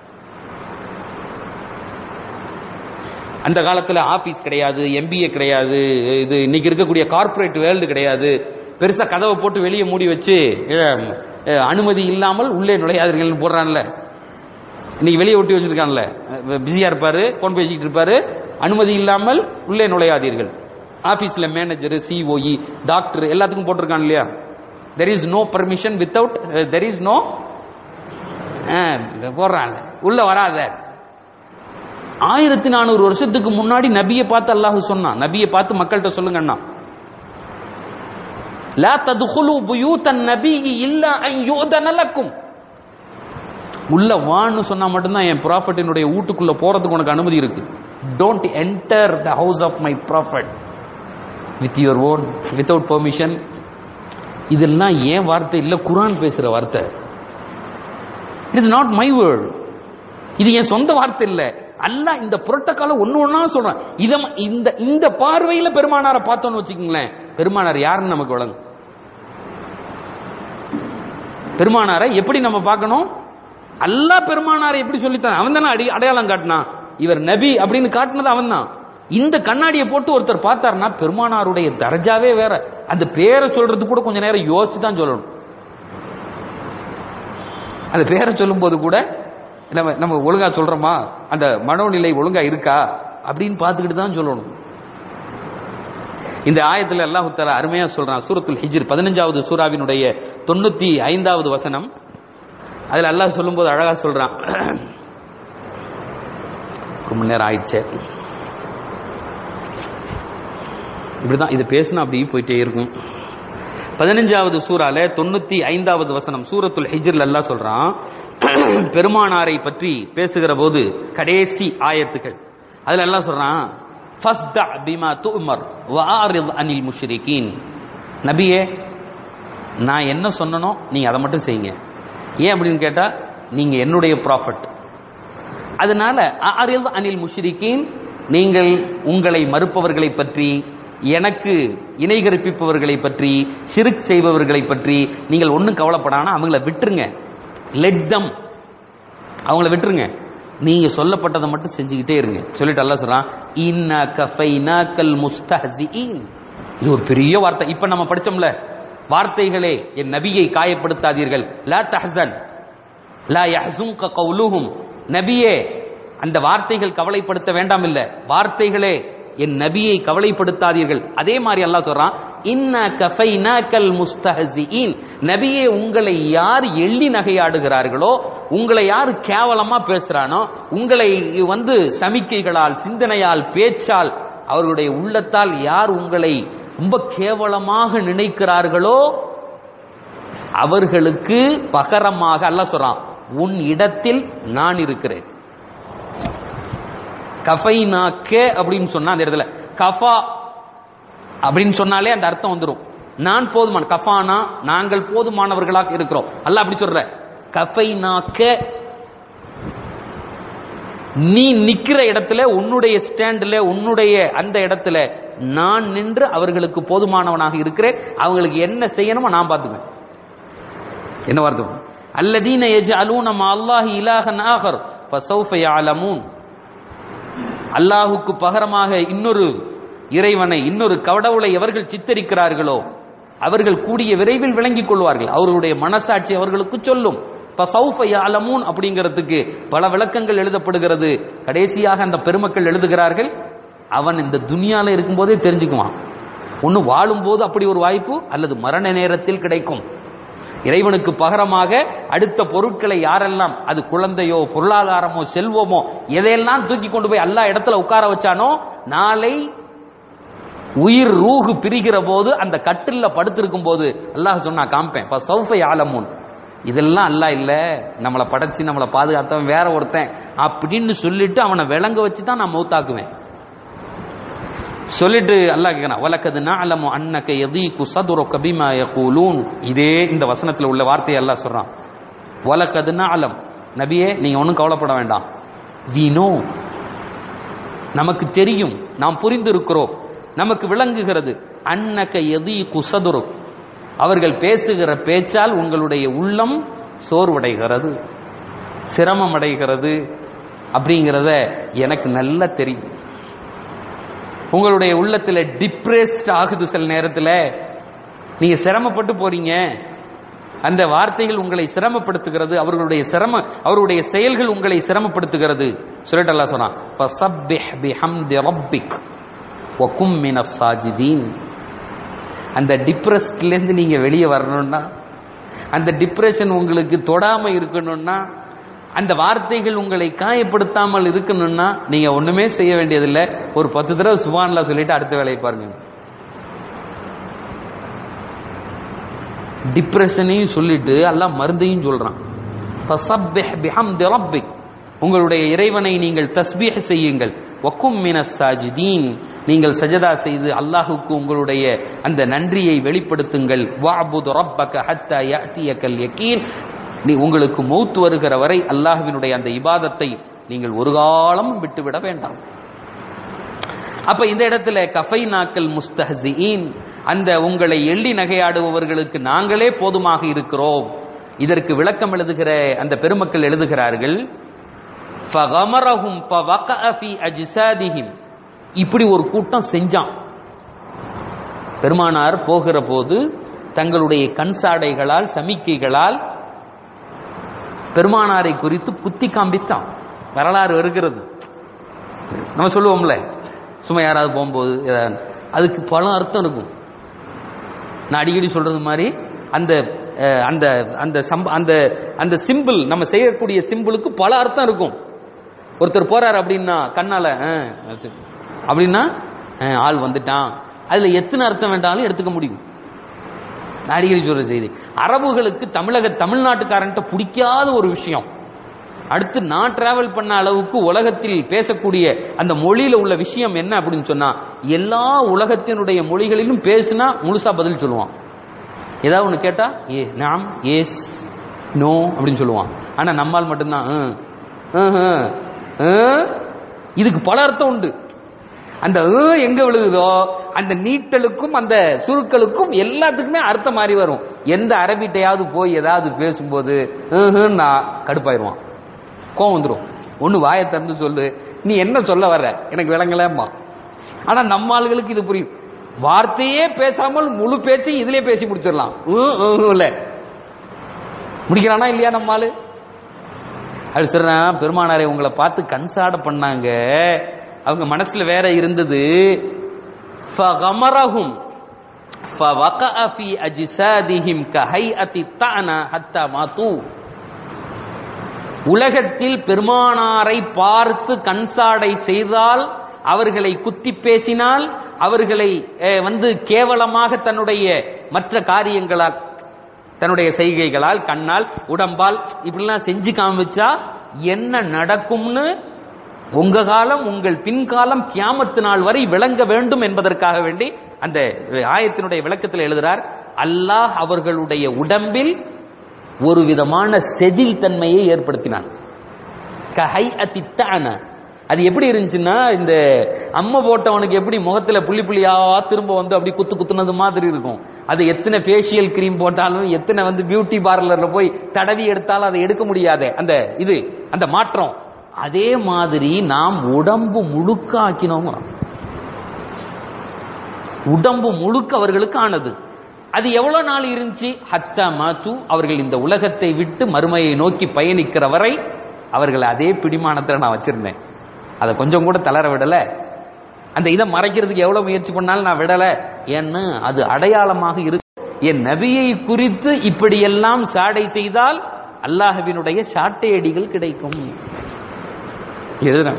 Speaker 2: அந்த காலத்துல ஆபீஸ் கிடையாது எம்பிஏ கிடையாது இது இன்னைக்கு இருக்கக்கூடிய கார்ப்பரேட் வேர்ல்டு கிடையாது பெருசா கதவை போட்டு வெளியே மூடி வச்சு அஹ், அஹ், அனுமதி இல்லாமல் உள்ளே நுழையாதீர்கள் போடுறான்ல இன்னைக்கு வெளியே ஒட்டி வச்சிருக்கான்ல பிஸியா இருப்பாரு போன் பேசிக்கிட்டு இருப்பாரு அனுமதி இல்லாமல் உள்ளே நுழையாதீர்கள் ஆபீஸ்ல மேனேஜர் சிஓஇ டாக்டர் எல்லாத்துக்கும் போட்டிருக்கான் இல்லையா there is no permission without there is no போடுறாங்க உள்ள வராத ஆயிரத்தி நானூறு வருஷத்துக்கு முன்னாடி நபியை பார்த்து அல்லாஹ் சொன்னான் நபியை பார்த்து மக்கள்கிட்ட சொல்லுங்கண்ணா லா ததுகுலு புயூத்தன் நபி இல்ல அன் யூதன லக்கும் உள்ள வான்னு சொன்னா மட்டும்தான் என் ப்ராஃபட்டினுடைய வீட்டுக்குள்ள போறதுக்கு உனக்கு அனுமதி இருக்கு don't enter the house of my prophet with your own without permission இதெல்லாம் ஏன் வார்த்தை இல்ல குரான் பேசுற வார்த்தை it is not my word இது என் சொந்த வார்த்தை இல்ல அல்லாஹ் இந்த புரோட்டோக்கால ஒண்ணு ஒண்ணா சொல்றான் இத இந்த இந்த பார்வையில பெருமானாரை பார்த்தோம்னு வச்சுக்கோங்களேன் பெருமானார் யாருன்னு நமக்கு வழங்கும் பெருமானாரை எப்படி நம்ம பார்க்கணும் அல்லாஹ் பெருமானாரை எப்படி சொல்லித்தான் அவன் தானே அடி அடையாளம் காட்டினான் இவர் நபி அப்படின்னு காட்டினது அவன் தான் இந்த கண்ணாடியை போட்டு ஒருத்தர் பார்த்தாருன்னா பெருமானாருடைய தரஜாவே வேற அந்த பேரை சொல்றது கூட கொஞ்ச நேரம் யோசிச்சு தான் சொல்லணும் அந்த பேரை சொல்லும்போது கூட நம்ம நம்ம ஒழுங்கா சொல்றோமா அந்த மனோநிலை ஒழுங்கா இருக்கா அப்படின்னு பார்த்துக்கிட்டு தான் சொல்லணும் இந்த ஆயத்துல அல்லாஹ் தஆலா அருமையா சொல்றான் சூரத்துல் ஹிஜ்ர் பதினஞ்சாவது சூராவினுடைய தொண்ணூத்தி ஐந்தாவது வசனம் அதுல அல்லாஹ் சொல்லும்போது அழகா சொல்றான் ரொம்ப நேரம் ஆயிடுச்சே இப்படிதான் இது பேசினா அப்படி போயிட்டே இருக்கும் பதினஞ்சாவது சூறால தொண்ணூத்தி ஐந்தாவது வசனம் சூரத்துல் ஹிஜ்ர்ல அல்லாஹ் சொல்றான் பெருமானாரை பற்றி பேசுகிற போது கடைசி ஆயத்துக்கள் அதுல எல்லாம் சொல்றான் ஃபஸ்தா பிமா துமர் வஆரித் அனில் முஷ்ரிகீன் நபியே நான் என்ன சொன்னனோ நீங்க அதை மட்டும் செய்யுங்க ஏன் அப்படின்னு கேட்டா நீங்க என்னுடைய ப்ராஃபட் அதனால ஆரித் அனில் முஷ்ரிகீன் நீங்கள் உங்களை மறுப்பவர்களை பற்றி எனக்கு இணை கற்பிப்பவர்களை பற்றி சிறுக் செய்பவர்களை பற்றி நீங்கள் ஒன்றும் கவலைப்படாம அவங்கள விட்டுருங்க லெட் தம் அவங்கள விட்டுருங்க நீங்க சொல்லப்பட்டதை மட்டும் செஞ்சுக்கிட்டே இருங்க சொல்லிட்டு அல்லாஹ் சொல்றான் இன்னா கஃபைனாக்கல் முஸ்தஹ்சிஈன் இது ஒரு பெரிய வார்த்தை இப்ப நம்ம படிச்சோம்ல வார்த்தைகளே என் நபியை காயப்படுத்தாதீர்கள் லா தஹ்சன் லா யஹ்சுன்க கவுலுஹும் நபியே அந்த வார்த்தைகள் கவலைப்படுத்த வேண்டாம் இல்ல வார்த்தைகளே என் நபியை கவலைப்படுத்தாதீர்கள் அதே மாதிரி அல்லாஹ் சொல்றான் இன்ன கஃபைனாக்கல் முஸ்தஹ்சிஈன் நபியே உங்களை யார் எள்ளி நகையாடுகிறார்களோ உங்களை யார் கேவலமா பேசுறானோ உங்களை வந்து சமிக்கைகளால் சிந்தனையால் பேச்சால் அவர்களுடைய உள்ளத்தால் யார் உங்களை ரொம்ப கேவலமாக நினைக்கிறார்களோ அவர்களுக்கு பகரமாக அல்லாஹ் சொல்றான் உன் இடத்தில் நான் இருக்கிறேன் கஃபைனாக்க அப்படின்னு சொன்னா அந்த இடத்துல கஃபா அப்படின்னு சொன்னாலே அந்த அர்த்தம் வந்துடும் நான் போதுமான கஃபானா நாங்கள் போதுமானவர்களாக இருக்கிறோம் அல்லாஹ் அப்படி சொல்ற கஃபைனாக்க நீ நிக்கிற இடத்துல உன்னுடைய ஸ்டாண்ட்ல உன்னுடைய அந்த இடத்துல நான் நின்று அவர்களுக்கு போதுமானவனாக இருக்கிறேன் அவங்களுக்கு என்ன செய்யணுமோ நான் பார்த்துக்குவேன் என்ன வார்த்தை அல்லதீன யஜ்அலூன மா அல்லாஹி இலாஹன் ஆகர் ஃபஸௌஃப யஅலமூன் அல்லாஹுக்கு பகரமாக இன்னொரு இறைவனை இன்னொரு கடவுளை எவர்கள் சித்தரிக்கிறார்களோ அவர்கள் கூடிய விரைவில் விளங்கிக் கொள்வார்கள் அவர்களுடைய மனசாட்சி அவர்களுக்கு சொல்லும் ஃபஸௌஃப யஅலமூன் அப்படிங்கிறதுக்கு பல விளக்கங்கள் எழுதப்படுகிறது கடைசியாக அந்த பெருமக்கள் எழுதுகிறார்கள் அவன் இந்த துனியால இருக்கும்போதே தெரிஞ்சுக்குவான் ஒன்று வாழும்போது அப்படி ஒரு வாய்ப்பு அல்லது மரண நேரத்தில் கிடைக்கும் இறைவனுக்கு பகரமாக அடுத்த பொருட்களை யாரெல்லாம் அது குழந்தையோ பொருளாதாரமோ செல்வமோ எதையெல்லாம் தூக்கி கொண்டு போய் எல்லா இடத்துல உட்கார வச்சானோ நாளை உயிர் ரூகு பிரிகிற போது அந்த கட்டில்ல படுத்திருக்கும் போது அல்லாஹ் சொன்னா காம்பேன் இப்ப சௌஃபை ஆலமுன் இதெல்லாம் அல்லா இல்ல நம்மளை படைச்சு நம்மளை பாதுகாத்தவன் வேற ஒருத்தன் அப்படின்னு சொல்லிட்டு அவனை விளங்க வச்சு தான் நான் மௌத்தாக்குவேன் சொல்லிட்டு அல்லாஹ் கேட்கிறான் வலக்கது நஅலமு அன்னக யதீகு சதுருக பிமா யகூலூன் இதே இந்த வசனத்துல உள்ள வார்த்தையை அல்லாஹ் சொல்றான் வலக்கது நஅலம் நபியே நீங்க ஒன்றும் கவலைப்பட வேண்டாம் we know நமக்கு தெரியும் நாம் புரிந்து இருக்கிறோம் நமக்கு விளங்குகிறது அன்னக யதீகு சதுருக் அவர்கள் பேசுகிற பேச்சால் உங்களுடைய உள்ளம் சோர்வடைகிறது சிரமம் அடைகிறது அப்படிங்கிறத எனக்கு நல்லா தெரியும் உங்களுடைய உள்ளத்துல டிப்ரெஸ்ட் ஆகுது சில நேரத்துல நீங்க சிரமப்பட்டு போறீங்க அந்த வார்த்தைகள் உங்களை சிரமப்படுத்துகிறது அவர்களுடைய சிரம அவருடைய செயல்கள் உங்களை சிரமப்படுத்துகிறது சொல்லிட்டு அல்லாஹ் சொன்னான் ஃபஸப்பிஹ் பிஹம்தி ரப்பிக் வகும் மினஸ் சாஜிதீன் அந்த டிப்ரெஸ்ட்ல இருந்து நீங்க வெளியே வரணும்னா அந்த டிப்ரெஷன் உங்களுக்கு தொடாம இருக்கணும்னா அந்த வார்த்தைகள் உங்களை காயப்படுத்தாமல் இருக்கணும்னா நீங்க ஒண்ணுமே செய்ய வேண்டியதில்லை ஒரு பத்து தடவை சுபான்ல சொல்லிட்டு அடுத்த வேலையை பாருங்க டிப்ரெஷனையும் சொல்லிட்டு அல்லாஹ் மருந்தையும் சொல்றான் ஃபஸப்பிஹ் பிஹம்தி ரப்பிக் உங்களுடைய இறைவனை நீங்கள் தஸ்பீஹ் செய்யுங்கள் வக்கும் மினஸ் சாஜிதீன் நீங்கள் சஜதா செய்து அல்லாஹுக்கு உங்களுடைய அந்த நன்றியை வெளிப்படுத்துங்கள் வஅபுது ரப்பக ஹத்தா யஅதியக்கல் யகீன் நீ உங்களுக்கு மௌத் வருகிற வரை அல்லாஹ்வினுடைய அந்த இபாதத்தை நீங்கள் ஒரு காலம் விட்டுவிட வேண்டாம் அப்ப இந்த இடத்துல கஃபை நாக்கல் முஸ்தஹின் அந்த உங்களை எள்ளி நகையாடுபவர்களுக்கு நாங்களே போதுமாக இருக்கிறோம் இதற்கு விளக்கம் எழுதுகிற அந்த பெருமக்கள் எழுதுகிறார்கள் فَغَمَرَهُمْ فَوَقَعَ فِي أَجْسَادِهِمْ இப்படி ஒரு கூட்டம் செஞ்சான் பெருமானார் போகிற போது தங்களுடைய கண் சாடைகளால் சமிக்கைகளால் பெருமானாரை குறித்து குத்தி காண்பித்தான் வரலாறு வருகிறது நம்ம சொல்லுவோம்ல சும்மா யாராவது போகும்போது ஏதாவது அதுக்கு பல அர்த்தம் இருக்கும் நான் அடிக்கடி சொல்றது மாதிரி அந்த அஹ், அந்த அந்த சம்ப அந்த அந்த சிம்பிள் நம்ம செய்யக்கூடிய சிம்பிளுக்கு பல அர்த்தம் இருக்கும் ஒருத்தர் போறார் அப்படின்னா கண்ணால அஹ், அது. அப்படின்னா அஹ், ஆள் வந்துட்டான் அதுல எத்தனை அர்த்தம் வேண்டாலும் எடுத்துக்க முடியும் நான் அடிக்கடி சொல்ற செய்தி அரபுகளுக்கு தமிழக தமிழ்நாட்டுக்காரன்ட்ட பிடிக்காத ஒரு விஷயம் அடுத்து நான் டிராவல் பண்ண அளவுக்கு உலகத்தில் பேசக்கூடிய அந்த மொழியில உள்ள விஷயம் என்ன அப்படின்னு சொன்னா எல்லா உலகத்தினுடைய மொழிகளிலும் பேசுனா முழுசா பதில் சொல்லுவான் ஏதாவது ஒன்று கேட்டா ஏ நாம் எஸ் நோ அப்படின்னு சொல்லுவான் ஆனா நம்மால் மட்டும்தான் "ம், ம்ஹும், ம்." இதுக்கு பல அர்த்தம் உண்டு அந்த "ம்" எங்க விழுகுதோ அந்த நீட்டலுக்கும் அந்த சுருக்களுக்கும் எல்லாத்துக்குமே அர்த்தம் மாறி வரும் எந்த அரபிட்டையாவது போய் ஏதாவது பேசும்போது "ம்ஹும்" நான் கடுப்பாயிருவான் கோவம் வந்துடும் ஒன்று வாயை திறந்து சொல்லு நீ என்ன சொல்ல வர்ற எனக்கு விளங்கலம்மா ஆனா நம்ம ஆளுகளுக்கு இது புரியும் வார்த்தையே பேசாமல் முழு பேச்சையும் இதுலயே பேசி முடிச்சிடலாம் "ம், ம், இல்ல முடிக்கிறானா இல்லையா நம்ம ஆளு அது சொல்றா பெருமானாரை உங்களை பார்த்து கன்சாட பண்ணாங்க அவங்க மனசுல வேற இருந்தது فغمرهم فوقع في أجسادهم كهيئة الطعنة حتى ماتوا உலகத்தில் பெருமானாரை பார்த்து கண்சாடை செய்தால் அவர்களை குத்தி பேசினால் அவர்களை அஹ், வந்து கேவலமாக தன்னுடைய மற்ற காரியங்களால் தன்னுடைய செய்கைகளால் கண்ணால் உடம்பால் இப்படிலாம் செஞ்சு காமிச்சா என்ன நடக்கும்னு உங்க காலம் உங்கள் பின்காலம் கியாமத்து நாள் வரை விளங்க வேண்டும் என்பதற்காக வேண்டி அந்த ஆயத்தினுடைய விளக்கத்தில் எழுதுறார் அல்லாஹ் அவர்களுடைய உடம்பில் ஒரு விதமான செதில் தன்மையை ஏற்படுத்தினான் கஹை அத்தித்தான அது எப்படி இருந்துச்சுன்னா இந்த அம்மை போட்டவனுக்கு எப்படி முகத்துல புள்ளி புள்ளியா திரும்ப வந்து அப்படி குத்து குத்துனது மாதிரி இருக்கும் அது எத்தனை ஃபேஷியல் கிரீம் போட்டாலும் எத்தனை வந்து பியூட்டி பார்லர்ல போய் தடவி எடுத்தாலும் அதை எடுக்க முடியாது அந்த இது அந்த மாற்றம் அதே மாதிரி நாம் உடம்பு முழுக்க ஆக்கினோம் உடம்பு முழுக்க அவர்களுக்கு ஆனது அது எவ்வளவு நாள் இருந்துச்சு ஹத்தா மாத்து அவர்கள் இந்த உலகத்தை விட்டு மறுமையை நோக்கி பயணிக்கிற வரை அவர்கள் அதே பிடிமானத்தில் நான் வச்சிருந்தேன் அதை கொஞ்சம் கூட தளர விடல அந்த இதை மறைக்கிறதுக்கு எவ்வளவு முயற்சி பண்ணாலும் நான் விடல ஏன்னு அது அடையாளமாக இருக்கு என் நபியை குறித்து இப்படியெல்லாம் சாடை செய்தால் அல்லாஹ்வினுடைய சாட்டை அடிகள் கிடைக்கும் எழுதுறேன்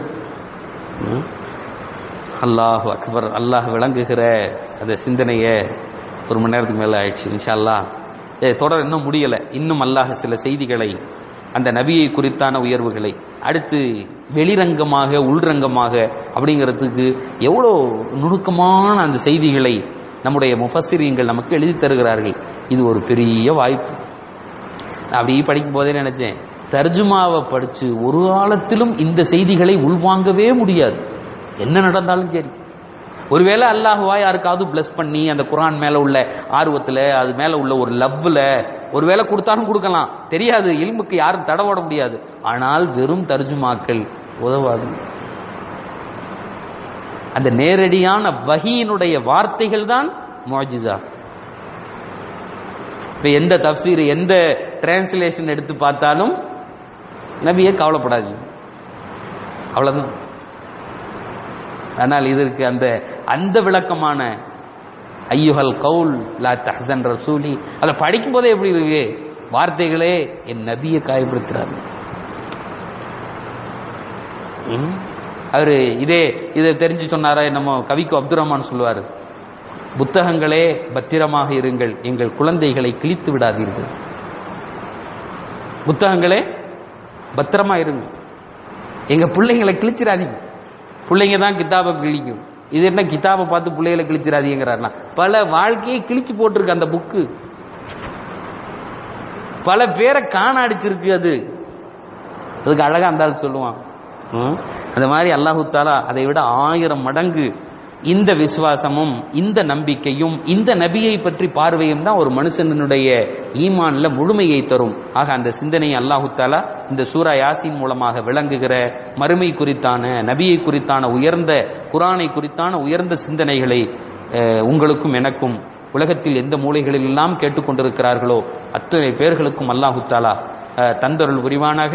Speaker 2: அல்லாஹ் அக்பர் அல்லாஹ் விளங்குகிற அந்த சிந்தனையை ஒரு மணி நேரத்துக்கு மேலே ஆயிடுச்சு இன்ஷா அல்லாஹ் ஏ தொடர் இன்னும் முடியலை இன்னும் அல்லாஹ் சில செய்திகளை அந்த நபியை குறித்தான உயர்வுகளை அடுத்து வெளிரங்கமாக உள்ரங்கமாக அப்படிங்கிறதுக்கு எவ்வளோ நுணுக்கமான அந்த செய்திகளை நம்முடைய முஃபசிரியங்கள் நமக்கு எழுதி தருகிறார்கள் இது ஒரு பெரிய வாய்ப்பு நான் அப்படியே படிக்கும் போதே நினைச்சேன் தர்ஜுமாவை படிச்சு ஒரு காலத்திலும் இந்த செய்திகளை உள்வாங்கவே முடியாது என்ன நடந்தாலும் சரி ஒருவேளை அல்லாஹுவா யாருக்காவது பிளஸ் பண்ணி அந்த குரான் மேல உள்ள ஆர்வத்துல அது மேல உள்ள ஒரு லவ்ல ஒருவேளை கொடுத்தாலும் கொடுக்கலாம் தெரியாது இல்முக்கு யாரும் தடவோட முடியாது ஆனால் வெறும் தர்ஜுமாக்கள் உதவாது அந்த நேரடியான வகியினுடைய வார்த்தைகள் தான் மோஜிசா இப்ப எந்த தப்சீர் எந்த டிரான்ஸ்லேஷன் எடுத்து பார்த்தாலும் நபியே கவலைப்படாது அவ்வளவுதான் ஆனால் இதற்கு அந்த அந்த விளக்கமான ஐயுஹல் கவுல் லா தஹசன் ரசூலி அதை படிக்கும் போதே எப்படி இருக்கு வார்த்தைகளே என் நபியை காயப்படுத்துறாரு ம்? அவரு இதே இதை தெரிஞ்சு சொன்னாரா நம்ம கவிக்கு அப்துல் ரஹ்மான் சொல்லுவாரு புத்தகங்களே பத்திரமாக இருங்கள் எங்கள் குழந்தைகளை கிழித்து விடாதீர்கள் புத்தகங்களே பத்திரமா இருங்க எங்க பிள்ளைங்களை கிழிச்சிடாதீங்க பிள்ளைங்க தான் கிதாபை கிழிக்கும் இது என்ன கிதாபை பார்த்து பிள்ளைகளை கிழிச்சிடாதீங்கிறாருனா பல வாழ்க்கையை கிழிச்சு போட்டிருக்கு அந்த புக்கு பல பேரை காண அடிச்சிருக்கு அது அதுக்கு அழகா அந்த ஆள் சொல்லுவான் ம்? அந்த மாதிரி அல்லாஹு தாலா அதை விட ஆயிரம் மடங்கு இந்த விசுவாசமும் இந்த நம்பிக்கையும் இந்த நபியை பற்றி பார்வையும் தான் ஒரு மனுஷனுடைய ஈமான்ல முழுமையை தரும் ஆக அந்த சிந்தனையை அல்லாஹு தாலா இந்த சூரா யாசின் மூலமாக விளங்குகிற மறுமை குறித்தான நபியை குறித்தான உயர்ந்த குரானை குறித்தான உயர்ந்த சிந்தனைகளை அஹ், உங்களுக்கும் எனக்கும் உலகத்தில் எந்த மூலைகளில் எல்லாம் கேட்டுக்கொண்டிருக்கிறார்களோ அத்தனை பேர்களுக்கும் அல்லாஹு தாலா அஹ், தந்தருள் புரிவானாக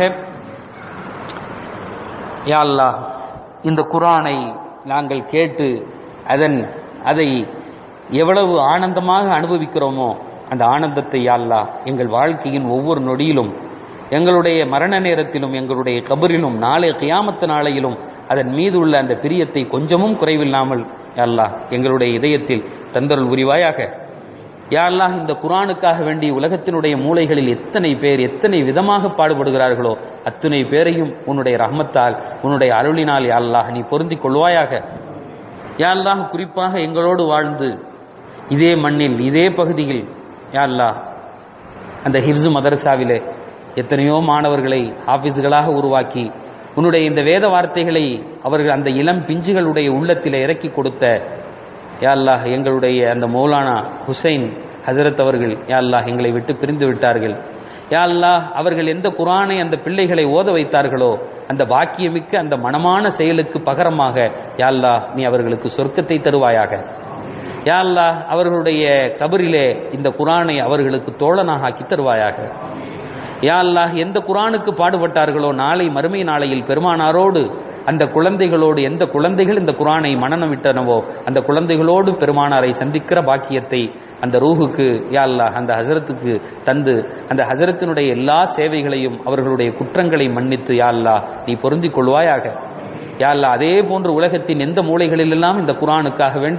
Speaker 2: யா அல்லாஹ் இந்த குரானை நாங்கள் கேட்டு அதன் அதை எவ்வளவு ஆனந்தமாக அனுபவிக்கிறோமோ அந்த ஆனந்தத்தை யா அல்லாஹ் எங்கள் வாழ்க்கையின் ஒவ்வொரு நொடியிலும் எங்களுடைய மரண நேரத்திலும் எங்களுடைய கபரிலும் நாளை கியாமத்து நாளையிலும் அதன் மீது உள்ள அந்த பிரியத்தை கொஞ்சமும் குறைவில்லாமல் யா அல்லாஹ் எங்களுடைய இதயத்தில் தந்தருள் புரிவாயாக யா அல்லாஹ் இந்த குரானுக்காக வேண்டி உலகத்தினுடைய மூலைகளில் எத்தனை பேர் எத்தனை விதமாக பாடுபடுகிறார்களோ அத்தனை பேரையும் உன்னுடைய ரஹ்மத்தால் உன்னுடைய அருளினால் யா அல்லாஹ் நீ பொருந்திக் கொள்வாயாக யா அல்லாஹ் குறிப்பாக எங்களோடு வாழ்ந்து இதே மண்ணில் இதே பகுதியில் யா அல்லாஹ் அந்த ஹிப்ஸு மதரசாவிலே எத்தனையோ மாணவர்களை ஆபீஸ்களாக உருவாக்கி உன்னுடைய இந்த வேத வார்த்தைகளை அவர்கள் அந்த இளம் பிஞ்சுகளுடைய உள்ளத்திலே இறக்கி கொடுத்த யா அல்லாஹ் எங்களுடைய அந்த மௌலானா ஹுசைன் ஹசரத் அவர்கள் யா அல்லாஹ் எங்களை விட்டு பிரிந்து விட்டார்கள் யா அல்லாஹ் அவர்கள் எந்த குரானை அந்த பிள்ளைகளை ஓத வைத்தார்களோ அந்த பாக்கியமிக்க அந்த மனமான செயலுக்கு பகரமாக யா அல்லாஹ் நீ அவர்களுக்கு சொர்க்கத்தை தருவாயாக யா அல்லாஹ் அவர்களுடைய கபரிலே இந்த குரானை அவர்களுக்கு தோழனாக ஆக்கி தருவாயாக யா அல்லாஹ் எந்த குரானுக்கு பாடுபட்டார்களோ நாளை மறுமை நாளையில் பெருமானாரோடு அந்த குழந்தைகளோடு எந்த குழந்தைகள் இந்த குரானை மனனம் விட்டனவோ அந்த குழந்தைகளோடு பெருமானாரை சந்திக்கிற பாக்கியத்தை அந்த ரூஹுக்கு யா அல்லாஹ் அந்த ஹசரத்துக்கு தந்து அந்த ஹசரத்தினுடைய எல்லா சேவைகளையும் அவர்களுடைய குற்றங்களை மன்னித்து யா அல்லாஹ் நீ பொருந்திக் கொள்வாயாக யா அல்லாஹ் அதே போன்று உலகத்தின் எந்த மூலைகளிலெல்லாம் இந்த குரானுக்காக வேண்டி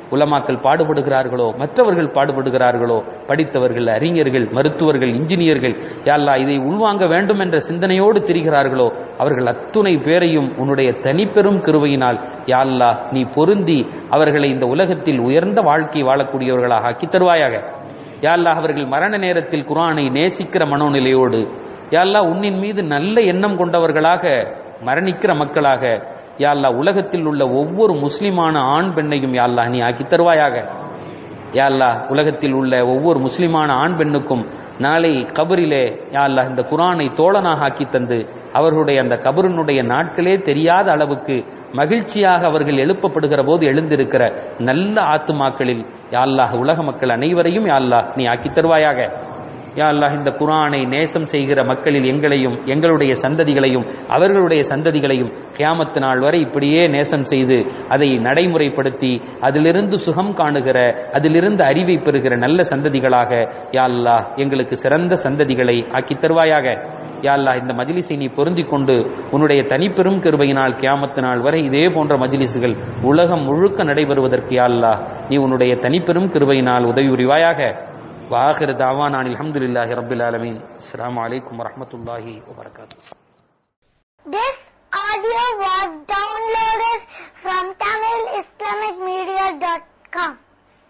Speaker 2: உலமாக்கள் பாடுபடுகிறார்களோ மற்றவர்கள் பாடுபடுகிறார்களோ படித்தவர்கள் அறிஞர்கள் மருத்துவர்கள் இன்ஜினியர்கள் யாழ்லா இதை உள்வாங்க வேண்டும் என்ற சிந்தனையோடு திரிகிறார்களோ அவர்கள் அத்துணை பேரையும் உன்னுடைய தனிப்பெரும் கிருவையினால் யாழ்லா நீ பொருந்தி அவர்களை இந்த உலகத்தில் உயர்ந்த வாழ்க்கை வாழக்கூடியவர்களாக ஆக்கி தருவாயாக யாழ்லா அவர்கள் மரண நேரத்தில் குரானை நேசிக்கிற மனோநிலையோடு யாழ்லா உன்னின் மீது நல்ல எண்ணம் கொண்டவர்களாக மரணிக்கிற மக்களாக யாழ்லா உலகத்தில் உள்ள ஒவ்வொரு முஸ்லிமான ஆண் பெண்ணையும் யாழ்லா நீ ஆக்கி தருவாயாக யாழ்லா உலகத்தில் உள்ள ஒவ்வொரு முஸ்லிமான ஆண் பெண்ணுக்கும் நாளை கபரிலே யாழ்லா இந்த குரானை தோழனாக ஆக்கி தந்து அவர்களுடைய அந்த கபரினுடைய நாட்களே தெரியாத அளவுக்கு மகிழ்ச்சியாக அவர்கள் எழுப்பப்படுகிற போது எழுந்திருக்கிற நல்ல ஆத்துமாக்களில் யாழ்லாஹ் உலக மக்கள் அனைவரையும் யாழ்லா நீ ஆக்கி தருவாயாக யா அல்லாஹ் இந்த குரானை நேசம் செய்கிற மக்களில் எங்களையும் எங்களுடைய சந்ததிகளையும் அவர்களுடைய சந்ததிகளையும் கியாமத்து நாள் வரை இப்படியே நேசம் செய்து அதை நடைமுறைப்படுத்தி அதிலிருந்து சுகம் காணுகிற அதிலிருந்து அறிவை பெறுகிற நல்ல சந்ததிகளாக யா அல்லாஹ் எங்களுக்கு சிறந்த சந்ததிகளை ஆக்கித் தருவாயாக யா அல்லாஹ் இந்த மஜ்லிஸை நீ பொருந்திக் கொண்டு உன்னுடைய தனிப்பெரும் கிருபையினால் கியாமத்து நாள் வரை இதே போன்ற மஜ்லிஸுகள் உலகம் முழுக்க நடைபெறுவதற்கு யா அல்லாஹ் நீ உன்னுடைய தனிப்பெரும் கிருபையினால் உதவி புரிவாயாக وآخر دعوانا أن الحمد لله رب العالمين السلام عليكم ورحمة الله وبركاته
Speaker 3: This audio was downloaded from TamilIslamicMedia.com.